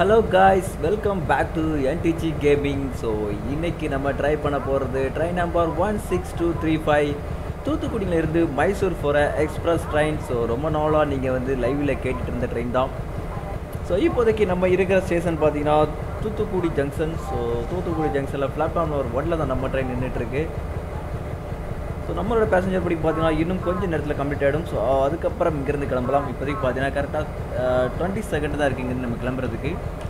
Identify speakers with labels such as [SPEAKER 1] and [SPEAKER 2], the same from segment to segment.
[SPEAKER 1] Hello guys welcome back to NDG gaming so இன்னைக்கு நம்ம try பண்ண போகிறது train number one six two three five தூத்துக்குடியில இருந்து மைசூர் போகிற எக்ஸ்பிரஸ் ட்ரெயின் ஸோ ரொம்ப நாளாக நீங்கள் வந்து லைவில் கேட்டுட்டு இருந்த ட்ரெயின் தான் ஸோ இப்போதைக்கு நம்ம இருக்கிற ஸ்டேஷன் பார்த்தீங்கன்னா தூத்துக்குடி ஜங்ஷன் ஸோ தூத்துக்குடி ஜங்ஷனில் பிளாட்ஃபார்ம் நம்பர் ஒன்ல தான் நம்ம ட்ரெயின் நின்றுட்டுருக்கு ஸோ நம்மளோட பேசஞ்சர் படி பார்த்தீங்கன்னா இன்னும் கொஞ்சம் நேரத்தில் கம்ப்ளீட் ஆகிடும் ஸோ அதுக்கப்புறம் இங்கேருந்து கிளம்பலாம் இப்போதைக்கு பார்த்தீங்கன்னா கரெக்டாக டுவெண்ட்டி செகண்ட் தான் இருக்குது இங்கேருந்து நம்ம கிளம்புறதுக்கு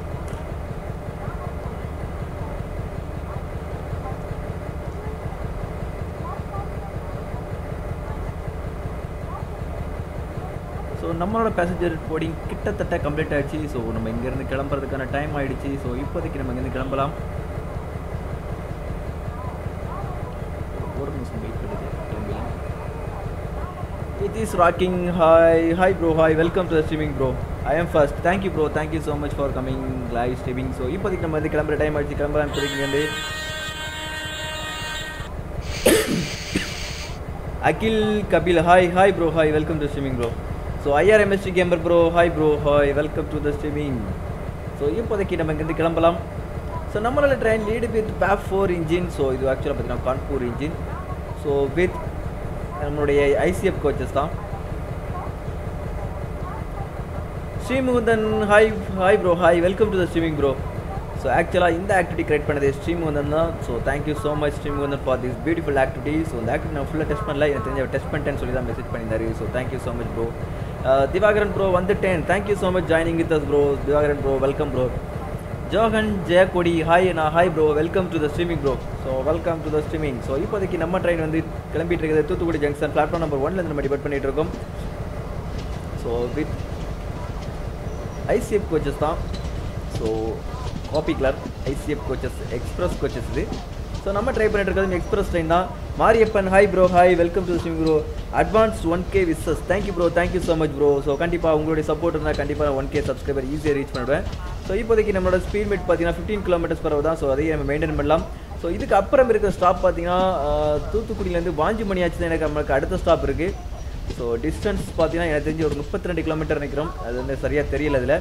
[SPEAKER 1] ஸோ நம்மளோட பேசஞ்சர் போர்டிங் கிட்டத்தட்ட கம்ப்ளீட் ஆயிடுச்சு ஸோ நம்ம இங்கேருந்து கிளம்புறதுக்கான டைம் ஆயிடுச்சு ஸோ இப்போதைக்கு நம்ம இங்கேருந்து கிளம்பலாம் ஒரு நிமிஷம் வெயிட் பண்ணுது கிளம்பலாம் it is rocking hi hi bro hi welcome to the streaming bro I am first thank you bro thank you so much for coming live streaming so இப்போதைக்கு நம்ம வந்து கிளம்புற டைம் ஆயிடுச்சு கிளம்பலாம் இப்போதைக்கு வந்து Akhil Kapil hi hi bro hi welcome to streaming bro so IRMST gamer bro hi bro hi welcome to the streaming so இப்போதைக்கு நம்ம இங்கேருந்து கிளம்பலாம் ஸோ நம்மளோட train lead with pay four engine so இது ஆக்சுவலாக பார்த்தீங்கன்னா கான்பூர் இன்ஜின் ஸோ வித் நம்மளுடைய ICF coaches தான் Srimukundan hi hi bro hi welcome to the streaming bro so ஆக்சுவலாக இந்த ஆக்டிவிட்டி கிரியேட் பண்ணது ஸ்ரீமுகுந்தன் தான் so thank you so much Srimukundan for this beautiful activity so இந்த ஆக்டிவிட்டி நான் ஃபுல்லாக டெஸ்ட் பண்ணல எனக்கு தெரிஞ்ச டெஸ்ட் பண்ணிட்டேன்னு சொல்லி தான் மெசேஜ் பண்ணியிருந்தாரு so thank you so much bro Divakaran bro வந்துட்டேன் thank you so much joining with us bro Divakaran bro welcome bro Johan Jayakodi hi நான் hi bro welcome to the streaming bro so welcome to the streaming so இப்போதைக்கு நம்ம train வந்து கிளம்பிட்டு இருக்குது Thoothukudi junction platform number ஒன்லேருந்து நம்ம டிபெட் பண்ணிட்டு இருக்கோம் ஸோ வித் ஐசிஎஃப் கோச்சஸ் தான் ஸோ காப்பி கிளர் ஐசிஎஃப் கோச்சஸ் எக்ஸ்பிரஸ் கோச்சஸ் இது ஸோ நம்ம ட்ரை பண்ணிட்டு இருக்கிறது எக்ஸ்பிரஸ் ட்ரெயின் தான் Mariappan hi bro hi welcome to stream bro advance one K wishes thank you bro thank you so much bro so கண்டிப்பாக உங்களுடைய சப்போர்ட் இருந்தால் கண்டிப்பாக நான் ஒன் கே சப்ஸ்கிரைபர் ஈஸியாக ரீச் பண்ணுவேன் ஸோ இப்போதைக்கு நம்மளோட ஸ்பீட் மீட் பார்த்தீங்கன்னா ஃபிஃப்டீன் கிலோமீட்டர்ஸ் பரவ தான் ஸோ அதையும் நம்ம மெயின்டைன் பண்ணலாம் ஸோ இதுக்கு அப்புறம் இருக்கிற ஸ்டாப் பார்த்தீங்கன்னா ஆஹ், தூத்துக்குடியிலேருந்து வாஞ்சிமணி ஆச்சு தான் எனக்கு நம்மளுக்கு அடுத்த ஸ்டாப் இருக்குது ஸோ டிஸ்டன்ஸ் பார்த்தீங்கன்னா எனக்கு தெரிஞ்சு ஒரு முப்பத்தி ரெண்டு கிலோமீட்டர் நிற்கிறோம் அது வந்து சரியாக தெரியல அதில்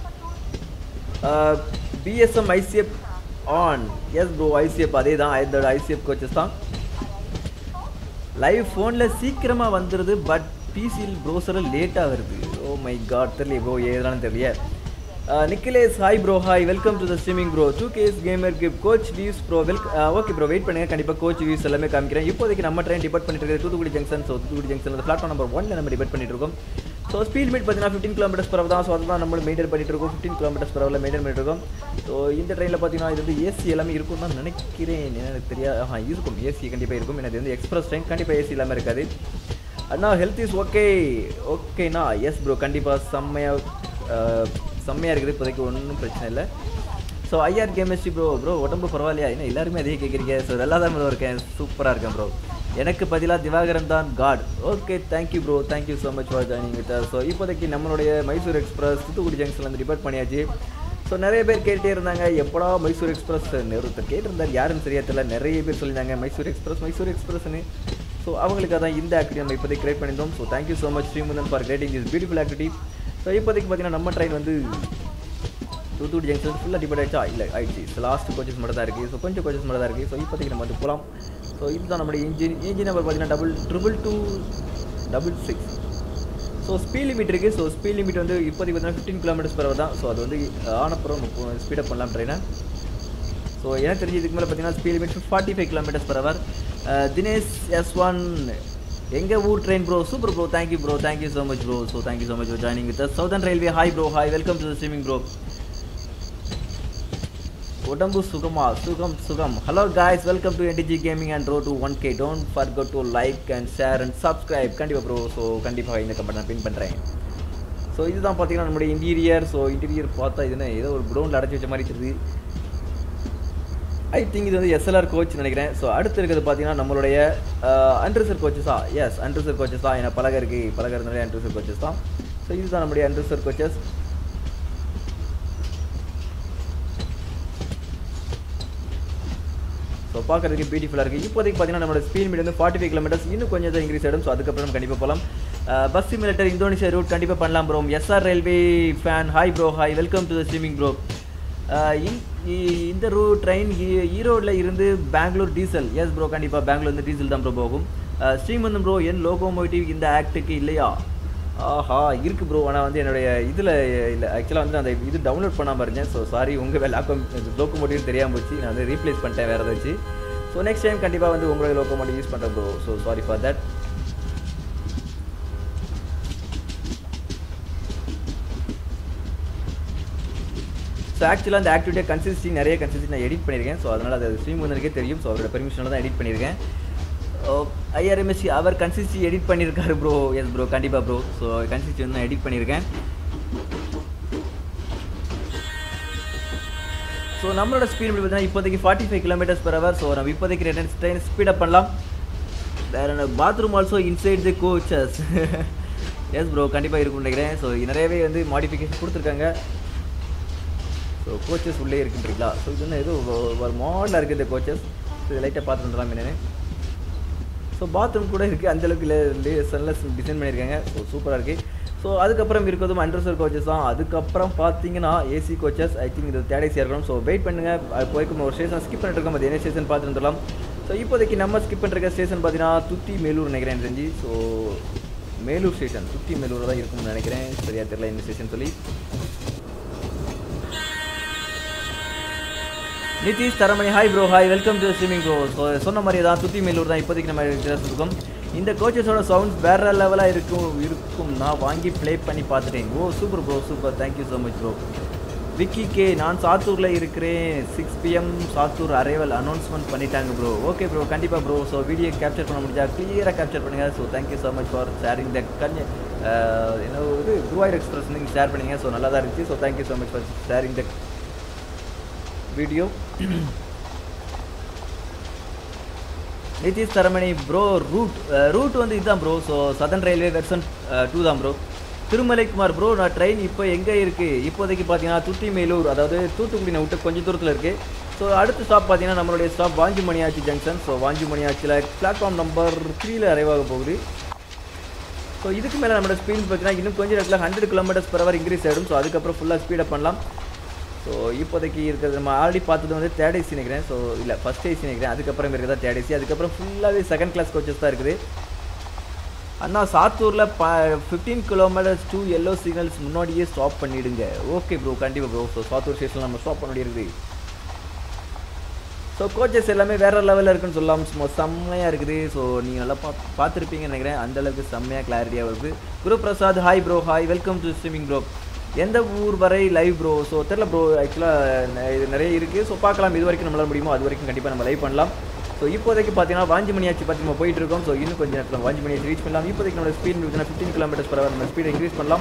[SPEAKER 1] BSM ICF on S bro ICF அதே தான் இதோட ஐசிஎஃப் கோச்சஸ் தான் லைவ் ஃபோனில் சீக்கிரமாக வந்துடுது பட் பிசியில் ப்ரோசரில் லேட்டாக வருது ஓ மை காட் தெரியல ப்ரோ ஏதானு தெரியல Nikhilesh hi bro hi welcome to the streaming bro டூ கேஸ் கேமருக்கு coach views bro well okay bro wait பண்ணுங்க கண்டிப்பாக கோச் வியூஸ் எல்லாமே காமிக்கிறேன் இப்போதைக்கு நம்ம ட்ரெயின் டிபெட் பண்ணிட்டு இருக்கிறது Thoothukudi junction so Thoothukudi junction platform number ஒன்ல நம்ம டிபெட் பண்ணிட்டு இருக்கோம் ஸோ ஸ்பீட் மீட் பார்த்தீங்கன்னா ஃபிஃப்டீன் கிலோமீட்டர்ஸ் பரவ தான் ஸோ அதுதான் நம்ம மெயின்டைன் பண்ணிட்டு இருக்கோம் ஃபிஃப்டீன் கிலோமீட்டர்ஸ் பரவல மெயின்டைன் பண்ணிட்டு இருக்கோம் ஸோ இந்த ட்ரெயினில் பார்த்தீங்கன்னா இது வந்து ஏசி எல்லாமே இருக்கும் தான் நினைக்கிறேன் எனக்கு தெரியாது ஆ இருக்கும் ஏசி கண்டிப்பாக இருக்கும் எனக்கு வந்து எக்ஸ்பிரஸ் ட்ரெயின் கண்டிப்பாக ஏசி இல்லாமல் இருக்காது அண்ணா ஹெல்த் இஸ் ஓகே ஓகேண்ணா எஸ் ப்ரோ கண்டிப்பாக செம்மையாக செம்மையாக இருக்குது இப்போதைக்கு ஒன்றும் பிரச்சனை இல்லை so IR chemistry bro bro உடம்பு பரவாயில்லையா என்ன எல்லாருமே அதே கேட்குறீங்க ஸோ நல்லா தான் ப்ரோ இருக்கேன் சூப்பராக இருக்கேன் ப்ரோ எனக்கு பதிலாக திவாகரன் தான் got okay thank you bro thank you so much for joining with so இப்போதைக்கு நம்மளுடைய மைசூர் எக்ஸ்பிரஸ் தூத்துக்குடி ஜங்ஷன்லேருந்து ரிப்போர்ட் பண்ணியாச்சு ஸோ நிறைய பேர் கேட்டே இருந்தாங்க எப்படா மைசூர் எக்ஸ்பிரஸ் ஒருத்தர் கேட்டிருந்தார் யாருன்னு சரியா தெரியல நிறைய பேர் சொல்லியிருந்தாங்க மைசூர் எக்ஸ்பிரஸ் மைசூர் எக்ஸ்பிரஸ்னு ஸோ அவங்களுக்கு தான் இந்த ஆக்டிவிட்டி நம்ம இப்போதைக்கு கிரியேட் பண்ணியிருந்தோம் so thank you so much Srimunthan for creating this beautiful activity so இப்போதைக்கு பார்த்தீங்கன்னா நம்ம ட்ரெயின் வந்து தூத்துக்குடி ஜங்ஷன் ஃபுல்லாக டிபெண்ட் ஆயிடுச்சா இல்லை ஆயிடுச்சு ஸோ லாஸ்ட் கோச்சஸ் மட்டும் தான் இருக்குது ஸோ கொஞ்சம் கோச்சஸ் மட்டும் தான் இருக்குது ஸோ இப்போதைக்கு நம்ம வந்து போகலாம் ஸோ இதுதான் நம்மளுடைய இன்ஜின் இன்ஜின் நம்பர் பார்த்தீங்கன்னா double triple two double six so speed limit இருக்குது ஸோ ஸ்பீட் லிமிட் வந்து இப்போதைக்கு பார்த்தீங்கன்னா ஃபிஃப்டீன் கிலோமீட்டர்ஸ் பரவ தான் ஸோ அது வந்து ஆனப்புறம் ஸ்பீடப் பண்ணலாம் ட்ரெயினை ஸோ எனக்கு தெரிஞ்சு இதுக்கு மேலே பார்த்தீங்கன்னா speed limit forty five kilometres per hour Dinesh S one எங்கள் ஊர் train bro super bro thank you bro thank you so much bro so thank you so much bro joining with Southern Railway hi bro hi welcome to the streaming bro உடம்பு சுகமா சுகம் சுகம் hello guys welcome to NDG gaming and row two one K don't forget to like and share and subscribe கண்டிப்பாக bro so கண்டிப்பாக இந்த comment நான் பின் பண்ணுறேன் so இதுதான் பார்த்தீங்கன்னா நம்மளுடைய இன்டீரியர் ஸோ இன்டீரியர் பார்த்தா இது என்ன ஏதோ ஒரு க்ரௌண்டில் அடைச்சி வச்ச மாதிரி தெரியுது ஐ திங்க் இது வந்து எஸ்எல்ஆர் கோச் நினைக்கிறேன் ஸோ அடுத்து இருக்கிறது பார்த்தீங்கன்னா நம்மளுடைய அன்ரிசர் கோச்சஸா எஸ் அன்ரிசர் கோச்சஸ் தான் ஏன்னா பலக இருக்கு பலக இருந்தாலே அன்ரிசர் கோச்சஸ் தான் ஸோ இதுதான் நம்மளுடைய அன்ரிசர் கோச்சஸ் ஸோ பார்க்கறதுக்கு பியூட்டிஃபுல்லாக இருக்குது இப்போதைக்கு பார்த்தீங்கன்னா நம்மளோட ஸ்பீட் மீட் வந்து ஃபார்ட்டி ஃபைவ் கிலோமீட்டர்ஸ் இன்னும் கொஞ்சம் தான் இன்க்ரீஸ் ஆகிடும் ஸோ அதுக்கப்புறம் கண்டிப்பாக போகலாம் பஸ் சிமுலேட்டர் இந்தோனேஷியா ரூட் கண்டிப்பாக பண்ணலாம் bro SR railway fan hi bro hi welcome to the streaming bro இந்த ரூ ட்ரெயின் ஈரோடில் இருந்து பெங்களூர் டீசல் எஸ் ப்ரோ கண்டிப்பாக பெங்களூர் வந்து டீசல் தான் ப்ரோ போகும் ஸ்ரீமந்தம் ப்ரோ என் லோகோமோட்டிவ் இந்த ஆக்டுக்கு இல்லையா ஆஹா இருக்கு ப்ரோ ஆனால் வந்து என்னுடைய இதில் இல்லை ஆக்சுவலாக வந்து அந்த இது டவுன்லோட் பண்ணாமல் இருந்தேன் ஸோ சாரி உங்கள் லாக்கோ லோக்கோமோட்டிவ் தெரியாமல் போச்சு நான் வந்து ரீப்ளேஸ் பண்ணிட்டேன் வேறு ஏதாச்சும் ஸோ நெக்ஸ்ட் டைம் கண்டிப்பாக வந்து உங்களோட லோக்கோமோட்டிவ் யூஸ் பண்ணுறேன் bro so sorry for that so ஆக்சுவலாக அந்த ஆக்டிவிட்டியை கன்சிஸ்டி நிறைய கன்சிஸ்டி நான் எடிட் பண்ணியிருக்கேன் ஸோ அதனால் அது ஸ்ரீமுந்தனுக்கே தெரியும் ஸோ அவரோட பெர்மிஷனில் தான் எடிட் பண்ணியிருக்கேன் ஐஆர்எம்எஸ்சி அவர் கன்சிஸ்டி எடிட் பண்ணியிருக்காரு ப்ரோ எஸ் ப்ரோ கண்டிப்பாக ப்ரோ ஸோ கன்சிஸ்டி வந்து நான் எடிட் பண்ணியிருக்கேன் ஸோ நம்மளோட ஸ்பீட் பார்த்தீங்கன்னா இப்போதைக்கு forty five kilometres per hour so நம்ம இப்போதைக்கு ரெண்டு ட்ரெயின் ஸ்பீடப் பண்ணலாம் வேறு bathroom also inside the coaches yes bro கண்டிப்பாக இருக்கும்னு நினைக்கிறேன் ஸோ நிறையவே வந்து மாடிஃபிகேஷன் கொடுத்துருக்காங்க ஸோ கோச்சஸ் உள்ளே இருக்குன்றீங்களா ஸோ இது வந்து எதுவும் ஒரு மாடலாக இருக்குது இந்த கோச்சஸ் ஸோ இது லைட்டாக பார்த்து வந்துடலாம் என்னென்னு ஸோ பாத்ரூம் கூட இருக்குது அந்தளவுக்கு சன்லெஸ் டிசைன் பண்ணியிருக்காங்க ஸோ சூப்பராக இருக்குது ஸோ அதுக்கப்புறம் இருக்கிறதும் அண்டர்சர் கோச்சஸ் தான் அதுக்கப்புறம் பார்த்தீங்கன்னா ஏசி கோச்சஸ் ஐ திங்க் இது தேடைசியாக இருக்கணும் ஸோ வெயிட் பண்ணுங்கள் அது போய்க்கும் ஒரு ஸ்டேஷன் ஸ்கிப் பண்ணிட்டு இருக்கோம் அது என்ன ஸ்டேஷன் பார்த்து வந்துடலாம் ஸோ இப்போதைக்கு நம்ம ஸ்கிப் பண்ணிருக்க ஸ்டேஷன் பார்த்தீங்கன்னா துத்தி மேலூர் நினைக்கிறேன் தெரிஞ்சு ஸோ மேலூர் ஸ்டேஷன் துத்தி மேலூர் தான் இருக்கும்னு நினைக்கிறேன் சரியா தெரியல இந்த ஸ்டேஷன் சொல்லி Nitish Taramani hi bro hi welcome to streaming bro so சொன்ன மாதிரி தான் துத்தி மேலூர் தான் இப்போதைக்கு நம்ம இருக்கோம் இந்த கோச்சஸோட சவுண்ட்ஸ் வேற லெவலாக இருக்கும் இருக்கும் நான் வாங்கி ப்ளே பண்ணி பார்த்துட்டேன் oh super bro super thank you so much bro Vicky K நான் சாத்தூரில் இருக்கிறேன் six PM Sattur arrival announcement பண்ணிட்டாங்க ப்ரோ ஓகே ப்ரோ கண்டிப்பாக ப்ரோ ஸோ வீடியோ கேப்சர் பண்ண முடிஞ்சா கிளியராக கேப்சர் பண்ணுங்கள் so thank you so much for sharing the கன்ய என்ன இது குருவாயூர் எக்ஸ்பிரஸ் நீங்கள் ஷேர் பண்ணீங்க ஸோ நல்லா தான் இருந்துச்சு so thank you so much for sharing the video Nitish Taramani bro route route வந்து இதுதான் bro so Southern Railway version two தான் ப்ரோ திருமலைக்குமார் ப்ரோ நான் ட்ரெயின் இப்போ எங்கே இருக்குது இப்போதைக்கு பார்த்தீங்கன்னா துத்தி மேலூர் அதாவது தூத்துக்குடினை விட்டு கொஞ்சம் தூரத்தில் இருக்குது ஸோ அடுத்த ஸ்டாப் பார்த்தீங்கன்னா நம்மளுடைய ஸ்டாப் வாஞ்சிமணியாச்சி ஜங்ஷன் ஸோ வாஞ்சிமணியாச்சியில் பிளாட்ஃபார்ம் நம்பர் த்ரீல அரைவாக போகுது ஸோ இதுக்கு மேலே நம்மளோட ஸ்பீட் பார்த்தீங்கன்னா இன்னும் கொஞ்சம் இடத்துல hundred kilometres per hour increase ஆகிடும் ஸோ அதுக்கப்புறம் ஃபுல்லாக ஸ்பீடப் பண்ணலாம் ஸோ இப்போதைக்கு இருக்கிறது நம்ம ஆல்ரெடி பார்த்தது வந்து தேர்ட் ஏசி நினைக்கிறேன் ஸோ இல்லை ஃபஸ்ட் ஏசி நினைக்கிறேன் அதுக்கப்புறம் இருக்கிறதா தேர்ட் ஏசி அதுக்கப்புறம் ஃபுல்லாகவே செகண்ட் கிளாஸ் கோச்சஸ் தான் இருக்குது அண்ணா சாத்தூரில் ப fifteen kilometres two yellow signals முன்னாடியே ஸ்டாப் பண்ணிவிடுங்க ஓகே ப்ரோ கண்டிப்பாக ப்ரோ ஸோ சாத்தூர் ஸ்டேஷனில் நம்ம ஸ்டாப் பண்ண வேண்டியிருக்குது ஸோ கோச்சஸ் எல்லாமே வேறு லெவலில் இருக்குன்னு சொல்லலாம் சும்மா செம்மையாக இருக்குது ஸோ நீங்கள் நல்லா பா பார்த்துருப்பீங்கன்னு நினைக்கிறேன் அந்தளவுக்கு செம்மையாக கிளாரிட்டியாக வருது Guru Prasad hi bro hi welcome to swimming bro எந்த ஊர் வரை லைவ் ப்ரோ ஸோ தெரில ப்ரோ ஆக்சுவலாக இது நிறைய இருக்குது ஸோ பார்க்கலாம் இது வரைக்கும் நம்மளால் முடியுமோ அது வரைக்கும் கண்டிப்பாக நம்ம லைவ் பண்ணலாம் ஸோ இப்போதைக்கு பார்த்தீங்கன்னா வாஞ்சி மணியாச்சு பார்த்து நம்ம போயிட்டு இருக்கோம் ஸோ இன்னும் கொஞ்சம் நேரத்தில் வாஞ்சி மணியாச்சு ரீச் பண்ணலாம் இப்போதைக்கு நம்மளோட ஸ்பீட் பார்த்தீங்கன்னா ஃபிஃப்டீன் கிலோமீட்டர்ஸ் பர் நம்ம ஸ்பீடை இன்க்ரீஸ் பண்ணலாம்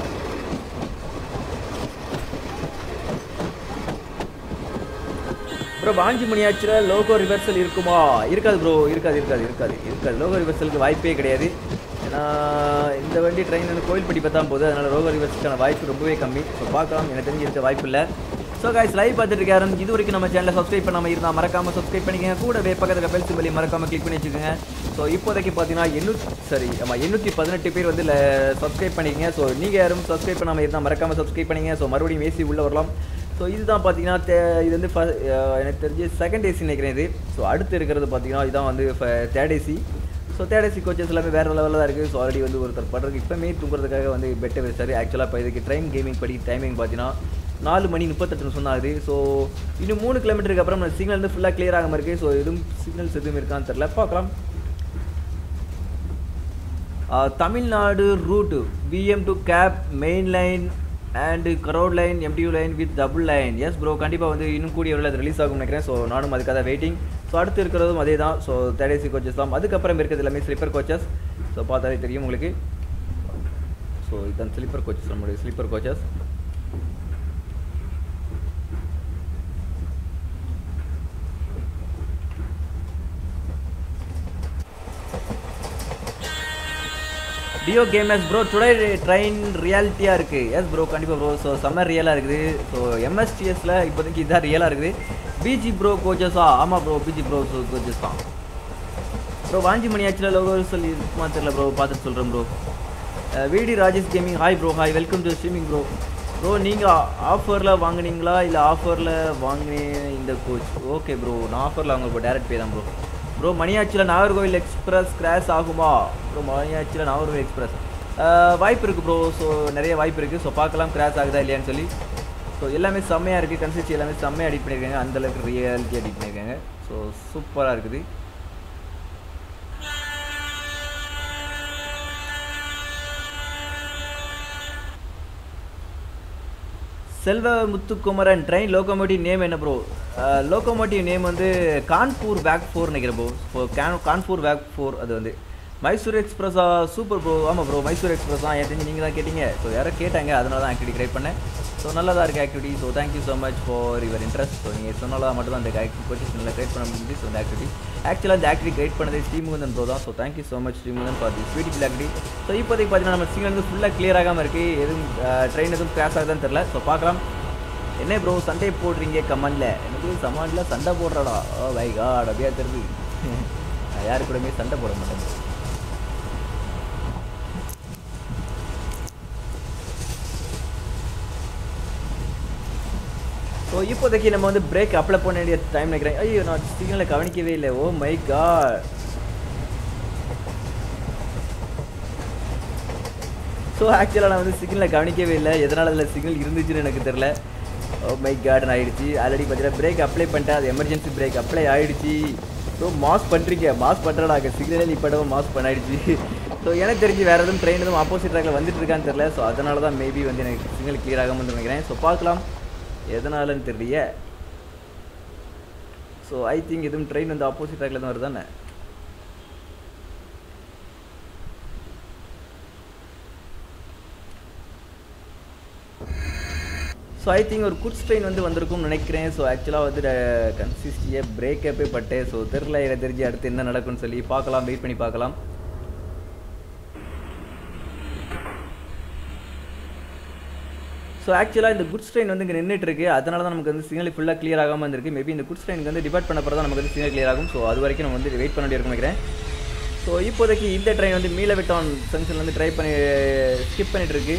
[SPEAKER 1] ப்ரோ வாஞ்சி மணியாச்சில் லோகோ ரிவர்சல் இருக்குமா இருக்காது ப்ரோ இருக்காது இருக்காது இருக்காது இருக்காது லோகோ ரிவர்சலுக்கு வாய்ப்பே கிடையாது ஏன்னா இந்த வண்டி ட்ரெயின் வந்து கோயில்பட்டி பார்த்தா போகுது அதனால் லோகோ ரிவர்ஸுக்கான வாய்ப்பு ரொம்பவே கம்மி ஸோ பார்க்கலாம் எனக்கு தெரிஞ்சு இருக்க வாய்ப்பு இல்லை ஸோ காய்ஸ் லைவ் பார்த்துட்டு இருக்காரு இது வரைக்கும் நம்ம சேனலை சப்ஸ்கிரைப் பண்ணாமல் இருந்தால் மறக்காம சப்ஸ்கிரைப் பண்ணிக்கங்க கூடவே பக்கத்தில் பெல் சிம்பலி மறக்காம கிளிக் பண்ணி வச்சுக்கோங்க ஸோ இப்போதைக்கு பார்த்தீங்கன்னா எண்ணூற்றி சரி ஆமாம் எண்ணூற்றி பதினெட்டு பேர் வந்து சப்ஸ்கிரைப் பண்ணிக்கங்க ஸோ நீங்கள் யாரும் சப்ஸ்கிரைப் பண்ணாமல் இருந்தால் மறக்காம சப்ஸ்கிரைப் பண்ணிங்க ஸோ மறுபடியும் ஏசி உள்ளே வரலாம் ஸோ இதுதான் பார்த்தீங்கன்னா இது வந்து எனக்கு தெரிஞ்சு செகண்ட் ஏசி நினைக்கிறேன் இது ஸோ அடுத்து இருக்கிறது பார்த்தீங்கன்னா இதுதான் வந்து third AC so third AC coaches எல்லாமே வேறு லெவலில் தான் இருக்குது ஸோ ஆல்ரெடி வந்து ஒருத்தர் படுறதுக்கு இப்போமே தூங்குறதுக்காக வந்து பெட்டை வச்சார் ஆக்சுவலாக இப்போ இதுக்கு ட்ரெயின் கேமிங் படி டைமிங் பார்த்தீங்கன்னா நாலு மணி முப்பத்தெட்டு நிமிஷம் தான் ஆகுது ஸோ இன்னும் மூணு கிலோமீட்டருக்கு அப்புறம் நம்ம சிக்னல் வந்து ஃபுல்லாக கிளியர் ஆகாமல் இருக்குது ஸோ எதுவும் சிக்னல்ஸ் எதுவும் இருக்கான்னு தெரில பார்க்கலாம் Tamil Nadu route PM to cape main line and chord line MTU line with double line yes bro கண்டிப்பாக வந்து இன்னும் கூடிய அது ரிலீஸ் ஆகும் நினைக்கிறேன் ஸோ நானும் அதுக்காக வெயிட்டிங் ஸோ அடுத்து இருக்கிறதும் அதே தான் ஸோ தேடேசி கோச்சஸ் தான் அதுக்கப்புறம் இருக்கிறது எல்லாமே ஸ்லீப்பர் கோச்சஸ் ஸோ பார்த்தாலே தெரியும் உங்களுக்கு ஸோ இதுதான் ஸ்லீப்பர் கோச்சஸ் நம்மளுடைய sleeper coaches Dio gamers bro today train ரியாலிட்டியாக இருக்குது எஸ் ப்ரோ கண்டிப்பாக ப்ரோ ஸோ செம்ம ரியலாக இருக்குது ஸோ எம்எஸ்டிஎஸில் இப்போதைக்கு இதான் ரியலாக இருக்குது பிஜி ப்ரோ கோச்சஸா ஆமாம் ப்ரோ பிஜி ப்ரோ கோச்சஸ் தான் ப்ரோ வாஞ்சி மணி ஆக்சுவலாக லோகோ சொல்லி இருக்குமா தெரியல ப்ரோ பார்த்துட்டு சொல்கிறேன் bro VD Rajesh gaming hi bro hi welcome to streaming bro bro நீங்கள் ஆஃபரில் வாங்குனீங்களா இல்லை ஆஃபரில் வாங்கினே இந்த கோச் ஓகே ப்ரோ நான் ஆஃபரில் வாங்க ப்ரோ டேரக்ட் பே தான் ப்ரோ ப்ரோ மணியாச்சியில் நாகர்கோவில் எக்ஸ்பிரஸ் கிராஷ் ஆகுமா ப்ரோ மணியாச்சியில் நாகர்கோவில் எக்ஸ்பிரஸ் வாய்ப்பு இருக்குது ப்ரோ ஸோ நிறைய வாய்ப்பு இருக்குது ஸோ பார்க்கலாம் கிராஷ் ஆகுதா இல்லையான்னு சொல்லி ஸோ எல்லாமே செம்மையாக இருக்குது கன்சிஸ்டி எல்லாமே செம்மையாக எடிட் பண்ணியிருக்காங்க அந்தளவுக்கு ரியாலிட்டி எடிட் பண்ணியிருக்காங்க ஸோ சூப்பராக இருக்குது Selva Muthukumaran train locomotive name என்ன ப்ரோ லோகோமோட்டிவ் நேம் வந்து கான்பூர் வேக் ஃபோர் நினைக்கிறேன் ப்ரோ ஸோ கேன் கான்பூர் வேக் ஃபோர் அது வந்து மைசூர் எக்ஸ்பிரஸா சூப்பர் ப்ரோ ஆமாம் ப்ரோ மைசூர் எக்ஸ்பிரஸ் தான் தெரிஞ்சு நீங்கள் தான் கேட்டீங்க ஸோ யாரோ கேட்டாங்க அதனால தான் ஆக்டிவிட்டி கிரியேட் பண்ணேன் ஸோ நல்லதாக இருக்குது activity so thank you so much for your interest so நீங்கள் சொன்னால மட்டும் தான் அந்த ஆக்டிவிட்டி கொச்சிஷனில் கிரியேட் பண்ண முடிஞ்சு ஸோ இந்த ஆக்டிவிட்டி ஆக்சுவலாக இந்த ஆக்டிவிட்டி கிரியேட் பண்ணது ஸ்ரீமுகந்தன் ப்ரோ தான் so thank you so much Srimukanthan for the beautiful activity so இப்போதைக்கு பார்த்தீங்கன்னா நம்ம சிங்கிள் வந்து ஃபுல்லாக கிளியர் ஆகாமல் இருக்குது எதுவும் ட்ரெயின் எதுவும் கிராஷ் ஆகுதான்னு தெரில ஸோ பார்க்கலாம் என்ன ப்ரோ சண்டை போடுறீங்க கமெண்டில் எனக்கு கமெண்டில் சண்டை போடுறடா ஓ வை காட் அப்படியே தெரியுது நான் யாரு கூடமே சண்டை போட மாட்டேன் ஸோ இப்போதைக்கு நம்ம வந்து பிரேக் அப்ளை பண்ண வேண்டிய டைம் நினைக்கிறேன் ஐயோ நான் சிக்னலை கவனிக்கவே இல்லை ஓ மை காட் ஸோ ஆக்சுவலாக நான் வந்து சிக்னலை கவனிக்கவே இல்லை எதனால் அதில் சிக்னல் இருந்துச்சுன்னு எனக்கு தெரில ஓ மை கார்டன் ஆகிடுச்சு ஆல்ரெடி பார்த்தீங்கன்னா பிரேக் அப்ளை பண்ணிட்டேன் அது எமர்ஜென்சி பிரேக் அப்ளை ஆகிடுச்சு ஸோ மாஸ் பண்ணுறீங்க மாஸ் பண்ணுறடா சிக்னலே நிப்படவும் மாஸ் பண்ணாயிடுச்சு ஸோ எனக்கு தெரிஞ்சு வேறு எதுவும் ட்ரெயின் எதுவும் ஆப்போசிட் ட்ராக்கில் வந்துட்டு இருக்கான்னு தெரில ஸோ அதனால தான் மேபி வந்து எனக்கு சிக்னல் கிளியர் ஆகாமல் நினைக்கிறேன் ஸோ பார்க்கலாம் எதனாலன்னு தெரியல ஸோ ஐ திங்க் எதுவும் ட்ரெயின் வந்து ஆப்போசிட் ட்ராக்கில் தான் வருதானே ஸோ ஐ திங்க் ஒரு குட்ஸ் ட்ரெயின் வந்து வந்திருக்கும்னு நினைக்கிறேன் ஸோ ஆக்சுவலாக வந்து கன்சிஸ்டியே பிரேக்கப்பே பட்டேன் ஸோ தெரில எனக்கு தெரிஞ்சு அடுத்து என்ன நடக்கும்னு சொல்லி பார்க்கலாம் வெயிட் பண்ணி பார்க்கலாம் ஸோ ஆக்சுவலாக இந்த குட்ஸ் ட்ரெயின் வந்து இங்கே நின்றுட்டு இருக்கு அதனால தான் நமக்கு வந்து சிக்னல் ஃபுல்லாக கிளியர் ஆகாமல் இருந்திருக்கு மேபி இந்த குட்ஸ் ட்ரெயினுக்கு வந்து டிபார்ட் பண்ண தான் நமக்கு வந்து சிக்னல் கிளியர் ஆகும் ஸோ அது வரைக்கும் நம்ம வந்து வெயிட் பண்ண வேண்டியிருக்கும் நினைக்கிறேன் ஸோ இப்போதைக்கு இந்த ட்ரெயின் வந்து மீளவிட்டான் ஜங்ஷன் வந்து ட்ரை பண்ணி ஸ்கிப் பண்ணிட்டு இருக்கு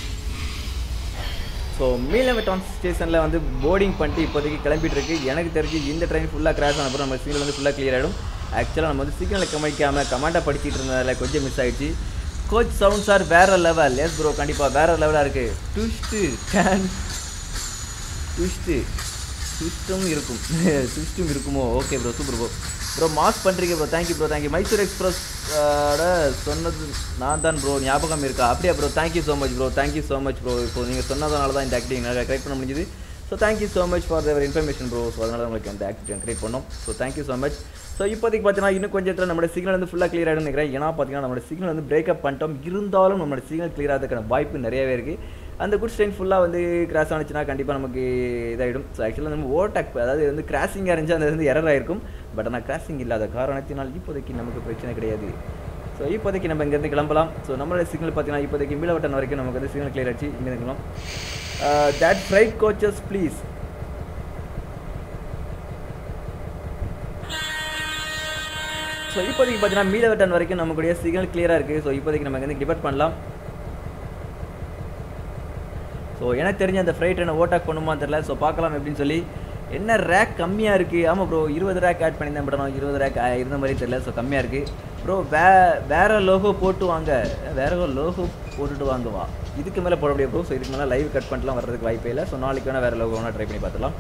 [SPEAKER 1] ஸோ மீளவிட்டான் ஸ்டேஷனில் வந்து போர்டிங் பண்ணிட்டு இப்போதைக்கு கிளம்பிட்டு இருக்கு எனக்கு தெரிஞ்சு இந்த ட்ரெயின் ஃபுல்லாக கிராஷ் ஆன அப்புறம் நம்ம சிக்னல் வந்து ஃபுல்லாக கிளியர் ஆகிடும் ஆக்சுவலாக நம்ம வந்து சிக்னலை கவனிக்காமல் கமாண்டாக படிச்சிட்டு இருந்ததில் கொஞ்சம் மிஸ் ஆயிடுச்சு கோச் சவுண்ட்ஸ் ஆர் வேற லெவல் எஸ் ப்ரோ கண்டிப்பாக வேற லெவலாக இருக்குது ட்விஸ்ட்டு கேன் ட்விஸ்ட்டு ட்விஸ்ட்டும் இருக்கும் ட்விஸ்ட்டும் இருக்குமோ okay bro super bro bro mass பண்ணுறீங்க bro thank you bro thank you Mysore express சொன்னது நான் தான் ப்ரோ ஞாபகம் இருக்கா அப்படியா bro thank you so much bro thank you so much bro இப்போ நீங்கள் சொன்னதுனால தான் இந்த ஆக்டிவிட்டி எங்களால் கரெக்ட் பண்ண முடிஞ்சுது so thank you so much for their information bro so அதனால் உங்களுக்கு அந்த ஆக்டிவிட்டி கிரியேட் பண்ணோம் so thank you so much so இப்போதைக்கு பார்த்தீங்கன்னா இன்னும் கொஞ்சம் இடத்துல நம்மளோட சிக்னல் வந்து ஃபுல்லாக கிளியர் ஆகிடும் நினைக்கிறேன் ஏன்னா பார்த்தீங்கன்னா நம்மளோட சிக்னல் வந்து பிரேக்கப் பண்ணிட்டோம் இருந்தாலும் நம்மளோட சிக்னல் கிளியர் ஆகிறதுக்கான வாய்ப்பு நிறையவே இருக்குது அந்த குட் ட்ரெயின் ஃபுல்லாக வந்து கிராஸ் ஆனிச்சுன்னா கண்டிப்பாக நமக்கு இதாகிடும் ஸோ ஆக்சுவலாக நம்ம ஓவர்டேக் அதாவது வந்து கிராசிங்காக இருந்துச்சு அந்த வந்து எரர் ஆயிருக்கும் பட் ஆனால் கிராசிங் இல்லாத காரணத்தினால் இப்போதைக்கு நமக்கு பிரச்சனை கிடையாது ஸோ இப்போதைக்கு நம்ம இங்கேருந்து கிளம்பலாம் ஸோ நம்மளோட சிக்னல் பார்த்தீங்கன்னா இப்போதைக்கு மீளவட்டன் வரைக்கும் நமக்கு வந்து சிக்னல் கிளியர் ஆச்சு இங்கே இருக்கலாம் that freight coaches please so இப்போதைக்கு பார்த்தீங்கன்னா மீளவட்டன் வரைக்கும் நமக்குடைய சிக்னல் கிளியராக இருக்குது ஸோ இப்போதைக்கு நம்ம வந்து டிபெட் பண்ணலாம் ஸோ எனக்கு தெரிஞ்ச அந்த ஃப்ரைட் ட்ரெயினை ஓட்டாக் பண்ணுமா தெரில ஸோ பார்க்கலாம் எப்படின்னு சொல்லி என்ன ரேக் கம்மியாக இருக்குது ஆமாம் ப்ரோ இருபது ரேக் ஆட் பண்ணியிருந்தேன் பட் நான் இருபது ரேக் இருந்த மாதிரி தெரில ஸோ கம்மியாக இருக்குது ப்ரோ வே வேறு லோகோ போட்டு வாங்க வேறு லோகோ போட்டுட்டு வாங்க வா இதுக்கு மேலே போட முடியாது ப்ரோ ஸோ இதுக்கு மேலே லைவ் கட் பண்ணிட்டுலாம் வர்றதுக்கு வாய்ப்பே இல்லை ஸோ நாளைக்கு வேணால் வேறு லோகோ வேணால் ட்ரை பண்ணி பார்த்துலாம்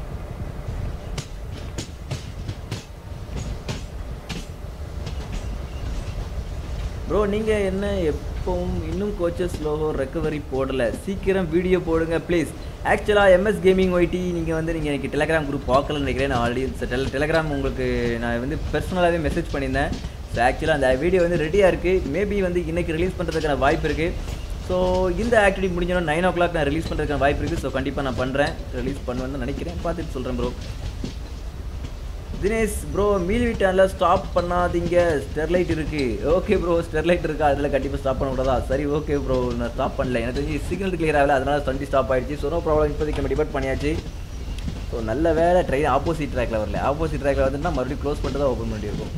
[SPEAKER 1] ப்ரோ நீங்கள் என்ன எப்பவும் இன்னும் கோச்சஸ் லோகோ ரெக்கவரி போடலை சீக்கிரம் வீடியோ போடுங்க ப்ளீஸ் ஆக்சுவலாக எம்எஸ் கேமிங் ஒய்டி நீங்கள் வந்து நீங்கள் எனக்கு டெலகிராம் குரூப் பார்க்கலன்னு நினைக்கிறேன் நான் ஆல்ரெடி டெல டெலகிராம் உங்களுக்கு நான் வந்து பர்சனலாகவே மெசேஜ் பண்ணியிருந்தேன் ஸோ ஆக்சுவலாக அந்த வீடியோ வந்து ரெடியாக இருக்குது மேபி வந்து இன்றைக்கி ரிலீஸ் பண்ணுறதுக்கான வாய்ப்பு இருக்குது ஸோ இந்த ஆக்டிவிட்டி முடிஞ்சோன்னா நைன் ஓ கிளாக் நான் ரிலீஸ் பண்ணுறதுக்கான வாய்ப்பு இருக்குது ஸோ கண்டிப்பாக நான் பண்ணுறேன் ரிலீஸ் பண்ணுவேன்னு நினைக்கிறேன் பார்த்துட்டு சொல்கிறேன் ப்ரோ தினேஷ் ப்ரோ மீல் வீட்டானில் ஸ்டாப் பண்ணாதீங்க ஸ்டெர்லைட் இருக்கு ஓகே ப்ரோ ஸ்டெர்லைட் இருக்கா அதில் கண்டிப்பாக ஸ்டாப் பண்ணக்கூடாதா சரி ஓகே ப்ரோ நான் ஸ்டாப் பண்ணல எனக்கு தெரிஞ்சு சிக்னல் கிளியர் ஆகல அதனால வண்டி ஸ்டாப் ஆயிடுச்சு ஸோ நோ ப்ராப்ளம் இப்போதைக்கு நம்ம டிபெட் பண்ணியாச்சு ஸோ நல்ல வேலை ட்ரெயின் ஆப்போசிட் ட்ராக்ல வரல ஆப்போசிட் ட்ராக்ல வந்துன்னா மறுபடியும் க்ளோஸ் பண்ணிட்டு தான் ஓப்பன் பண்ணியிருக்கோம்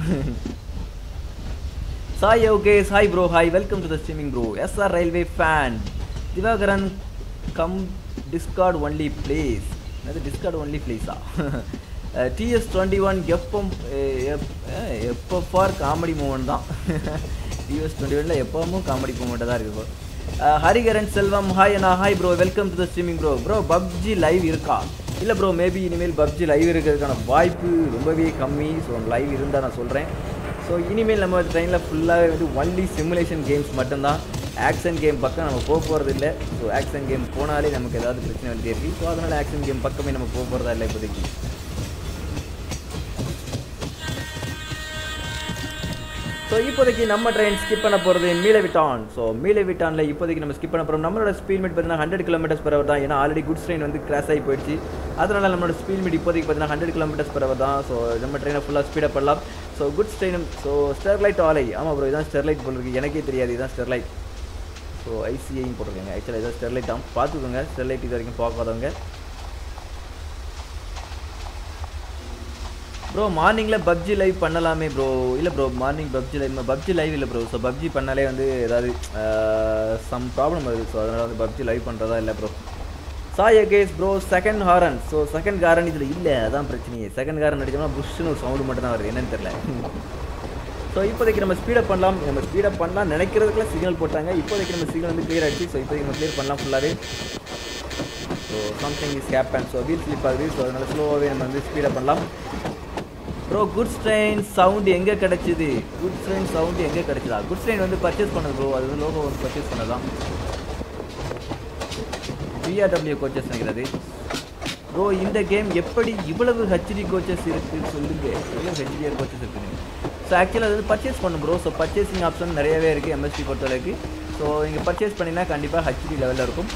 [SPEAKER 1] Sai okay Sai bro hi welcome to the streaming bro SR railway fan Divakaran come Discord only place என்னது டிஸ்கார்ட் ஒன்லி ப்ளேஸா டிஎஸ் டுவெண்ட்டி ஒன் எப்போ எப்போ ஃபார் காமெடி மூமெண்ட் தான் டிஎஸ் டுவெண்ட்டி ஒனில் எப்பவும் காமெடி மூமெண்ட்டாக தான் இருக்குது bro. Ah Hariharan Selvam hi அண்ணா hi bro welcome to the streaming bro bro PUBG live இருக்கா இல்லை ப்ரோ மேபி இனிமேல் பப்ஜி லைவ் இருக்கிறதுக்கான வாய்ப்பு ரொம்பவே கம்மி ஸோ லைவ் இருந்தால் நான் சொல்கிறேன் ஸோ இனிமேல் நம்ம ட்ரெயினில் ஃபுல்லாகவே வந்து ஒன்லி சிமுலேஷன் கேம்ஸ் மட்டும்தான் ஆக்ஷன் கேம் பக்கம் நம்ம போக போகிறது இல்லை ஸோ ஆக்ஷன் கேம் போனாலே நமக்கு ஏதாவது பிரச்சனை வந்து இருக்கு ஸோ அதனால் ஆக்ஷன் கேம் பக்கமே நம்ம போக போகிறதா இல்லை இப்போதைக்கு ஸோ இப்போதைக்கு நம்ம ட்ரெயின் ஸ்கிப் பண்ண போகிறது மீளவிட்டான் ஸோ மீளவிட்டானில் இப்போதைக்கு நம்ம ஸ்கிப் பண்ண போகிறோம் நம்மளோட ஸ்பீட் மீட் பார்த்தீங்கன்னா ஹண்ட்ரட் கிலோமீட்டர்ஸ் per hour தான் ஏன்னா ஆல்ரெடி குட்ஸ் ட்ரெயின் வந்து கிராஸ் ஆகி போயிடுச்சு அதனால் நம்மளோட ஸ்பீட் மீட் இப்போதைக்கு பார்த்தீங்கன்னா ஹண்ட்ரட் கிலோமீட்டர்ஸ் per hour தான் ஸோ நம்ம ட்ரெயினை ஃபுல்லாக ஸ்பீடப் பண்ணலாம் ஸோ குட்ஸ் ட்ரெயினும் ஸோ ஸ்டெர்லைட் ஆலை ஆமாம் ப்ரோ இதான் ஸ்டெர்லைட் போல் இருக்கு எனக்கே தெரியாது இதான் ஸ்டெர்லைட் ஸோ ஐசிஐன்னு போட்டிருக்காங்க ஆக்சுவலாக இதான் ஸ்டெர்லைட் தான் பார்த்துக்கோங்க ஸ்டெர்லைட் இது வரைக்கும் பார்க்காதவங்க ப்ரோ மார்னிங்கில் பப்ஜி லைவ் பண்ணலாமே ப்ரோ இல்லை bro morning PUBG live PUBG live இல்லை ப்ரோ ஸோ பப்ஜி பண்ணாலே வந்து ஏதாவது சம் ப்ராப்ளம் வருது ஸோ அதனால் வந்து பப்ஜி லைவ் பண்ணுறதா இல்லை bro Sai Akesh bro second horn so second horn இதில் இல்லை அதான் பிரச்சனையே செகண்ட் ஹாரன் அடிச்சோம்னா புஷ்னு ஒரு சவுண்டு மட்டும் தான் வருது என்னன்னு தெரில ஸோ இப்போதைக்கு நம்ம ஸ்பீடப் பண்ணலாம் நம்ம ஸ்பீடப் பண்ணலாம் நினைக்கிறதுக்குள்ள சிக்னல் போட்டாங்க இப்போதைக்கு நம்ம சிக்னல் வந்து கிளியர் ஆச்சு ஸோ இப்போதைக்கு நம்ம கிளியர் பண்ணலாம் ஃபுல்லாகவே so something is happen so wheel slip ஆகுது ஸோ அதனால் ஸ்லோவாகவே நம்ம வந்து ஸ்பீடப் பண்ணலாம் ப்ரோ குட்ஸ் ட்ரெயின் சவுண்ட் எங்கே கிடச்சிது குட்ஸ் ட்ரெயின் சவுண்ட் எங்கே கிடச்சிதா குட்ஸ் ட்ரெயின் வந்து பர்ச்சேஸ் பண்ணது ப்ரோ அது வந்து லோகோ வந்து பர்ச்சேஸ் பண்ணதான் பிஆர்டபிள்யூ கோச்சஸ் நினைக்கிறது ப்ரோ இந்த கேம் எப்படி இவ்வளவு ஹெச்டி கோச்சஸ் இருக்குது சொல்லுங்க எவ்வளோ ஹெச்டிஆர் கோச்சஸ் இருக்குது ஸோ ஆக்சுவலாக அது வந்து பர்ச்சேஸ் பண்ணும் ப்ரோ ஸோ பர்ச்சேசிங் ஆப்ஷன் நிறையவே இருக்குது எம்எஸ்டி பொறுத்தளவுக்கு ஸோ நீங்கள் பர்ச்சேஸ் பண்ணினா கண்டிப்பாக ஹெச்டி லெவலில் இருக்கும்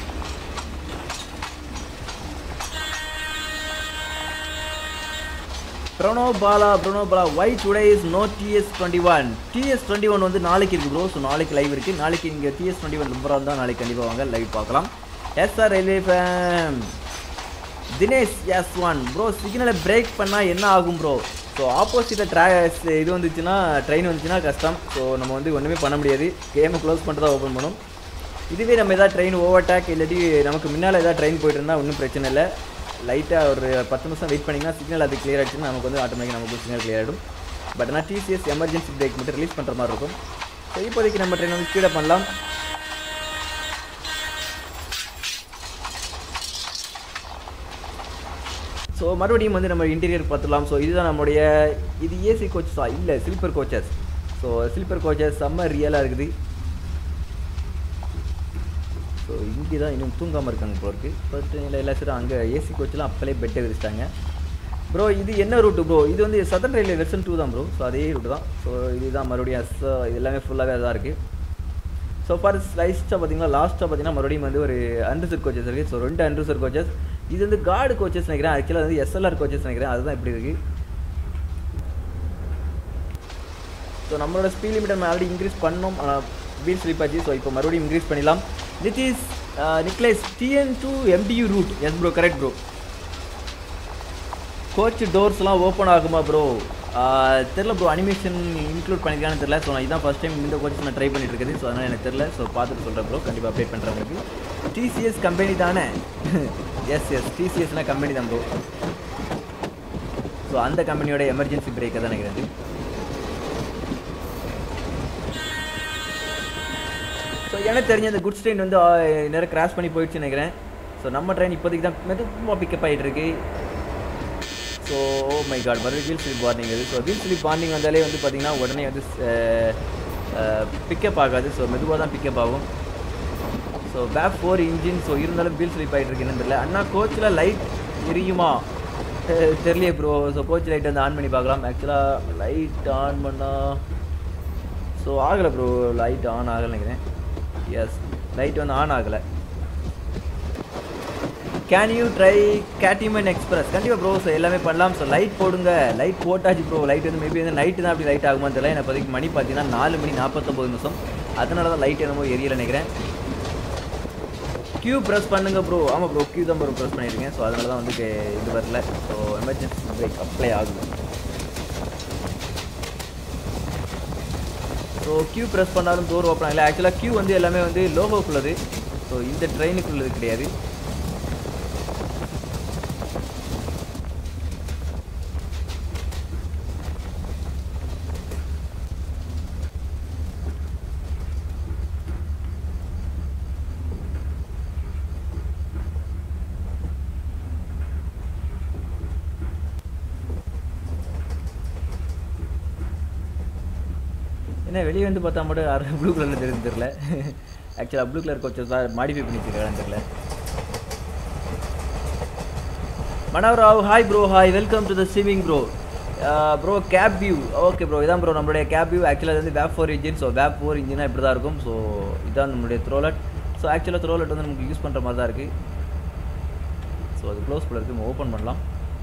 [SPEAKER 1] Bruno Bala Bruno Bala why today is no TS twenty one TS twenty one வந்து நாளைக்கு இருக்குது ப்ரோ ஸோ நாளைக்கு லைவ் இருக்குது நாளைக்கு இங்கே டிஎஸ் டுவெண்ட்டி ஒன் நம்பராக இருந்தால் நாளைக்கு கண்டிப்பாக வாங்க லைவ் பார்க்கலாம் SR railway fame Dinesh S one bro சிக்னலை பிரேக் பண்ணால் என்ன ஆகும் ப்ரோ ஸோ ஆப்போசிட்டில் ட்ரா இது வந்துச்சுன்னா ட்ரெயின் வந்துச்சுன்னா கஷ்டம் ஸோ நம்ம வந்து ஒன்றுமே பண்ண முடியாது கேமை க்ளோஸ் பண்ணிட்டு தான் ஓப்பன் பண்ணணும் இதுவே நம்ம எதாவது ட்ரெயின் ஓவர்டேக் இல்லாட்டி நமக்கு முன்னால் ஏதாவது ட்ரெயின் போயிட்டு இருந்தால் ஒன்றும் பிரச்சனை இல்லை லைட்டாக ஒரு பத்து நிமிஷம் வெயிட் பண்ணிங்கன்னா சிக்னல் அது கிளியர் ஆகிடுச்சுன்னா நமக்கு வந்து ஆட்டோமேட்டிக் நமக்கு சிக்னல் கிளியர் ஆகிடும் பட் ஆனால் டிசிஎஸ் எமர்ஜென்சி பிரேக் மட்டும் ரிலீஸ் பண்ணுற மாதிரி இருக்கும் ஸோ இப்போதைக்கு நம்ம ட்ரெயின் வந்து ஸ்பீடப் பண்ணலாம் ஸோ மறுபடியும் வந்து நம்ம இன்டீரியர் பார்த்துலாம் ஸோ இதுதான் நம்மளுடைய இது ஏசி கோச்சஸா இல்லை sleeper coaches so sleeper coaches செம்ம ரியலாக இருக்குது ஸோ இங்கே தான் இன்னும் தூங்காமல் இருக்காங்க போல இருக்கு பட் இல்லை எல்லா சரும் அங்கே ஏசி கோச்செலாம் அப்போலே பெட்டை விரிச்சிட்டாங்க ப்ரோ இது என்ன ரூட்டு ப்ரோ இது வந்து சதன் ரயில்வே வெர்ஷன் டூ தான் ப்ரோ ஸோ அதே ரூட்டு தான் ஸோ இதுதான் மறுபடியும் எஸ் இது எல்லாமே ஃபுல்லாகவே தான் இருக்குது ஸோ ஃபார் லைஸ்ட்டாக பார்த்தீங்கன்னா லாஸ்ட்டாக பார்த்தீங்கன்னா மறுபடியும் வந்து ஒரு அன்ரிசர்வ் கோச்சஸ் இருக்குது ஸோ ரெண்டு அன்ரிசர்வ் கோச்சஸ் இது வந்து கார்டு கோச்சஸ் நினைக்கிறேன் ஆக்சுவலாக வந்து எஸ்எல்ஆர் கோச்சஸ் நினைக்கிறேன் அதுதான் இப்படி இருக்குது ஸோ நம்மளோட ஸ்பீட் லிமிட் நம்ம ஆல்ரெடி இன்க்ரீஸ் பண்ணோம் ஆனால் வீல் ஸ்லிப் ஆச்சு ஸோ இப்போ மறுபடியும் இன்க்ரீஸ் பண்ணிடலாம் நிதிஷ் நிக்லேஸ் TN to MDU route yes bro correct bro coach டோர்ஸ்லாம் ஓப்பன் ஆகுமா ப்ரோ தெரில ப்ரோ அனிமேஷன் இன்க்ளூட் பண்ணியிருக்கான்னு தெரில ஸோ நான் இதான் ஃபஸ்ட் டைம் இந்த கோச்சஸ் நான் ட்ரை பண்ணிட்டு இருக்குது ஸோ அதனால் எனக்கு தெரில ஸோ பார்த்துட்டு சொல்கிறேன் ப்ரோ கண்டிப்பாக அப்டேட் பண்ணுறேன் உங்களுக்கு டிசிஎஸ் கம்பெனி தானே எஸ் எஸ் டிசிஎஸ்னா கம்பெனி தான் ப்ரோ ஸோ அந்த கம்பெனியோட எமர்ஜென்சி பிரேக்கை தான் நினைக்கிறேன் ஸோ எனக்கு தெரிஞ்ச அந்த குட்ஸ் ட்ரெயின் வந்து நேரம் கிராஸ் பண்ணி போயிடுச்சு நினைக்கிறேன் ஸோ நம்ம ட்ரெயின் இப்போதைக்கு தான் மெதுவாக பிக்கப் ஆகிட்டு இருக்கு ஸோ ஓ மை காட் மறுபடியும் வீல் ஸ்லிப் வார்னிங் இது ஸோ வீல் ஸ்லிப் வார்னிங் வந்தாலே வந்து பார்த்திங்கன்னா உடனே வந்து பிக்கப் ஆகாது ஸோ மெதுவாக தான் பிக்கப் ஆகும் ஸோ பேக் ஃபோர் இன்ஜின் ஸோ இருந்தாலும் வீல் ஸ்லிப் ஆகிட்டு இருக்கு என்னன்னு தெரியல அண்ணா கோச்சில் லைட் எரியுமா தெரியலையே ப்ரோ ஸோ கோச் லைட் வந்து ஆன் பண்ணி பார்க்கலாம் ஆக்சுவலாக லைட் ஆன் பண்ணால் ஸோ ஆகலை ப்ரோ லைட் ஆன் ஆகலை நினைக்கிறேன் எஸ் லைட் வந்து ஆன் ஆகலை can you try Gatiman express கண்டிப்பாக ப்ரோ ஸோ எல்லாமே பண்ணலாம் ஸோ லைட் போடுங்க லைட் போட்டாச்சு ப்ரோ லைட் வந்து மேபி வந்து நைட்டு தான் அப்படி லைட் ஆகுமான்னு தெரியல எனக்கு இப்போதைக்கு மணி பார்த்தீங்கன்னா நாலு மணி நாற்பத்தொம்பது நிமிஷம் அதனால தான் லைட் என்னமோ எரியல நினைக்கிறேன் கியூ ப்ரெஸ் பண்ணுங்க ப்ரோ ஆமாம் ப்ரோ கியூ தான் ப்ரோ ப்ரெஸ் பண்ணியிருக்கேன் ஸோ அதனால தான் வந்து கே- இது வரல ஸோ எமர்ஜென்சி பிரேக் அப்ளை ஆகுது ஸோ கியூ ப்ரெஸ் பண்ணாலும் டோர் ஓப்பன் ஆகல ஆக்சுவலாக கியூ வந்து எல்லாமே வந்து லோகோக்குள்ளது ஸோ இந்த ட்ரெயினுக்குள்ளது கிடையாது என்ன வெளியே வந்து பார்த்தா மட்டும் யாரும் ப்ளூ கலரில் தெரிஞ்சு தெரில ஆக்சுவலாக ப்ளூ கலர் கோச்சஸ் தான் மாடிஃபை பண்ணி வச்சிருக்காங்கன்னு தெரில மனோராவ் hi bro hi welcome to the swimming bro bro cab view okay bro இதான் ப்ரோ நம்மளுடைய கேப் வியூ ஆக்சுவலாக வந்து vape four engine so vape four இன்ஜினாக இப்படி தான் இருக்கும் ஸோ இதான் நம்மளுடைய த்ரோலட் ஸோ ஆக்சுவலாக த்ரோலட் வந்து நமக்கு யூஸ் பண்ணுற மாதிரி தான் இருக்குது ஸோ அது க்ளோஸ் பண்ண இருக்குது நம்ம ஓப்பன் பண்ணலாம்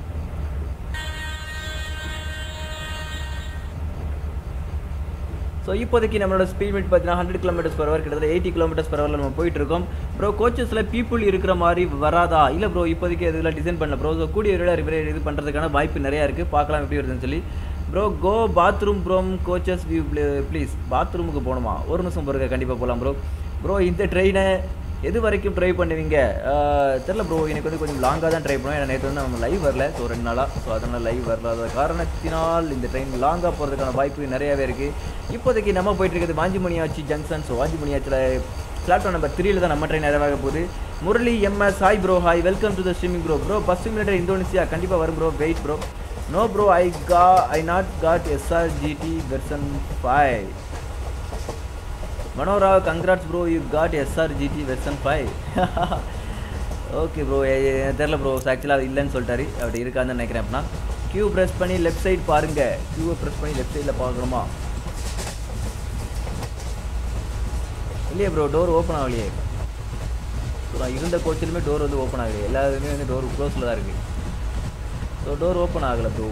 [SPEAKER 1] ஸோ இப்போதைக்கு நம்மளோட ஸ்பீட் லிமிட் பார்த்தீங்கன்னா ஹண்ட்ரட் கிலோமீட்டர்ஸ் பர் ஹவர் கிட்டத்தட்ட எயிட்டி கிலோமீட்டர்ஸ் பர் ஹவரில் நம்ம போயிட்டு இருக்கோம் ப்ரோ கோச்சஸில் பீப்புள் இருக்கிற மாதிரி வராதா இல்லை ப்ரோ இப்போதைக்கு இதெல்லாம் டிசைன் பண்ணல ப்ரோ ஸோ கூடிய விரைவில் ரிப்பேர் இது பண்ணுறதுக்கான வாய்ப்பு நிறையா இருக்குது பார்க்கலாம் எப்படி வருதுன்னு சொல்லி bro go bathroom from coaches view please பாத்ரூமுக்கு போகணுமா ஒரு நிமிஷம் பொறுக்க கண்டிப்பாக போகலாம் ப்ரோ ப்ரோ இந்த ட்ரெயினை எது வரைக்கும் ட்ரை பண்ணுவீங்க ஆஹ் தெரில ப்ரோ எனக்கு வந்து கொஞ்சம் லாங்காக தான் ட்ரை பண்ணுவேன் ஏன்னா நேற்று வந்து நம்ம லைவ் வரல ஸோ ரெண்டு நாளாக ஸோ அதனால் லைவ் வரலாத காரணத்தினால் இந்த ட்ரெயின் லாங்காக போகிறதுக்கான வாய்ப்பு நிறையவே இருக்குது இப்போதைக்கு நம்ம போயிட்டு இருக்கிறது வாஞ்சிமணியாச்சி ஜங்ஷன் ஸோ வாஞ்சிமணியாச்சில் பிளாட்ஃபார்ம் நம்பர் த்ரீல தான் நம்ம ட்ரெயின் நிறைவாக போகுது Murali MS hi bro hi welcome to the swimming bro bro first minute Indonesia கண்டிப்பாக வரும் bro wait bro no bro I கா I not got SR GT version five Manorao congrats bro you got SR GT version five okay bro தெரில bro ஆக்சுவலாக இல்லைன்னு சொல்லிட்டாரு அப்படி இருக்காதுன்னு நினைக்கிறேன் அப்படின்னா கியூ ப்ரெஸ் பண்ணி லெஃப்ட் சைடு பாருங்க கியூவை ப்ரெஸ் பண்ணி லெஃப்ட் சைடில் பார்க்கணுமா இல்லையே ப்ரோ டோர் ஓப்பன் ஆகலையே ஸோ நான் இருந்த கோச்சிலுமே டோர் வந்து ஓப்பன் ஆகலையே எல்லா இதுலேயுமே வந்து டோர் க்ளோஸில் தான் இருக்குது ஸோ டோர் ஓப்பன் ஆகலை bro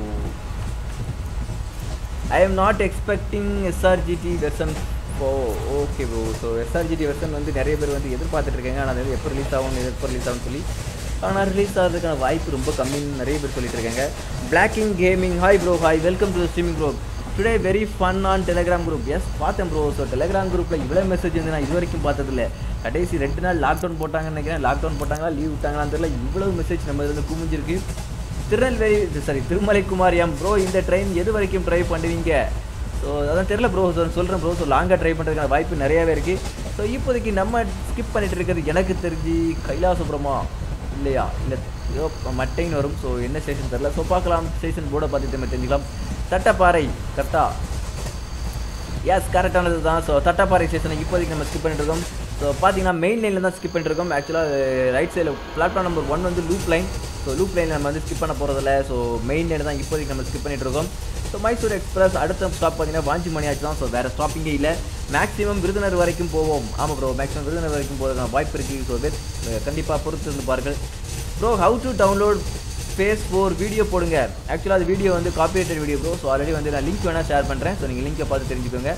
[SPEAKER 1] I am not expecting SRGT version oh okay bro so SRGT version வந்து நிறைய பேர் வந்து எதிர்பார்த்துட்டு இருக்காங்க ஆனால் அது வந்து எப்போ ரிலீஸ் ஆகும் எப்போ ரிலீஸ் ஆகும்னு சொல்லி ஆனால் ரிலீஸ் ஆகிறதுக்கான வாய்ப்பு ரொம்ப கம்மின்னு நிறைய பேர் சொல்லிட்டு இருக்காங்க black king gaming hi bro hi welcome to streaming bro today very fun on Telegram group yes பார்த்தேன் ப்ரோ ஸோ டெலிகிராம் குரூப்பில் இவ்வளோ மெசேஜ் வந்து நான் இது வரைக்கும் பார்த்ததில்ல கடைசி ரெண்டு நாள் லாக்டவுன் போட்டாங்கன்னு நினைக்கிறேன் லாக்டவுன் போட்டாங்களா லீவ் விட்டாங்களான்னு தெரியல இவ்வளவு மெசேஜ் நம்ம இதில் குமிஞ்சிருக்கு Tirunelveli sorry Thirumalai Kumar M bro இந்த ட்ரெயின் எது வரைக்கும் ட்ரை பண்ணுவீங்க ஸோ அதான் தெரில ப்ரோ சொல்கிறேன் ப்ரோ ஸோ லாங்காக ட்ரை பண்ணுறதுக்கான வாய்ப்பு நிறையாவே இருக்குது ஸோ இப்போதைக்கு நம்ம ஸ்கிப் பண்ணிட்டு இருக்கிறது எனக்கு தெரிஞ்சு கைலாசபுரமா இல்லையா இல்லை ஏதோ மட்டைன்னு வரும் ஸோ என்ன ஸ்டேஷன் தெரில ஸோ பார்க்கலாம் ஸ்டேஷன் போர்டை பார்த்துட்டு நம்ம தெரிஞ்சுக்கலாம் தட்டப்பாறை கரெக்டா எஸ் கரெக்டானது தான் ஸோ தட்டப்பாறை ஸ்டேஷனை இப்போதைக்கு நம்ம ஸ்கிப் பண்ணிட்டு இருக்கோம் ஸோ பார்த்தீங்கன்னா மெயின் லைனில் தான் ஸ்கிப் பண்ணிட்டு இருக்கோம் ஆக்சுவலாக ரைட் சைடில் பிளாட்ஃபார்ம் நம்பர் ஒன் வந்து லூப் லைன் ஸோ லூப் லைனில் நம்ம வந்து ஸ்கிப் பண்ண போகிறதில்ல ஸோ மெயின் லைன் தான் இப்போதைக்கு நம்ம ஸ்கிப் பண்ணிட்டு இருக்கோம் ஸோ மைசூர் எக்ஸ்பிரஸ் அடுத்த ஸ்டாப் பார்த்தீங்கன்னா வாஞ்சி மணியாச்சு தான் ஸோ வேறு ஸ்டாப்பிங்கே இல்லை மேக்ஸிமம் விருதுநர் வரைக்கும் போவோம் ஆமாம் ப்ரோ மேக்ஸிமம் விருதுநர் வரைக்கும் போகிறதுக்கான வாய்ப்பு இருக்குது ஸோ வெத் கண்டிப்பாக பொறுத்து இருந்து பாருங்கள் bro how to download phase four video போடுங்க ஆக்சுவலாக அது வீடியோ வந்து copyrighted video bro so already வந்து நான் லிங்க் வேணால் ஷேர் பண்ணுறேன் ஸோ நீங்கள் லிங்கை பார்த்து தெரிஞ்சுக்கோங்க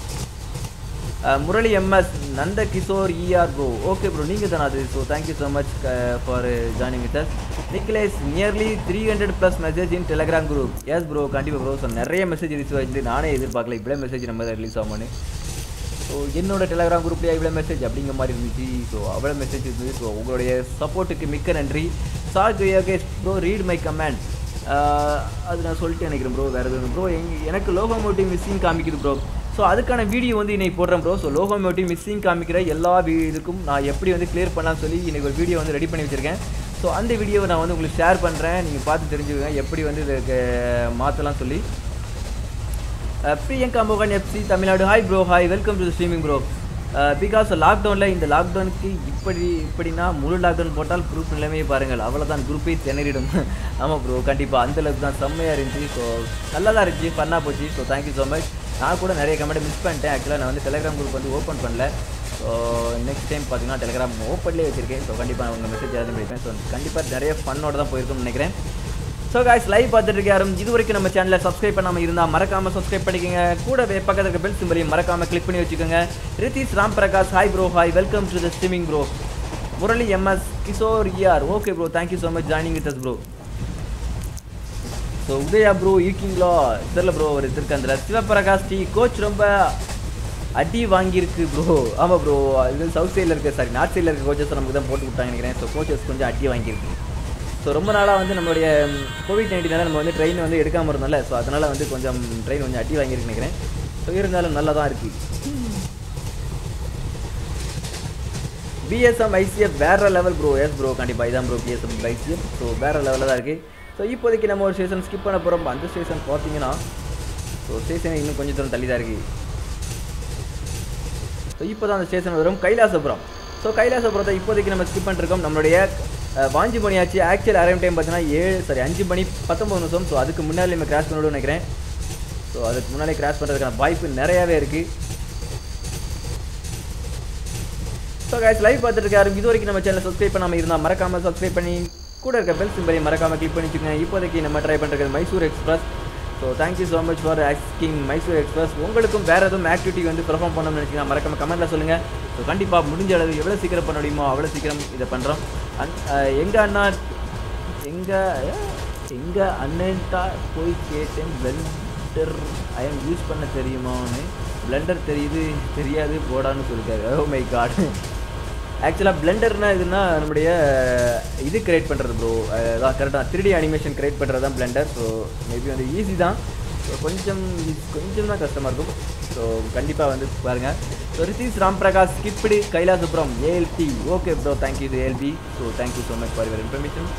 [SPEAKER 1] ah Murali MS Nanda Kishore ER bro okay bro நீங்கள் தானே அது so thank you so much for joining with us நிக்லேஸ் nearly three hundred plus message in Telegram group yes bro கண்டிப்பாக ப்ரோ ஸோ நிறைய மெசேஜ் ரிசீவ் ஆகிட்டு நானே எதிர்பார்க்கல இவ்வளோ மெசேஜ் நம்ம ரிலீஸ் ஆகும்னு ஸோ என்னோட டெலிகிராம் குரூப்லேயே இவ்வளோ மெசேஜ் அப்படிங்கிற மாதிரி இருந்துச்சு ஸோ அவ்வளோ மெசேஜ் இருந்துச்சு ஸோ உங்களுடைய சப்போர்ட்டுக்கு மிக்க நன்றி sir Yogesh bro read my comment அது நான் சொல்லிட்டு நினைக்கிறேன் ப்ரோ வேறு எதுவும் ப்ரோ எங் எனக்கு லோகோமோட்டிவ் மிஸ்ஸிங் காமிக்குது ப்ரோ ஸோ அதுக்கான வீடியோ வந்து இன்னைக்கு போடுறேன் ப்ரோ ஸோ லோகோமோட்டிவ் மிஸ்ஸிங் காமிக்கிற எல்லா வீ- இதுக்கும் நான் எப்படி வந்து கிளியர் பண்ணலாம்னு சொல்லி இன்னைக்கு ஒரு வீடியோ வந்து ரெடி பண்ணி வச்சிருக்கேன் ஸோ அந்த வீடியோவை நான் வந்து உங்களுக்கு ஷேர் பண்ணுறேன் நீங்கள் பார்த்து தெரிஞ்சுக்கோங்க எப்படி வந்து இதுக்கு மாற்றலாம் சொல்லி அஹ் பிரியங்கா மோகன் FC Tamil Nadu hi bro hi welcome to streaming bro because லாக்டவுனில் இந்த லாக்டவுனுக்கு இப்படி இப்படின்னா முழு லாக்டவுன் போட்டால் குரூப் நிலைமையை பாருங்கள் அவ்வளோதான் குரூப்பே திணறிடும் ஆமாம் ப்ரோ கண்டிப்பாக அந்தளவுக்கு தான் செம்மையாக இருந்துச்சு ஸோ நல்லா தான் இருந்துச்சு ஃபன்னாக போச்சு ஸோ தேங்க்யூ ஸோ மச் நான் கூட நிறைய கமெண்ட் மிஸ் பண்ணிட்டேன் ஆக்சுவலாக நான் வந்து டெலிகிராம் குரூப் வந்து ஓப்பன் பண்ணல ஸோ நெக்ஸ்ட் டைம் பார்த்தீங்கன்னா டெலிகிராம் ஓப்பன்லேயே வச்சிருக்கேன் ஸோ கண்டிப்பாக நான் உங்கள் மெசேஜ் யாரும் படிப்பேன் ஸோ கண்டிப்பாக நிறைய ஃபன்னோட தான் போயிருக்கும்னு நினைக்கிறேன் ஸோ காய்ஸ் லைவ் பார்த்துட்டு இருக்க யாரும் இது வரைக்கும் நம்ம சேனலை சப்ஸ்கிரைப் பண்ணாமல் இருந்தால் மறக்காம சப்ஸ்கிரைப் பண்ணிக்கோங்க கூடவே பக்கத்துல இருக்க பெல் சிம்பலையும் மறக்காம கிளிக் பண்ணி வச்சுக்கோங்க Ritheesh Ram Prakash hi bro hi welcome to the streaming bro Murali MS Kishore ER okay bro thank you so much joining with us bro so Udaya bro இருக்கீங்களா தெரியல ப்ரோ ஒரு திருக்கந்தில் சிவபிரகாஷ் டி கோச் ரொம்ப அடி வாங்கியிருக்கு ப்ரோ ஆமாம் ப்ரோ இது சவுத் சைடில் இருக்க சாரி நார்த் சைடில் இருக்க கோச்சஸ் நமக்கு தான் போட்டு விட்டாங்க நினைக்கிறேன் ஸோ கோச்சஸ் கொஞ்சம் அடி வாங்கியிருக்கு ஸோ ரொம்ப நாளாக வந்து நம்மளுடைய கோவிட் நைன்டீனால நம்ம வந்து ட்ரெயின் வந்து எடுக்காமல் இருந்தோம்ல ஸோ அதனால் வந்து கொஞ்சம் ட்ரெயின் கொஞ்சம் அடி வாங்கியிருக்கு நினைக்கிறேன் ஸோ இருந்தாலும் நல்லா தான் இருக்குது பிஎஸ்எம் ஐசிஎஃப் வேற லெவல் ப்ரோ எஸ் ப்ரோ கண்டிப்பாக இதான் ப்ரோ பிஎஸ்எம் ஐசிஎஃப் ஸோ வேற லெவலில் தான் இருக்குது ஸோ இப்போதைக்கு நம்ம ஒரு ஸ்டேஷன் ஸ்கிப் பண்ண போகிறோம் அந்த ஸ்டேஷன் பார்த்தீங்கன்னா ஸோ ஸ்டேஷன் இன்னும் கொஞ்சம் தூரம் தள்ளி தான் இருக்குது ஸோ இப்போ தான் அந்த ஸ்டேஷன் வரும் கைலாசபுரம் ஸோ கைலாசபுரத்தை இப்போதைக்கு நம்ம ஸ்கிப் பண்ணிருக்கோம் நம்மளுடைய அஹ், வாஞ்சி மணி ஆச்சு ஆக்சுவல் அரைம் டைம் பார்த்தீங்கன்னா ஏழு சாரி அஞ்சு மணி பத்தொம்பது நிமிஷம் ஸோ அதுக்கு முன்னாடி நம்ம கிராஷ் பண்ணிவிடுவோம் நினைக்கிறேன் ஸோ அதுக்கு முன்னாடி கிராஷ் பண்ணுறதுக்கான வாய்ப்பு நிறையாவே இருக்குது ஸோ கைஸ் லைவ் பார்த்துட்டு இருக்காரு இது வரைக்கும் நம்ம சேனல் சப்ஸ்கிரைப் பண்ணாமல் இருந்தால் மறக்காமல் சப்ஸ்கிரைப் பண்ணி கூட இருக்க பெல் சிம்பலையும் மறக்காமல் கிளிக் பண்ணி வச்சுக்கோங்க இப்போதைக்கு நம்ம ட்ரை பண்ணுறது Mysore express so thank you so much for asking Mysore express உங்களுக்கும் வேறு எதுவும் ஆக்டிவிட்டி வந்து பெர்ஃபார்ம் பண்ணணும்னு நினச்சிங்கன்னா மறக்காம கமெண்ட்டில் சொல்லுங்கள் ஸோ கண்டிப்பாக முடிஞ்ச அளவு எவ்வளோ சீக்கிரம் பண்ண முடியுமோ அவ்வளோ சீக்கிரம் இதை பண்ணுறோம் அன் எங்கள் அண்ணா எங்கள் எங்கள் அண்ணன்ட்டா போய் கேட்டேன் பிளெண்டர் ஐஎம் யூஸ் பண்ண தெரியுமான்னு பிளெண்டர் தெரியுது தெரியாது போடான்னு சொல்லிட்டாரு ஓ மை காட் ஆக்சுவலாக பிளெண்டர்னா இதுனா நம்முடைய இது கிரியேட் பண்ணுறது ப்ரோ அதான் கரெக்டாக த்ரீ அனிமேஷன் கிரியேட் பண்ணுறது தான் பிளெண்டர் ஸோ மேபி வந்து ஈஸி தான் ஸோ கொஞ்சம் கொஞ்சம் தான் கஷ்டமாக இருக்கும் ஸோ கண்டிப்பாக வந்து பாருங்கள் so Ritheesh Ram Prakash skipped Kailasapuram ALT okay bro thank you ALP so thank you so much for your information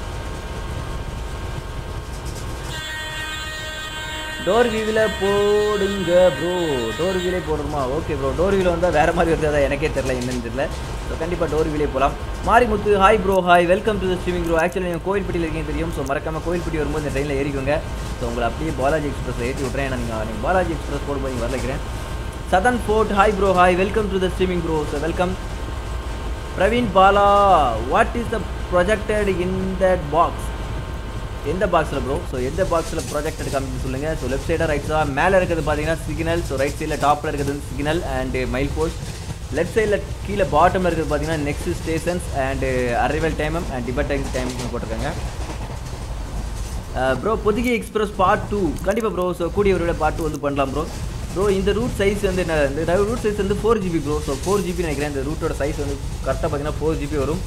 [SPEAKER 1] door வீவில் போடுங்க ப்ரோ டோர் வீலே போடணுமா ஓகே ப்ரோ டோர் வீல் வந்தால் வேறு மாதிரி வருது அதான் எனக்கே தெரில என்னன்னு தெரியல ஸோ கண்டிப்பாக டோர் வீலே போகலாம் Marimuthu hi bro hi welcome to the streaming bro actually நீங்கள் கோயில்பட்டியில் இருக்கீங்க தெரியும் ஸோ மறக்காம கோயில்பட்டி வரும்போது இந்த ட்ரெயினில் ஏறிக்கோங்க ஸோ உங்களை அப்படியே பாலாஜி எக்ஸ்பிரஸ் ஏற்றி விட்றேன் ஏன்னா நீங்கள் நீங்கள் பாலாஜி எக்ஸ்பிரஸ் போடும்போது நீங்கள் வரலைக்கிறேன் southern fort hi bro hi welcome to the streaming bro so welcome Praveen Bala what is the projected in that box எந்த பாக்ஸில் ப்ரோ ஸோ எந்த பாக்ஸில் ப்ராஜெக்ட் காமிச்சு சொல்லுங்கள் ஸோ லெஃப்ட் சைடாக ரைட் சைடாக மேலே இருக்கிறது பார்த்தீங்கன்னா சிக்னல் ஸோ ரைட் சைடில் டாப்பில் இருக்கிறது வந்து signal and mile post left சைடில் கீழே பாட்டமில் இருக்கிறது பார்த்தீங்கன்னா நெக்ஸ்ட் ஸ்டேஷன்ஸ் அண்டு அரைவல் டைமம் அண்ட் டிபர்டைம் டைம் போட்டிருக்காங்க bro Pothigai express part two கண்டிப்பாக ப்ரோ ஸோ கூடிய ஒரு பார்ட் டூ வந்து பண்ணலாம் ப்ரோ ப்ரோ இந்த ரூட் சைஸ் வந்து என்ன இந்த ரூட் சைஸ் வந்து four GB bro so four GB நினைக்கிறேன் இந்த ரூட்டோட சைஸ் வந்து கரெக்டாக பார்த்தீங்கன்னா ஃபோர் ஜிபி வரும்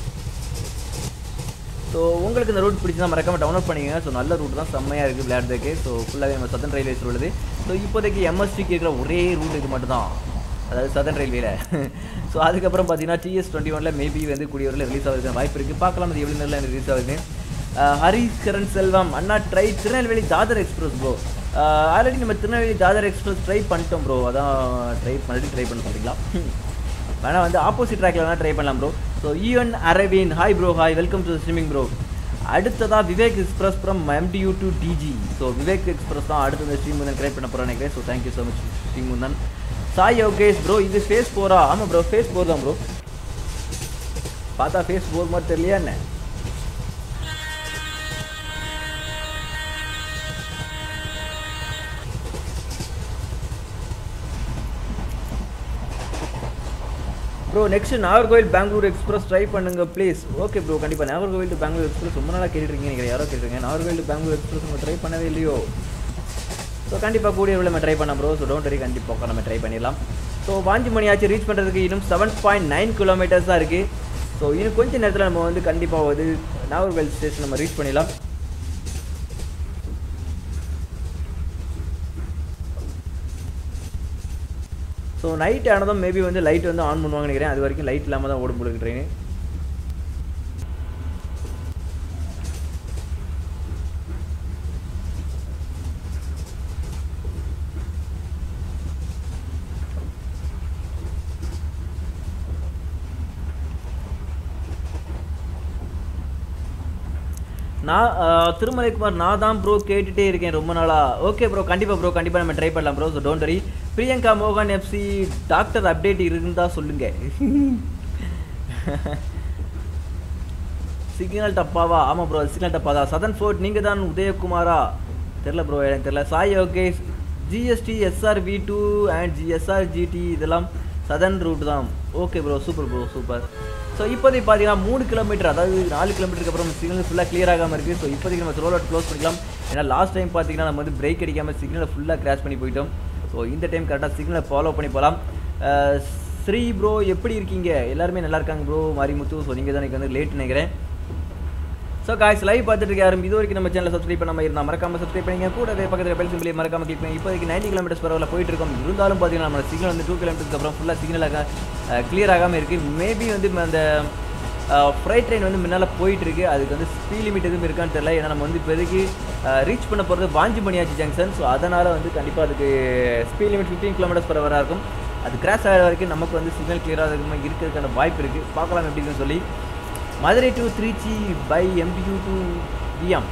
[SPEAKER 1] ஸோ உங்களுக்கு இந்த ரூட் பிடிச்சா மறக்காம டவுன்லோட் பண்ணிக்கங்க ஸோ நல்ல ரூட் தான் செம்மையாக இருக்குது விளையாடுறதுக்கு ஸோ ஃபுல்லாகவே நம்ம சதன் ரயில்வேஸ் உள்ளது ஸோ இப்போதைக்கு எம்எஸ்டிக்கு இருக்கிற ஒரே ரூட் இது மட்டும் தான் அதாவது சதன் ரயில்வேல ஸோ அதுக்கப்புறம் பார்த்தீங்கன்னா டிஎஸ் டுவெண்ட்டி ஒனில் மேபி வந்து கூடிய ஒரு ரிலீஸ் ஆகுது வாய்ப்பு இருக்குது பார்க்கலாம் அது எவ்வளோ நேரம் ரிலீஸ் ஆகுது ஹரிகரன் செல்வம் அண்ணா try Tirunelveli Dadar express bro already நம்ம திருநெல்வேலி தாதர் எக்ஸ்பிரஸ் ட்ரை பண்ணிட்டோம் ப்ரோ அதான் ட்ரை மறுபடியும் ட்ரை பண்ண சொல்கிறீங்களா வேணா வந்து ஆப்போசிட் ட்ராக்ல வேணா ட்ரை பண்ணலாம் bro so even Aravin hi bro hi welcome to streaming bro அடுத்ததா Vivek express from MDU to DG so Vivek express தான் அடுத்த இந்த ஸ்ட்ரீம் வந்து கிரியேட் பண்ண போகிறேன் நினைக்கிறேன் so thank you so much stream Munthan Sai Yogesh bro இது ஃபேஸ் போரா ஆமாம் ப்ரோ ஃபேஸ் போர் தான் ப்ரோ பார்த்தா ஃபேஸ் போர் மாதிரி தெரியலையா என்ன bro next Nagercoil Bangalore express try பண்ணுங்க ப்ளீஸ் ஓகே ப்ரோ கண்டிப்பாக நாகர்கோவில் டு பெங்களூர் எக்ஸ்பிரஸ் ரொம்ப நாளாக கேட்டுருக்கீங்க நீங்கள் யாரோ கேட்டுருங்க நாகர்கோவில் டு பெங்களூர் எக்ஸ்பிரஸ் நம்ம ட்ரை பண்ணவே இல்லையோ ஸோ கண்டிப்பாக கூடிய நம்ம ட்ரை பண்ணலாம் ப்ரோ ஸோ டோன்ட் வரி கண்டிப்பாக நம்ம ட்ரை பண்ணிடலாம் ஸோ வாஞ்சி மணியாச்சு ரீச் பண்ணுறதுக்கு இன்னும் செவன் பாயிண்ட் நைன் கிலோமீட்டர்ஸ் தான் இருக்குது ஸோ இன்னும் கொஞ்சம் நேரத்தில் நம்ம வந்து கண்டிப்பாக வந்து நாகர்கோவில் ஸ்டேஷன் நம்ம ரீச் பண்ணிடலாம் ஸோ நைட் ஆனதும் மேபி வந்து லைட் வந்து ஆன் பண்ணுவாங்கன்னு நினைக்கிறேன் அது வரைக்கும் லைட் இல்லாமல் தான் ஓடும் போல ட்ரெயின் நான் அஹ், திருமலைக்குமார் நான் தான் ப்ரோ கேட்டுட்டே இருக்கேன் ரொம்ப நாளா ஓகே ப்ரோ கண்டிப்பாக ப்ரோ கண்டிப்பாக நம்ம ட்ரை பண்ணலாம் bro so don't worry Priyanka மோகன் எஃப்சி டாக்டர் அப்டேட் இருந்தால் சொல்லுங்க சிக்னல் டப்பாவா ஆமாம் ப்ரோ சிக்னல் டப்பா தான் சதன் ஃபோர்ட் நீங்கள் தான் உதயகுமாரா தெரில ப்ரோ எனக்கு தெரில Sai okay GST SR V two and GSR GT இதெல்லாம் சதன் ரூட் தான் okay bro super bro super so இப்போதைக்கு பார்த்தீங்கன்னா மூணு கிலோமீட்டர் அதாவது நாலு கிலோமீட்டருக்கு அப்புறம் சிக்னல் ஃபுல்லாக கிளியர் ஆகாமல் இருக்குது ஸோ இப்போதைக்கு நம்ம ரோல் அவுட் க்ளோஸ் பண்ணிக்கலாம் ஏன்னா லாஸ்ட் டைம் பார்த்தீங்கன்னா நம்ம வந்து பிரேக் அடிக்காமல் சிக்னலை ஃபுல்லாக கிராஷ் பண்ணி போயிட்டோம் ஸோ இந்த டைம் கரெக்டாக சிக்னலை ஃபாலோ பண்ணி போகலாம் அஹ், ஸ்ரீ ப்ரோ எப்படி இருக்கீங்க எல்லாருமே நல்லா இருக்காங்க ப்ரோ மாரிமுத்து ஸோ நீங்கள் தான் எனக்கு வந்து லேட் நினைக்கிறேன் ஸோ காய்ஸ் லைவ் பார்த்துட்டு இருக்க யாரும் இது வரைக்கும் நம்ம சேனலை சப்ஸ்கிரைப் பண்ணாம இருந்தால் மறக்காம சப்ஸ்கிரைப் பண்ணிங்க கூடவே பக்கத்தில் பெல் சிம்பிளே மறக்காம கிளிக் பண்ணி இப்போதைக்கு 90 கிலோமீட்டர்ஸ் பரவாயில்ல போயிட்டு இருக்கோம் இருந்தாலும் பார்த்தீங்கன்னா நம்ம சிக்னல் வந்து டூ கிலோமீட்டருக்கு அப்புறம் ஃபுல்லாக சிக்னலாக கிளியர் ஆகாமல் இருக்குது மேபி வந்து அந்த ஃப்ரைட் ட்ரெயின் வந்து முன்னால் போயிட்டு இருக்கு அதுக்கு வந்து ஸ்பீட் லிமிட் எதுவும் இருக்கான்னு தெரியல ஏன்னா நம்ம வந்து இப்போதைக்கு ரீச் பண்ண போகிறது வாஞ்சிமணியாச்சி ஜங்ஷன் ஸோ அதனால் வந்து கண்டிப்பாக அதுக்கு speed limit fifteen kilometres per ஹவராக இருக்கும் அது கிராஸ் ஆகிற வரைக்கும் நமக்கு வந்து சிக்னல் கிளியர் ஆகிறதுக்கு இருக்கிறதுக்கான வாய்ப்பு இருக்குது பார்க்கலாம் எப்படின்னு சொல்லி Madurai to Tiruchi by MPU to VM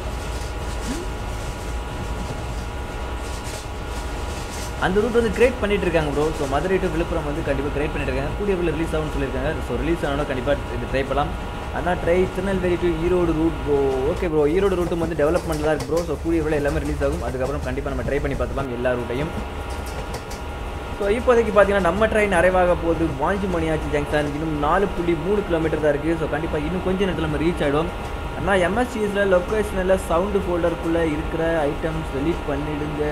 [SPEAKER 1] அந்த ரூட் வந்து கிரியேட் பண்ணிட்டு இருக்காங்க bro so Madurai to Villupuram வந்து கண்டிப்பாக கிரியேட் பண்ணிட்டு இருக்காங்க கூடிய விரைவில் ரிலீஸ் ஆகும்னு சொல்லியிருக்காங்க ஸோ ரிலீஸ் ஆனாலும் கண்டிப்பாக இது ட்ரை பண்ணலாம் ஆனால் try Tirunelveli to Erode route bro okay bro Erode ரூட்டும் வந்து டெவலப்மெண்ட் தான் இருக்கு ப்ரோ ஸோ கூடிய விரைவில் எல்லாமே ரிலீஸ் ஆகும் அதுக்கப்புறம் கண்டிப்பாக நம்ம ட்ரை பண்ணி பார்த்துக்கலாம் எல்லா ரூட்டையும் ஸோ இப்போதைக்கு பார்த்தீங்கன்னா நம்ம ட்ரெயின் அரைவாக போகுது வாஞ்சிமணியாச்சி ஜங்ஷன் இன்னும் நாலு புள்ளி மூணு கிலோமீட்டர் தான் இருக்குது ஸோ கண்டிப்பாக இன்னும் கொஞ்ச நேரத்தில் நம்ம ரீச் ஆகிடும் ஆனால் எம்எஸ்சிஎஸில் லொக்கேஷனில் சவுண்டு ஃபோல்டருக்குள்ளே இருக்கிற ஐட்டம்ஸ் delete பண்ணிடுங்க